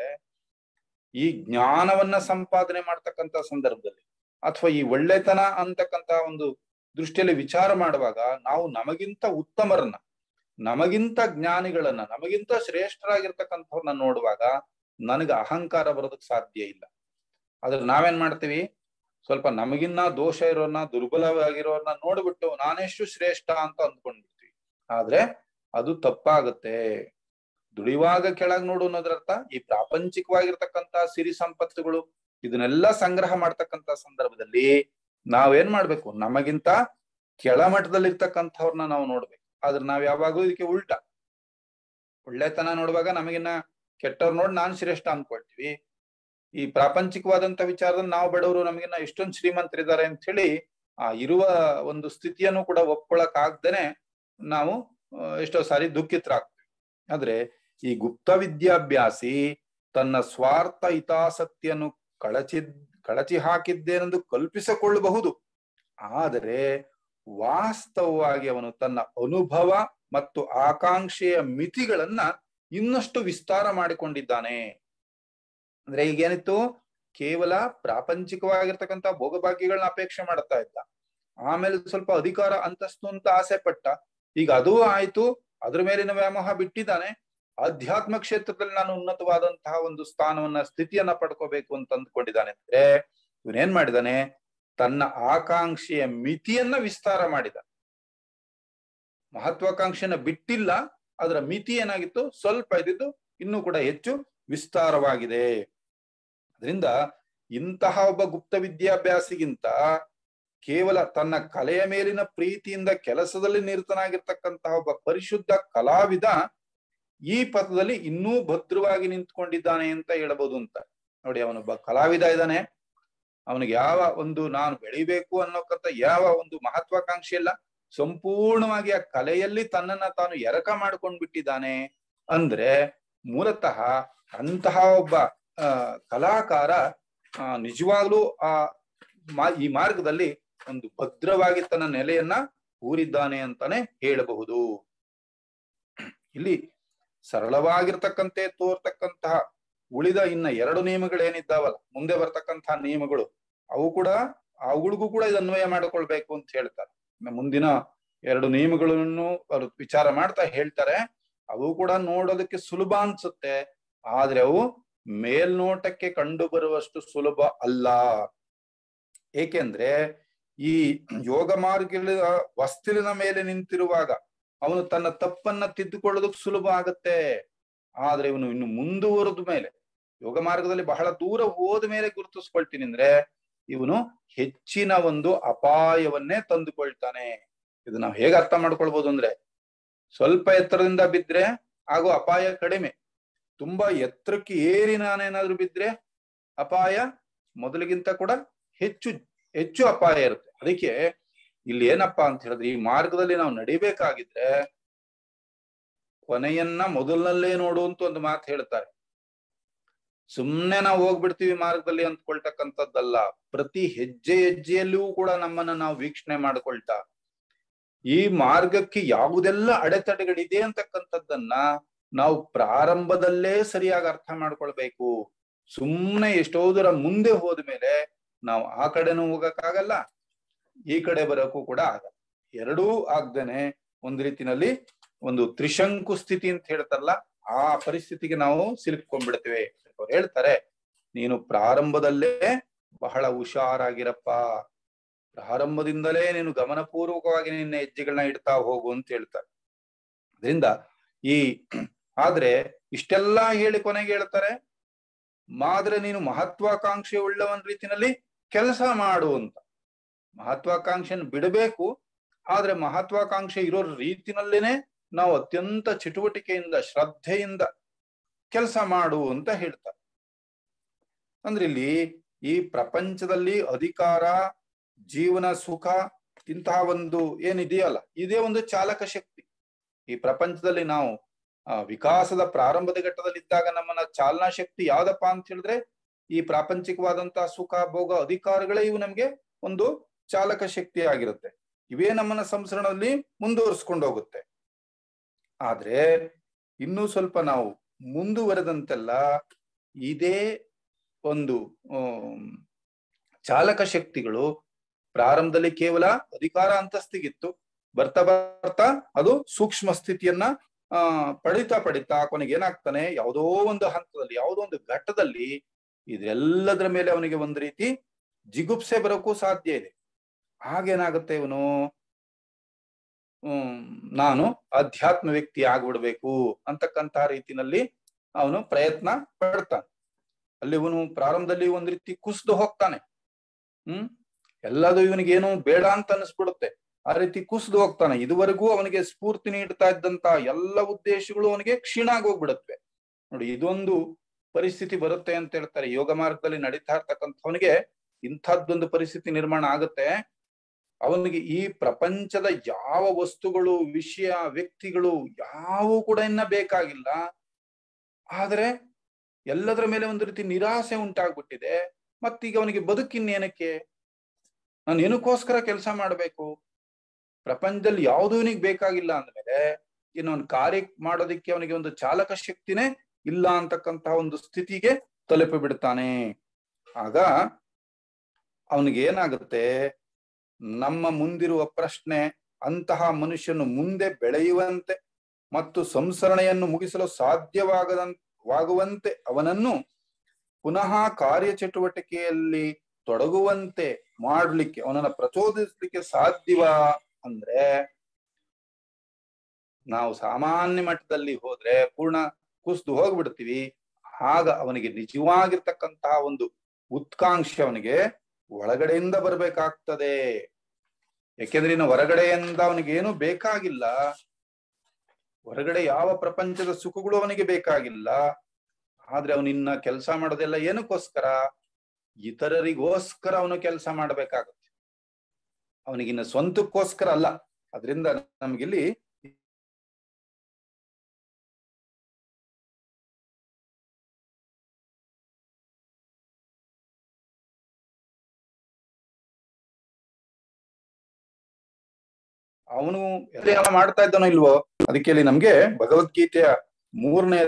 Speaker 1: ಈ ಜ್ಞಾನವನ್ನ ಸಂಪಾದನೆ ಮಾಡ್ತಕ್ಕಂತ ಸಂದರ್ಭದಲ್ಲಿ ಅಥವಾ ಈ ಒಳ್ಳೆತನ ಅಂತಕ್ಕಂತ ಒಂದು ದೃಷ್ಟಿಯಲ್ಲಿ ವಿಚಾರ ಮಾಡುವಾಗ ನಾವು ನಮಗಿಂತ ಉತ್ತಮರನ್ನ ನಮಗಿಂತ ಜ್ಞಾನಿಗಳನ್ನ ನಮಗಿಂತ ಶ್ರೇಷ್ಠರಾಗಿರ್ತಕ್ಕಂಥವ್ರನ್ನ ನೋಡುವಾಗ ನನಗೆ ಅಹಂಕಾರ ಬರೋದಕ್ ಸಾಧ್ಯ ಇಲ್ಲ ಆದ್ರೆ ನಾವೇನ್ ಮಾಡ್ತೀವಿ ಸ್ವಲ್ಪ ನಮಗಿನ್ನ ದೋಷ ಇರೋರ್ನ ದುರ್ಬಲವಾಗಿರೋರ್ನ ನೋಡ್ಬಿಟ್ಟು ನಾನೆಷ್ಟು ಶ್ರೇಷ್ಠ ಅಂತ ಅಂದ್ಕೊಂಡ್ಬಿಡ್ತೀವಿ ಆದ್ರೆ ಅದು ತಪ್ಪಾಗುತ್ತೆ ದುಡಿಯುವಾಗ ಕೆಳಗ್ ನೋಡು ಅನ್ನೋದ್ರರ್ಥ ಈ ಪ್ರಾಪಂಚಿಕವಾಗಿರ್ತಕ್ಕಂತ ಸಿರಿ ಸಂಪತ್ತುಗಳು ಇದನ್ನೆಲ್ಲ ಸಂಗ್ರಹ ಮಾಡ್ತಕ್ಕಂತ ಸಂದರ್ಭದಲ್ಲಿ ನಾವೇನ್ ಮಾಡ್ಬೇಕು ನಮಗಿಂತ ಕೆಳಮಟ್ಟದಲ್ಲಿ ಇರ್ತಕ್ಕಂಥವ್ರನ್ನ ನಾವು ನೋಡ್ಬೇಕು ಆದ್ರೆ ನಾವ್ ಯಾವಾಗೂ ಇದಕ್ಕೆ ಉಲ್ಟ ಒಳ್ಳೆತನ ನೋಡುವಾಗ ನಮಗಿನ್ನ ಕೆಟ್ಟವ್ರು ನೋಡಿ ನಾನ್ ಶ್ರೇಷ್ಠ ಅನ್ಕೊಳ್ತೀವಿ ಈ ಪ್ರಾಪಂಚಿಕವಾದಂತ ವಿಚಾರದಲ್ಲಿ ನಾವು ಬಡವರು ನಮಗಿನ್ನ ಎಷ್ಟೊಂದು ಶ್ರೀಮಂತರಿದ್ದಾರೆ ಅಂತ ಹೇಳಿ ಆ ಇರುವ ಒಂದು ಸ್ಥಿತಿಯನ್ನು ಕೂಡ ಒಪ್ಕೊಳಕ್ ಆಗ್ದೇನೆ ನಾವು ಎಷ್ಟೋ ಸಾರಿ ದುಃಖಿತರಾಗ್ತೀವಿ ಆದ್ರೆ ಈ ಗುಪ್ತ ವಿದ್ಯಾಭ್ಯಾಸಿ ತನ್ನ ಸ್ವಾರ್ಥ ಹಿತಾಸಕ್ತಿಯನ್ನು ಕಳಚಿ ಕಳಚಿ ಹಾಕಿದ್ದೇನೆಂದು ಕಲ್ಪಿಸಿಕೊಳ್ಳಬಹುದು ಆದರೆ ವಾಸ್ತವವಾಗಿ ಅವನು ತನ್ನ ಅನುಭವ ಮತ್ತು ಆಕಾಂಕ್ಷೆಯ ಮಿತಿಗಳನ್ನ ಇನ್ನಷ್ಟು ವಿಸ್ತಾರ ಮಾಡಿಕೊಂಡಿದ್ದಾನೆ ಅಂದ್ರೆ ಈಗೇನಿತ್ತು ಕೇವಲ ಪ್ರಾಪಂಚಿಕವಾಗಿರ್ತಕ್ಕಂಥ ಭೋಗಭಾಗ್ಯಗಳನ್ನ ಅಪೇಕ್ಷೆ ಮಾಡ್ತಾ ಇದ್ದ ಆಮೇಲೆ ಸ್ವಲ್ಪ ಅಧಿಕಾರ ಅಂತಸ್ತು ಅಂತ ಆಸೆ ಪಟ್ಟ ಈಗ ಅದೂ ಆಯ್ತು ಅದ್ರ ಮೇಲಿನ ವ್ಯಾಮೋಹ ಬಿಟ್ಟಿದ್ದಾನೆ ಆಧ್ಯಾತ್ಮ ಕ್ಷೇತ್ರದಲ್ಲಿ ನಾನು ಉನ್ನತವಾದಂತಹ ಒಂದು ಸ್ಥಾನವನ್ನ ಸ್ಥಿತಿಯನ್ನ ಪಡ್ಕೋಬೇಕು ಅಂತ ಅಂದ್ಕೊಂಡಿದ್ದಾನೆ ಅಂದ್ರೆ ಇವನೇನ್ ಮಾಡಿದಾನೆ ತನ್ನ ಆಕಾಂಕ್ಷೆಯ ಮಿತಿಯನ್ನ ವಿಸ್ತಾರ ಮಾಡಿದ ಮಹತ್ವಾಕಾಂಕ್ಷೆನ ಬಿಟ್ಟಿಲ್ಲ ಅದರ ಮಿತಿ ಏನಾಗಿತ್ತು ಸ್ವಲ್ಪ ಇದ್ದಿದ್ದು ಇನ್ನೂ ಕೂಡ ಹೆಚ್ಚು ವಿಸ್ತಾರವಾಗಿದೆ ಅದರಿಂದ ಇಂತಹ ಒಬ್ಬ ಗುಪ್ತ ವಿದ್ಯಾಭ್ಯಾಸಿಗಿಂತ ಕೇವಲ ತನ್ನ ಕಲೆಯ ಮೇಲಿನ ಪ್ರೀತಿಯಿಂದ ಕೆಲಸದಲ್ಲಿ ನಿರತನಾಗಿರ್ತಕ್ಕಂತಹ ಒಬ್ಬ ಪರಿಶುದ್ಧ ಕಲಾವಿದ ಈ ಪಥದಲ್ಲಿ ಇನ್ನೂ ಭದ್ರವಾಗಿ ನಿಂತ್ಕೊಂಡಿದ್ದಾನೆ ಅಂತ ಹೇಳ್ಬೋದು ಅಂತ ನೋಡಿ ಅವನೊಬ್ಬ ಕಲಾವಿದ ಇದ್ದಾನೆ ಅವನಿಗೆ ಯಾವ ಒಂದು ನಾನು ಬೆಳಿಬೇಕು ಅನ್ನೋಕ್ಕಂತ ಯಾವ ಒಂದು ಮಹತ್ವಾಕಾಂಕ್ಷೆ ಇಲ್ಲ ಸಂಪೂರ್ಣವಾಗಿ ಆ ಕಲೆಯಲ್ಲಿ ತನ್ನನ್ನ ತಾನು ಎರಕ ಮಾಡ್ಕೊಂಡ್ ಬಿಟ್ಟಿದ್ದಾನೆ ಅಂದ್ರೆ ಮೂಲತಃ ಅಂತಹ ಒಬ್ಬ ಆ ಕಲಾಕಾರ ಆ ನಿಜವಾಗ್ಲೂ ಆ ಈ ಮಾರ್ಗದಲ್ಲಿ ಒಂದು ಭದ್ರವಾಗಿ ತನ್ನ ನೆಲೆಯನ್ನ ಊರಿದ್ದಾನೆ ಅಂತಾನೆ ಹೇಳಬಹುದು ಇಲ್ಲಿ ಸರಳವಾಗಿರ್ತಕ್ಕಂತೆ ತೋರ್ತಕ್ಕಂತಹ ಉಳಿದ ಇನ್ನ ಎರಡು ನಿಯಮಗಳೇನಿದ್ದಾವಲ್ಲ ಮುಂದೆ ಬರ್ತಕ್ಕಂತಹ ನಿಯಮಗಳು ಅವು ಕೂಡ ಅವುಗಳಿಗೂ ಕೂಡ ಇದು ಅನ್ವಯ ಮಾಡಿಕೊಳ್ಬೇಕು ಅಂತ ಹೇಳ್ತಾರೆ ಮುಂದಿನ ಎರಡು ನಿಯಮಗಳನ್ನು ಅವರು ವಿಚಾರ ಮಾಡ್ತಾ ಹೇಳ್ತಾರೆ ಅವು ಕೂಡ ನೋಡೋದಕ್ಕೆ ಸುಲಭ ಅನ್ಸುತ್ತೆ ಆದ್ರೆ ಅವು ಮೇಲ್ನೋಟಕ್ಕೆ ಕಂಡು ಬರುವಷ್ಟು ಸುಲಭ ಅಲ್ಲ ಏಕೆಂದ್ರೆ ಈ ಯೋಗ ಮಾರ್ಗದ ವಸ್ತಿಲಿನ ಮೇಲೆ ನಿಂತಿರುವಾಗ ಅವನು ತನ್ನ ತಪ್ಪನ್ನ ತಿದ್ದುಕೊಳ್ಳೋದಕ್ಕೆ ಸುಲಭ ಆಗತ್ತೆ ಆದ್ರೆ ಇವನು ಇನ್ನು ಮುಂದುವರೆದ ಮೇಲೆ ಯೋಗ ಮಾರ್ಗದಲ್ಲಿ ಬಹಳ ದೂರ ಹೋದ ಮೇಲೆ ಗುರುತಿಸ್ಕೊಳ್ತೀನಿ ಅಂದ್ರೆ ಇವನು ಹೆಚ್ಚಿನ ಒಂದು ಅಪಾಯವನ್ನೇ ತಂದುಕೊಳ್ತಾನೆ ಇದು ನಾವು ಹೇಗೆ ಅರ್ಥ ಮಾಡ್ಕೊಳ್ಬಹುದು ಅಂದ್ರೆ ಸ್ವಲ್ಪ ಎತ್ತರದಿಂದ ಬಿದ್ರೆ ಆಗೋ ಅಪಾಯ ಕಡಿಮೆ ತುಂಬಾ ಎತ್ತರಕ್ಕೆ ಏರಿ ನಾನೇನಾದ್ರೂ ಬಿದ್ರೆ ಅಪಾಯ ಮೊದಲಿಗಿಂತ ಕೂಡ ಹೆಚ್ಚು ಹೆಚ್ಚು ಅಪಾಯ ಇರುತ್ತೆ ಅದಕ್ಕೆ ಇಲ್ಲಿ ಏನಪ್ಪಾ ಅಂತ ಹೇಳಿದ್ರೆ ಈ ಮಾರ್ಗದಲ್ಲಿ ನಾವು ನಡಿಬೇಕಾಗಿದ್ರೆ ಕೊನೆಯನ್ನ ಮೊದಲನಲ್ಲೇ ನೋಡು ಅಂತ ಒಂದು ಮಾತು ಹೇಳ್ತಾರೆ ಸುಮ್ನೆ ನಾವು ಹೋಗ್ಬಿಡ್ತೀವಿ ಮಾರ್ಗದಲ್ಲಿ ಅಂದ್ಕೊಳ್ತಕ್ಕಂಥದ್ದಲ್ಲ ಪ್ರತಿ ಹೆಜ್ಜೆ ಹೆಜ್ಜೆಯಲ್ಲೂ ಕೂಡ ನಮ್ಮನ್ನ ನಾವು ವೀಕ್ಷಣೆ ಮಾಡ್ಕೊಳ್ತಾ ಈ ಮಾರ್ಗಕ್ಕೆ ಯಾವುದೆಲ್ಲ ಅಡೆತಡೆಗಳಿದೆ ಅಂತಕ್ಕಂಥದ್ದನ್ನ ನಾವು ಪ್ರಾರಂಭದಲ್ಲೇ ಸರಿಯಾಗಿ ಅರ್ಥ ಮಾಡ್ಕೊಳ್ಬೇಕು ಸುಮ್ನೆ ಎಷ್ಟೋ ದೂರ ಮುಂದೆ ಹೋದ್ಮೇಲೆ ನಾವು ಆ ಕಡೆನೂ ಹೋಗಕ್ಕಾಗಲ್ಲ ಈ ಕಡೆ ಬರೋಕ್ಕೂ ಕೂಡ ಆಗಲ್ಲ ಎರಡೂ ಆಗ್ದೇನೆ ಒಂದ್ ರೀತಿನಲ್ಲಿ ಒಂದು ತ್ರಿಶಂಕು ಸ್ಥಿತಿ ಅಂತ ಹೇಳ್ತಾರಲ್ಲ ಆ ಪರಿಸ್ಥಿತಿಗೆ ನಾವು ಸಿಲುಕೊಂಡ್ಬಿಡ್ತೇವೆ ಅವ್ರು ಹೇಳ್ತಾರೆ ನೀನು ಪ್ರಾರಂಭದಲ್ಲೇ ಬಹಳ ಹುಷಾರಾಗಿರಪ್ಪ ಪ್ರಾರಂಭದಿಂದಲೇ ನೀನು ಗಮನಪೂರ್ವಕವಾಗಿ ನಿನ್ನ ಹೆಜ್ಜೆಗಳನ್ನ ಇಡ್ತಾ ಹೋಗು ಅಂತ ಹೇಳ್ತಾರೆ ಅದರಿಂದ ಈ ಆದ್ರೆ ಇಷ್ಟೆಲ್ಲಾ ಹೇಳಿ ಕೊನೆಗೆ ಹೇಳ್ತಾರೆ ಮಾದ್ರೆ ನೀನು ಮಹತ್ವಾಕಾಂಕ್ಷೆ ಉಳ್ಳವನ್ ರೀತಿನಲ್ಲಿ ಕೆಲಸ ಮಾಡು ಅಂತ ಮಹತ್ವಾಕಾಂಕ್ಷೆಯನ್ನು ಬಿಡಬೇಕು ಆದ್ರೆ ಮಹತ್ವಾಕಾಂಕ್ಷೆ ಇರೋ ರೀತಿನಲ್ಲೇನೆ ನಾವು ಅತ್ಯಂತ ಚಟುವಟಿಕೆಯಿಂದ ಶ್ರದ್ಧೆಯಿಂದ ಕೆಲಸ ಮಾಡು ಅಂತ ಹೇಳ್ತಾರೆ ಅಂದ್ರೆ ಇಲ್ಲಿ ಈ ಪ್ರಪಂಚದಲ್ಲಿ ಅಧಿಕಾರ ಜೀವನ ಸುಖ ಇಂತಹ ಒಂದು ಏನಿದೆಯಲ್ಲ ಇದೇ ಒಂದು ಚಾಲಕ ಶಕ್ತಿ ಈ ಪ್ರಪಂಚದಲ್ಲಿ ನಾವು ಆ ವಿಕಾಸದ ಪ್ರಾರಂಭದ ಘಟ್ಟದಲ್ಲಿ ಇದ್ದಾಗ ನಮ್ಮನ್ನ ಚಾಲನಾ ಶಕ್ತಿ ಯಾವ್ದಪ್ಪ ಅಂತ ಹೇಳಿದ್ರೆ ಈ ಪ್ರಾಪಂಚಿಕವಾದಂತಹ ಸುಖ ಭೋಗ ಅಧಿಕಾರಗಳೇ ಇವು ನಮ್ಗೆ ಒಂದು ಚಾಲಕ ಶಕ್ತಿ ಆಗಿರುತ್ತೆ ಇವೇ ನಮ್ಮನ್ನ ಸಂಸ್ಕರಣದಲ್ಲಿ ಮುಂದುವರಿಸ್ಕೊಂಡು ಹೋಗುತ್ತೆ ಆದ್ರೆ ಇನ್ನೂ ಸ್ವಲ್ಪ ನಾವು ಮುಂದುವರೆದಂತೆಲ್ಲ ಇದೇ ಒಂದು ಚಾಲಕ ಶಕ್ತಿಗಳು ಪ್ರಾರಂಭದಲ್ಲಿ ಕೇವಲ ಅಧಿಕಾರ ಅಂತಸ್ತಿಗಿತ್ತು ಬರ್ತಾ ಬರ್ತಾ ಅದು ಸೂಕ್ಷ್ಮ ಸ್ಥಿತಿಯನ್ನ ಆ ಪಡಿತಾ ಪಡಿತಾ ಕೊನೆಗೆ ಏನಾಗ್ತಾನೆ ಯಾವುದೋ ಒಂದು ಹಂತದಲ್ಲಿ ಯಾವುದೋ ಒಂದು ಘಟ್ಟದಲ್ಲಿ ಇದೆಲ್ಲದರ ಮೇಲೆ ಅವನಿಗೆ ಒಂದು ರೀತಿ ಜಿಗುಪ್ಸೆ ಬರೋಕ್ಕೂ ಸಾಧ್ಯ ಇದೆ ಹಾಗೇನಾಗುತ್ತೆ ಇವನು ಹ್ಮ್ ನಾನು ಅಧ್ಯಾತ್ಮ ವ್ಯಕ್ತಿ ಆಗ್ಬಿಡ್ಬೇಕು ಅಂತಕ್ಕಂತಹ ರೀತಿನಲ್ಲಿ ಅವನು ಪ್ರಯತ್ನ ಪಡ್ತಾನೆ ಅಲ್ಲಿ ಇವನು ಪ್ರಾರಂಭದಲ್ಲಿ ಒಂದ್ ರೀತಿ ಕುಸಿದು ಹೋಗ್ತಾನೆ ಹ್ಮ್ ಎಲ್ಲದು ಇವನಿಗೆ ಏನು ಬೇಡ ಅಂತ ಅನಿಸ್ಬಿಡುತ್ತೆ ಆ ರೀತಿ ಕುಸಿದು ಹೋಗ್ತಾನೆ ಇದುವರೆಗೂ ಅವನಿಗೆ ಸ್ಫೂರ್ತಿ ನೀಡ್ತಾ ಇದ್ದಂತ ಎಲ್ಲ ಉದ್ದೇಶಗಳು ಅವನಿಗೆ ಕ್ಷೀಣ ಆಗೋಗ್ಬಿಡುತ್ತವೆ ನೋಡಿ ಇದೊಂದು ಪರಿಸ್ಥಿತಿ ಬರುತ್ತೆ ಅಂತ ಹೇಳ್ತಾರೆ ಯೋಗ ಮಾರ್ಗದಲ್ಲಿ ನಡೀತಾ ಇರ್ತಕ್ಕಂಥವನಿಗೆ ಇಂಥದ್ದೊಂದು ಪರಿಸ್ಥಿತಿ ನಿರ್ಮಾಣ ಆಗುತ್ತೆ ಅವನಿಗೆ ಈ ಪ್ರಪಂಚದ ಯಾವ ವಸ್ತುಗಳು ವಿಷಯ ವ್ಯಕ್ತಿಗಳು ಯಾವ ಕೂಡ ಇನ್ನ ಬೇಕಾಗಿಲ್ಲ ಆದ್ರೆ ಎಲ್ಲದರ ಮೇಲೆ ಒಂದು ರೀತಿ ನಿರಾಸೆ ಉಂಟಾಗ್ಬಿಟ್ಟಿದೆ ಮತ್ತೀಗ ಅವನಿಗೆ ಬದುಕಿನ್ನೇನಕ್ಕೆ ನಾನು ಏನಕ್ಕೋಸ್ಕರ ಕೆಲಸ ಮಾಡ್ಬೇಕು ಪ್ರಪಂಚದಲ್ಲಿ ಯಾವುದು ಇವನಿಗೆ ಬೇಕಾಗಿಲ್ಲ ಅಂದ್ಮೇಲೆ ಇನ್ನು ಅವನ್ ಕಾರ್ಯ ಮಾಡೋದಿಕ್ಕೆ ಅವನಿಗೆ ಒಂದು ಚಾಲಕ ಶಕ್ತಿನೇ ಇಲ್ಲ ಅಂತಕ್ಕಂತಹ ಒಂದು ಸ್ಥಿತಿಗೆ ತಲುಪಿ ಬಿಡ್ತಾನೆ ಆಗ ಅವನಿಗೆ ಏನಾಗುತ್ತೆ ನಮ್ಮ ಮುಂದಿರುವ ಪ್ರಶ್ನೆ ಅಂತಹ ಮನುಷ್ಯನು ಮುಂದೆ ಬೆಳೆಯುವಂತೆ ಮತ್ತು ಸಂಸರಣೆಯನ್ನು ಮುಗಿಸಲು ಸಾಧ್ಯವಾಗದಂವಾಗುವಂತೆ ಅವನನ್ನು ಪುನಃ ಕಾರ್ಯಚಟುವಟಿಕೆಯಲ್ಲಿ ತೊಡಗುವಂತೆ ಮಾಡ್ಲಿಕ್ಕೆ ಅವನನ್ನ ಪ್ರಚೋದಿಸ್ಲಿಕ್ಕೆ ಸಾಧ್ಯವಾ ಅಂದ್ರೆ ನಾವು ಸಾಮಾನ್ಯ ಮಟ್ಟದಲ್ಲಿ ಹೋದ್ರೆ ಪೂರ್ಣ ಕುಸ್ದು ಹೋಗ್ಬಿಡ್ತೀವಿ ಆಗ ಅವನಿಗೆ ನಿಜವಾಗಿರ್ತಕ್ಕಂತಹ ಒಂದು ಉತ್ಕಾಂಕ್ಷೆ ಅವನಿಗೆ ಒಳಗಡೆಯಿಂದ ಬರ್ಬೇಕಾಗ್ತದೆ ಯಾಕೆಂದ್ರೆ ಇನ್ನು ಹೊರಗಡೆಯಿಂದ ಅವನಿಗೆ ಏನು ಬೇಕಾಗಿಲ್ಲ ಹೊರಗಡೆ ಯಾವ ಪ್ರಪಂಚದ ಸುಖಗಳು ಅವನಿಗೆ ಬೇಕಾಗಿಲ್ಲ ಆದ್ರೆ ಅವನಿನ್ನ ಕೆಲಸ ಮಾಡೋದೆಲ್ಲ ಏನಕ್ಕೋಸ್ಕರ ಇತರರಿಗೋಸ್ಕರ ಅವನು ಕೆಲಸ ಮಾಡ್ಬೇಕಾಗುತ್ತೆ ಅವನಿಗಿನ್ನ ಸ್ವಂತಕ್ಕೋಸ್ಕರ ಅಲ್ಲ ಅದರಿಂದ ನಮ್ಗಿಲ್ಲಿ ಅವನು ಎಲ್ಲ ಮಾಡ್ತಾ ಇದ್ದಾನೋ ಇಲ್ವೋ ಅದಕ್ಕೆ ಇಲ್ಲಿ ನಮ್ಗೆ ಭಗವದ್ಗೀತೆಯ ಮೂರನೇ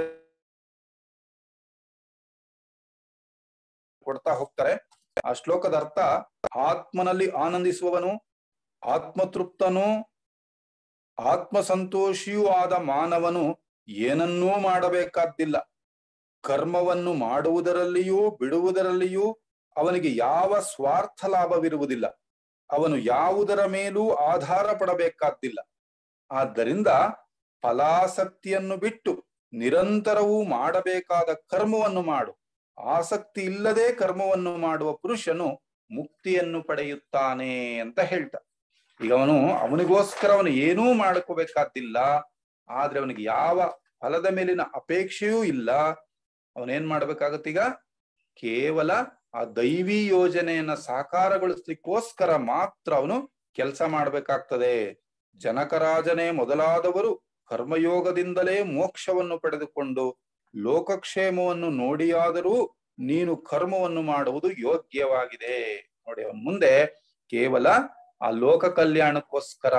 Speaker 1: ಕೊಡ್ತಾ ಹೋಗ್ತಾರೆ ಆ ಶ್ಲೋಕದ ಅರ್ಥ ಆತ್ಮನಲ್ಲಿ ಆನಂದಿಸುವವನು ಆತ್ಮತೃಪ್ತನು ಆತ್ಮ ಸಂತೋಷಿಯೂ ಆದ ಮಾನವನು ಏನನ್ನೂ ಮಾಡಬೇಕಾದ್ದಿಲ್ಲ ಕರ್ಮವನ್ನು ಮಾಡುವುದರಲ್ಲಿಯೂ ಬಿಡುವುದರಲ್ಲಿಯೂ ಅವನಿಗೆ ಯಾವ ಸ್ವಾರ್ಥ ಲಾಭವಿರುವುದಿಲ್ಲ ಅವನು ಯಾವುದರ ಮೇಲೂ ಆಧಾರ ಪಡಬೇಕಾದ್ದಿಲ್ಲ ಆದ್ದರಿಂದ ಫಲಾಸಕ್ತಿಯನ್ನು ಬಿಟ್ಟು ನಿರಂತರವೂ ಮಾಡಬೇಕಾದ ಕರ್ಮವನ್ನು ಮಾಡು ಆಸಕ್ತಿ ಇಲ್ಲದೆ ಕರ್ಮವನ್ನು ಮಾಡುವ ಪುರುಷನು ಮುಕ್ತಿಯನ್ನು ಪಡೆಯುತ್ತಾನೆ ಅಂತ ಹೇಳ್ತಾ ಈಗ ಅವನು ಅವನಿಗೋಸ್ಕರ ಅವನು ಏನೂ ಮಾಡ್ಕೋಬೇಕಾದ್ದಿಲ್ಲ ಆದ್ರೆ ಅವನಿಗೆ ಯಾವ ಫಲದ ಮೇಲಿನ ಅಪೇಕ್ಷೆಯೂ ಇಲ್ಲ ಅವನೇನ್ ಮಾಡ್ಬೇಕಾಗತ್ತೀಗ ಕೇವಲ ಆ ದೈವಿ ಯೋಜನೆಯನ್ನ ಸಾಕಾರಗೊಳಿಸ್ಲಿಕ್ಕೋಸ್ಕರ ಮಾತ್ರ ಅವನು ಕೆಲಸ ಮಾಡ್ಬೇಕಾಗ್ತದೆ ಜನಕರಾಜನೇ ಮೊದಲಾದವರು ಕರ್ಮಯೋಗದಿಂದಲೇ ಮೋಕ್ಷವನ್ನು ಪಡೆದುಕೊಂಡು ಲೋಕಕ್ಷೇಮವನ್ನು ನೋಡಿಯಾದರೂ ನೀನು ಕರ್ಮವನ್ನು ಮಾಡುವುದು ಯೋಗ್ಯವಾಗಿದೆ ನೋಡಿ ಅವನ್ ಮುಂದೆ ಕೇವಲ ಆ ಲೋಕ ಕಲ್ಯಾಣಕ್ಕೋಸ್ಕರ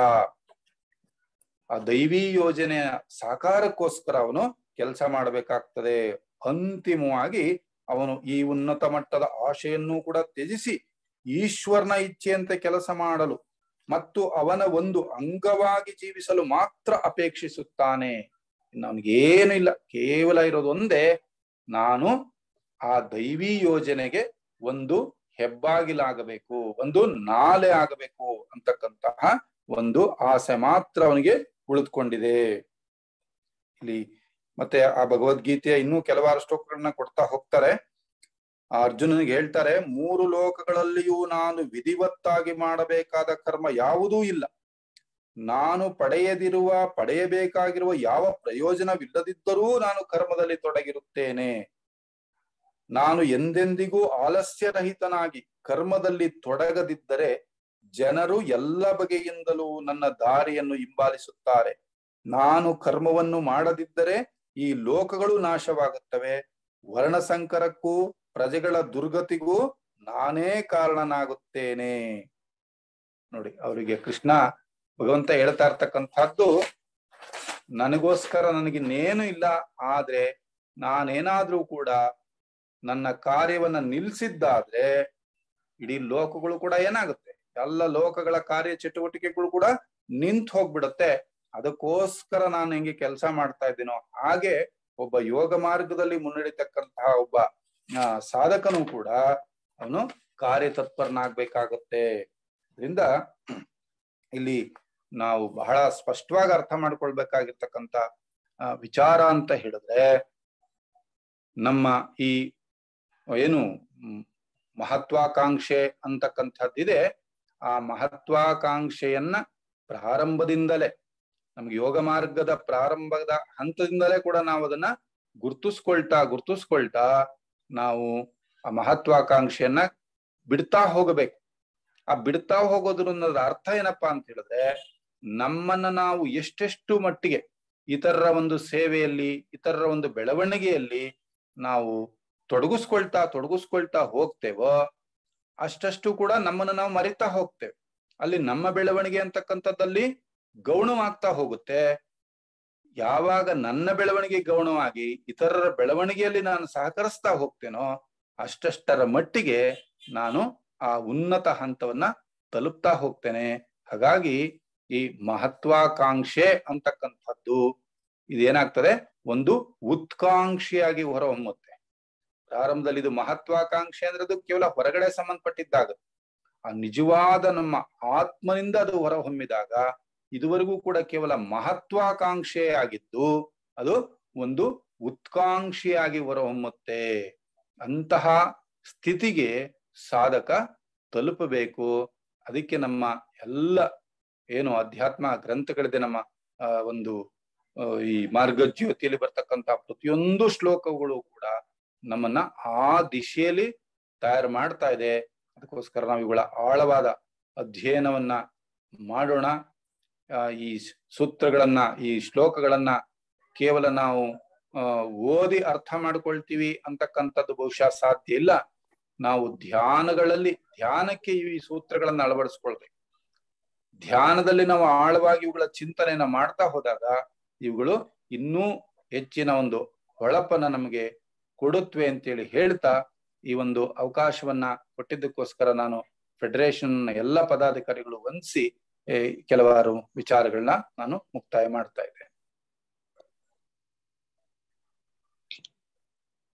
Speaker 1: ಆ ದೈವಿ ಯೋಜನೆಯ ಸಾಕಾರಕ್ಕೋಸ್ಕರ ಅವನು ಕೆಲಸ ಮಾಡಬೇಕಾಗ್ತದೆ ಅಂತಿಮವಾಗಿ ಅವನು ಈ ಉನ್ನತ ಮಟ್ಟದ ಆಶೆಯನ್ನು ಕೂಡ ತ್ಯಜಿಸಿ ಈಶ್ವರನ ಇಚ್ಛೆಯಂತೆ ಕೆಲಸ ಮಾಡಲು ಮತ್ತು ಅವನ ಒಂದು ಅಂಗವಾಗಿ ಜೀವಿಸಲು ಮಾತ್ರ ಅಪೇಕ್ಷಿಸುತ್ತಾನೆ ಇನ್ನು ಅವನಿಗೇನು ಇಲ್ಲ ಕೇವಲ ಇರೋದು ಒಂದೇ ನಾನು ಆ ದೈವಿ ಯೋಜನೆಗೆ ಒಂದು ಹೆಬ್ಬಾಗಿಲಾಗಬೇಕು ಒಂದು ನಾಲೆ ಆಗಬೇಕು ಅಂತಕ್ಕಂತಹ ಒಂದು ಆಸೆ ಮಾತ್ರ ಅವನಿಗೆ ಉಳಿದುಕೊಂಡಿದೆ ಇಲ್ಲಿ ಮತ್ತೆ ಆ ಭಗವದ್ಗೀತೆಯ ಇನ್ನೂ ಕೆಲವಾರು ಶ್ಲೋಕಗಳನ್ನ ಕೊಡ್ತಾ ಹೋಗ್ತಾರೆ ಆ ಅರ್ಜುನನಿಗೆ ಹೇಳ್ತಾರೆ ಮೂರು ಲೋಕಗಳಲ್ಲಿಯೂ ನಾನು ವಿಧಿವತ್ತಾಗಿ ಮಾಡಬೇಕಾದ ಕರ್ಮ ಯಾವುದೂ ಇಲ್ಲ ನಾನು ಪಡೆಯದಿರುವ ಪಡೆಯಬೇಕಾಗಿರುವ ಯಾವ ಪ್ರಯೋಜನವಿಲ್ಲದಿದ್ದರೂ ನಾನು ಕರ್ಮದಲ್ಲಿ ತೊಡಗಿರುತ್ತೇನೆ ನಾನು ಎಂದೆಂದಿಗೂ ಆಲಸ್ಯರಹಿತನಾಗಿ ಕರ್ಮದಲ್ಲಿ ತೊಡಗದಿದ್ದರೆ ಜನರು ಎಲ್ಲ ಬಗೆಯಿಂದಲೂ ನನ್ನ ದಾರಿಯನ್ನು ಹಿಂಬಾಲಿಸುತ್ತಾರೆ ನಾನು ಕರ್ಮವನ್ನು ಮಾಡದಿದ್ದರೆ ಈ ಲೋಕಗಳು ನಾಶವಾಗುತ್ತವೆ ವರ್ಣಸಂಕರಕ್ಕೂ ಪ್ರಜೆಗಳ ದುರ್ಗತಿಗೂ ನಾನೇ ಕಾರಣನಾಗುತ್ತೇನೆ ನೋಡಿ ಅವರಿಗೆ ಕೃಷ್ಣ ಭಗವಂತ ಹೇಳ್ತಾ ಇರ್ತಕ್ಕಂಥದ್ದು ನನಗೋಸ್ಕರ ನನಗಿನ್ನೇನು ಇಲ್ಲ ಆದ್ರೆ ನಾನೇನಾದ್ರೂ ಕೂಡ ನನ್ನ ಕಾರ್ಯವನ್ನ ನಿಲ್ಸಿದ್ದಾದ್ರೆ ಇಡೀ ಲೋಕಗಳು ಕೂಡ ಏನಾಗುತ್ತೆ ಎಲ್ಲ ಲೋಕಗಳ ಕಾರ್ಯ ಚಟುವಟಿಕೆಗಳು ಕೂಡ ನಿಂತು ಹೋಗ್ಬಿಡುತ್ತೆ ಅದಕ್ಕೋಸ್ಕರ ನಾನು ಹೆಂಗೆ ಕೆಲಸ ಮಾಡ್ತಾ ಇದ್ದೀನೋ ಹಾಗೆ ಒಬ್ಬ ಯೋಗ ಮಾರ್ಗದಲ್ಲಿ ಮುನ್ನಡಿತಕ್ಕಂತಹ ಒಬ್ಬ ಆ ಸಾಧಕನು ಕೂಡ ಅವನು ಕಾರ್ಯತತ್ಪರನಾಗ್ಬೇಕಾಗತ್ತೆ ಅದರಿಂದ ಇಲ್ಲಿ ನಾವು ಬಹಳ ಸ್ಪಷ್ಟವಾಗಿ ಅರ್ಥ ಮಾಡ್ಕೊಳ್ಬೇಕಾಗಿರ್ತಕ್ಕಂಥ ವಿಚಾರ ಅಂತ ಹೇಳಿದ್ರೆ ನಮ್ಮ ಈ ಏನು ಮಹತ್ವಾಕಾಂಕ್ಷೆ ಅಂತಕ್ಕಂಥದ್ದಿದೆ ಆ ಮಹತ್ವಾಕಾಂಕ್ಷೆಯನ್ನ ಪ್ರಾರಂಭದಿಂದಲೇ ನಮ್ಗೆ ಯೋಗ ಮಾರ್ಗದ ಪ್ರಾರಂಭದ ಹಂತದಿಂದಲೇ ಕೂಡ ನಾವು ಅದನ್ನ ಗುರ್ತಿಸ್ಕೊಳ್ತಾ ಗುರ್ತಿಸ್ಕೊಳ್ತಾ ನಾವು ಆ ಮಹತ್ವಾಕಾಂಕ್ಷೆಯನ್ನ ಬಿಡ್ತಾ ಹೋಗಬೇಕು ಆ ಬಿಡ್ತಾ ಹೋಗೋದ್ರ ಅರ್ಥ ಏನಪ್ಪಾ ಅಂತ ಹೇಳಿದ್ರೆ ನಮ್ಮನ್ನ ನಾವು ಎಷ್ಟೆಷ್ಟು ಮಟ್ಟಿಗೆ ಇತರರ ಒಂದು ಸೇವೆಯಲ್ಲಿ ಇತರರ ಒಂದು ಬೆಳವಣಿಗೆಯಲ್ಲಿ ನಾವು ತೊಡಗಿಸ್ಕೊಳ್ತಾ ತೊಡಗಿಸ್ಕೊಳ್ತಾ ಹೋಗ್ತೇವೋ ಅಷ್ಟಷ್ಟು ಕೂಡ ನಮ್ಮನ್ನ ನಾವು ಮರಿತಾ ಹೋಗ್ತೇವೆ ಅಲ್ಲಿ ನಮ್ಮ ಬೆಳವಣಿಗೆ ಅಂತಕ್ಕಂಥದ್ದಲ್ಲಿ ಗೌಣವಾಗ್ತಾ ಹೋಗುತ್ತೆ ಯಾವಾಗ ನನ್ನ ಬೆಳವಣಿಗೆ ಗೌಣವಾಗಿ ಇತರರ ಬೆಳವಣಿಗೆಯಲ್ಲಿ ನಾನು ಸಹಕರಿಸ್ತಾ ಹೋಗ್ತೇನೋ ಅಷ್ಟಷ್ಟರ ಮಟ್ಟಿಗೆ ನಾನು ಆ ಉನ್ನತ ಹಂತವನ್ನ ತಲುಪ್ತಾ ಹೋಗ್ತೇನೆ ಹಾಗಾಗಿ ಈ ಮಹತ್ವಾಕಾಂಕ್ಷೆ ಅಂತಕ್ಕಂಥದ್ದು ಇದೇನಾಗ್ತದೆ ಒಂದು ಉತ್ಕಾಂಕ್ಷಿಯಾಗಿ ಹೊರಹೊಮ್ಮುತ್ತೆ ಪ್ರಾರಂಭದಲ್ಲಿ ಇದು ಮಹತ್ವಾಕಾಂಕ್ಷೆ ಅಂದ್ರೆ ಅದು ಕೇವಲ ಹೊರಗಡೆ ಸಂಬಂಧಪಟ್ಟಿದ್ದಾಗ ಆ ನಿಜವಾದ ನಮ್ಮ ಆತ್ಮನಿಂದ ಅದು ಹೊರಹೊಮ್ಮಿದಾಗ ಇದುವರೆಗೂ ಕೂಡ ಕೇವಲ ಮಹತ್ವಾಕಾಂಕ್ಷೆ ಆಗಿದ್ದು ಅದು ಒಂದು ಉತ್ಕಾಂಕ್ಷಿಯಾಗಿ ಹೊರಹೊಮ್ಮುತ್ತೆ ಅಂತಹ ಸ್ಥಿತಿಗೆ ಸಾಧಕ ತಲುಪಬೇಕು ಅದಕ್ಕೆ ನಮ್ಮ ಎಲ್ಲ ಏನು ಅಧ್ಯಾತ್ಮ ಗ್ರಂಥಗಳಿದೆ ನಮ್ಮ ಆ ಒಂದು ಈ ಮಾರ್ಗಜ್ಯೋತಿಯಲ್ಲಿ ಬರ್ತಕ್ಕಂಥ ಪ್ರತಿಯೊಂದು ಶ್ಲೋಕಗಳು ಕೂಡ ನಮ್ಮನ್ನ ಆ ದಿಶೆಯಲ್ಲಿ ತಯಾರು ಮಾಡ್ತಾ ಇದೆ ಅದಕ್ಕೋಸ್ಕರ ನಾವು ಇವುಗಳ ಆಳವಾದ ಅಧ್ಯಯನವನ್ನ ಮಾಡೋಣ ಈ ಸೂತ್ರಗಳನ್ನ ಈ ಶ್ಲೋಕಗಳನ್ನ ಕೇವಲ ನಾವು ಓದಿ ಅರ್ಥ ಮಾಡ್ಕೊಳ್ತೀವಿ ಅಂತಕ್ಕಂಥದ್ದು ಬಹುಶಃ ಸಾಧ್ಯ ಇಲ್ಲ ನಾವು ಧ್ಯಾನಗಳಲ್ಲಿ ಧ್ಯಾನಕ್ಕೆ ಈ ಸೂತ್ರಗಳನ್ನ ಅಳವಡಿಸ್ಕೊಳ್ಬೇಕು ಧ್ಯಾನದಲ್ಲಿ ನಾವು ಆಳವಾಗಿ ಇವುಗಳ ಚಿಂತನೆಯನ್ನ ಮಾಡ್ತಾ ಹೋದಾಗ ಇವುಗಳು ಇನ್ನೂ ಹೆಚ್ಚಿನ ಒಂದು ಹೊಳಪನ್ನ ನಮಗೆ ಕೊಡುತ್ತವೆ ಅಂತೇಳಿ ಹೇಳ್ತಾ ಈ ಒಂದು ಅವಕಾಶವನ್ನ ಕೊಟ್ಟಿದ್ದಕ್ಕೋಸ್ಕರ ನಾನು ಫೆಡರೇಷನ್ ಎಲ್ಲ ಪದಾಧಿಕಾರಿಗಳು ವಂದಿಸಿ ಕೆಲವಾರು ವಿಚಾರಗಳನ್ನ ನಾನು ಮುಕ್ತಾಯ ಮಾಡ್ತಾ ಇದ್ದೇನೆ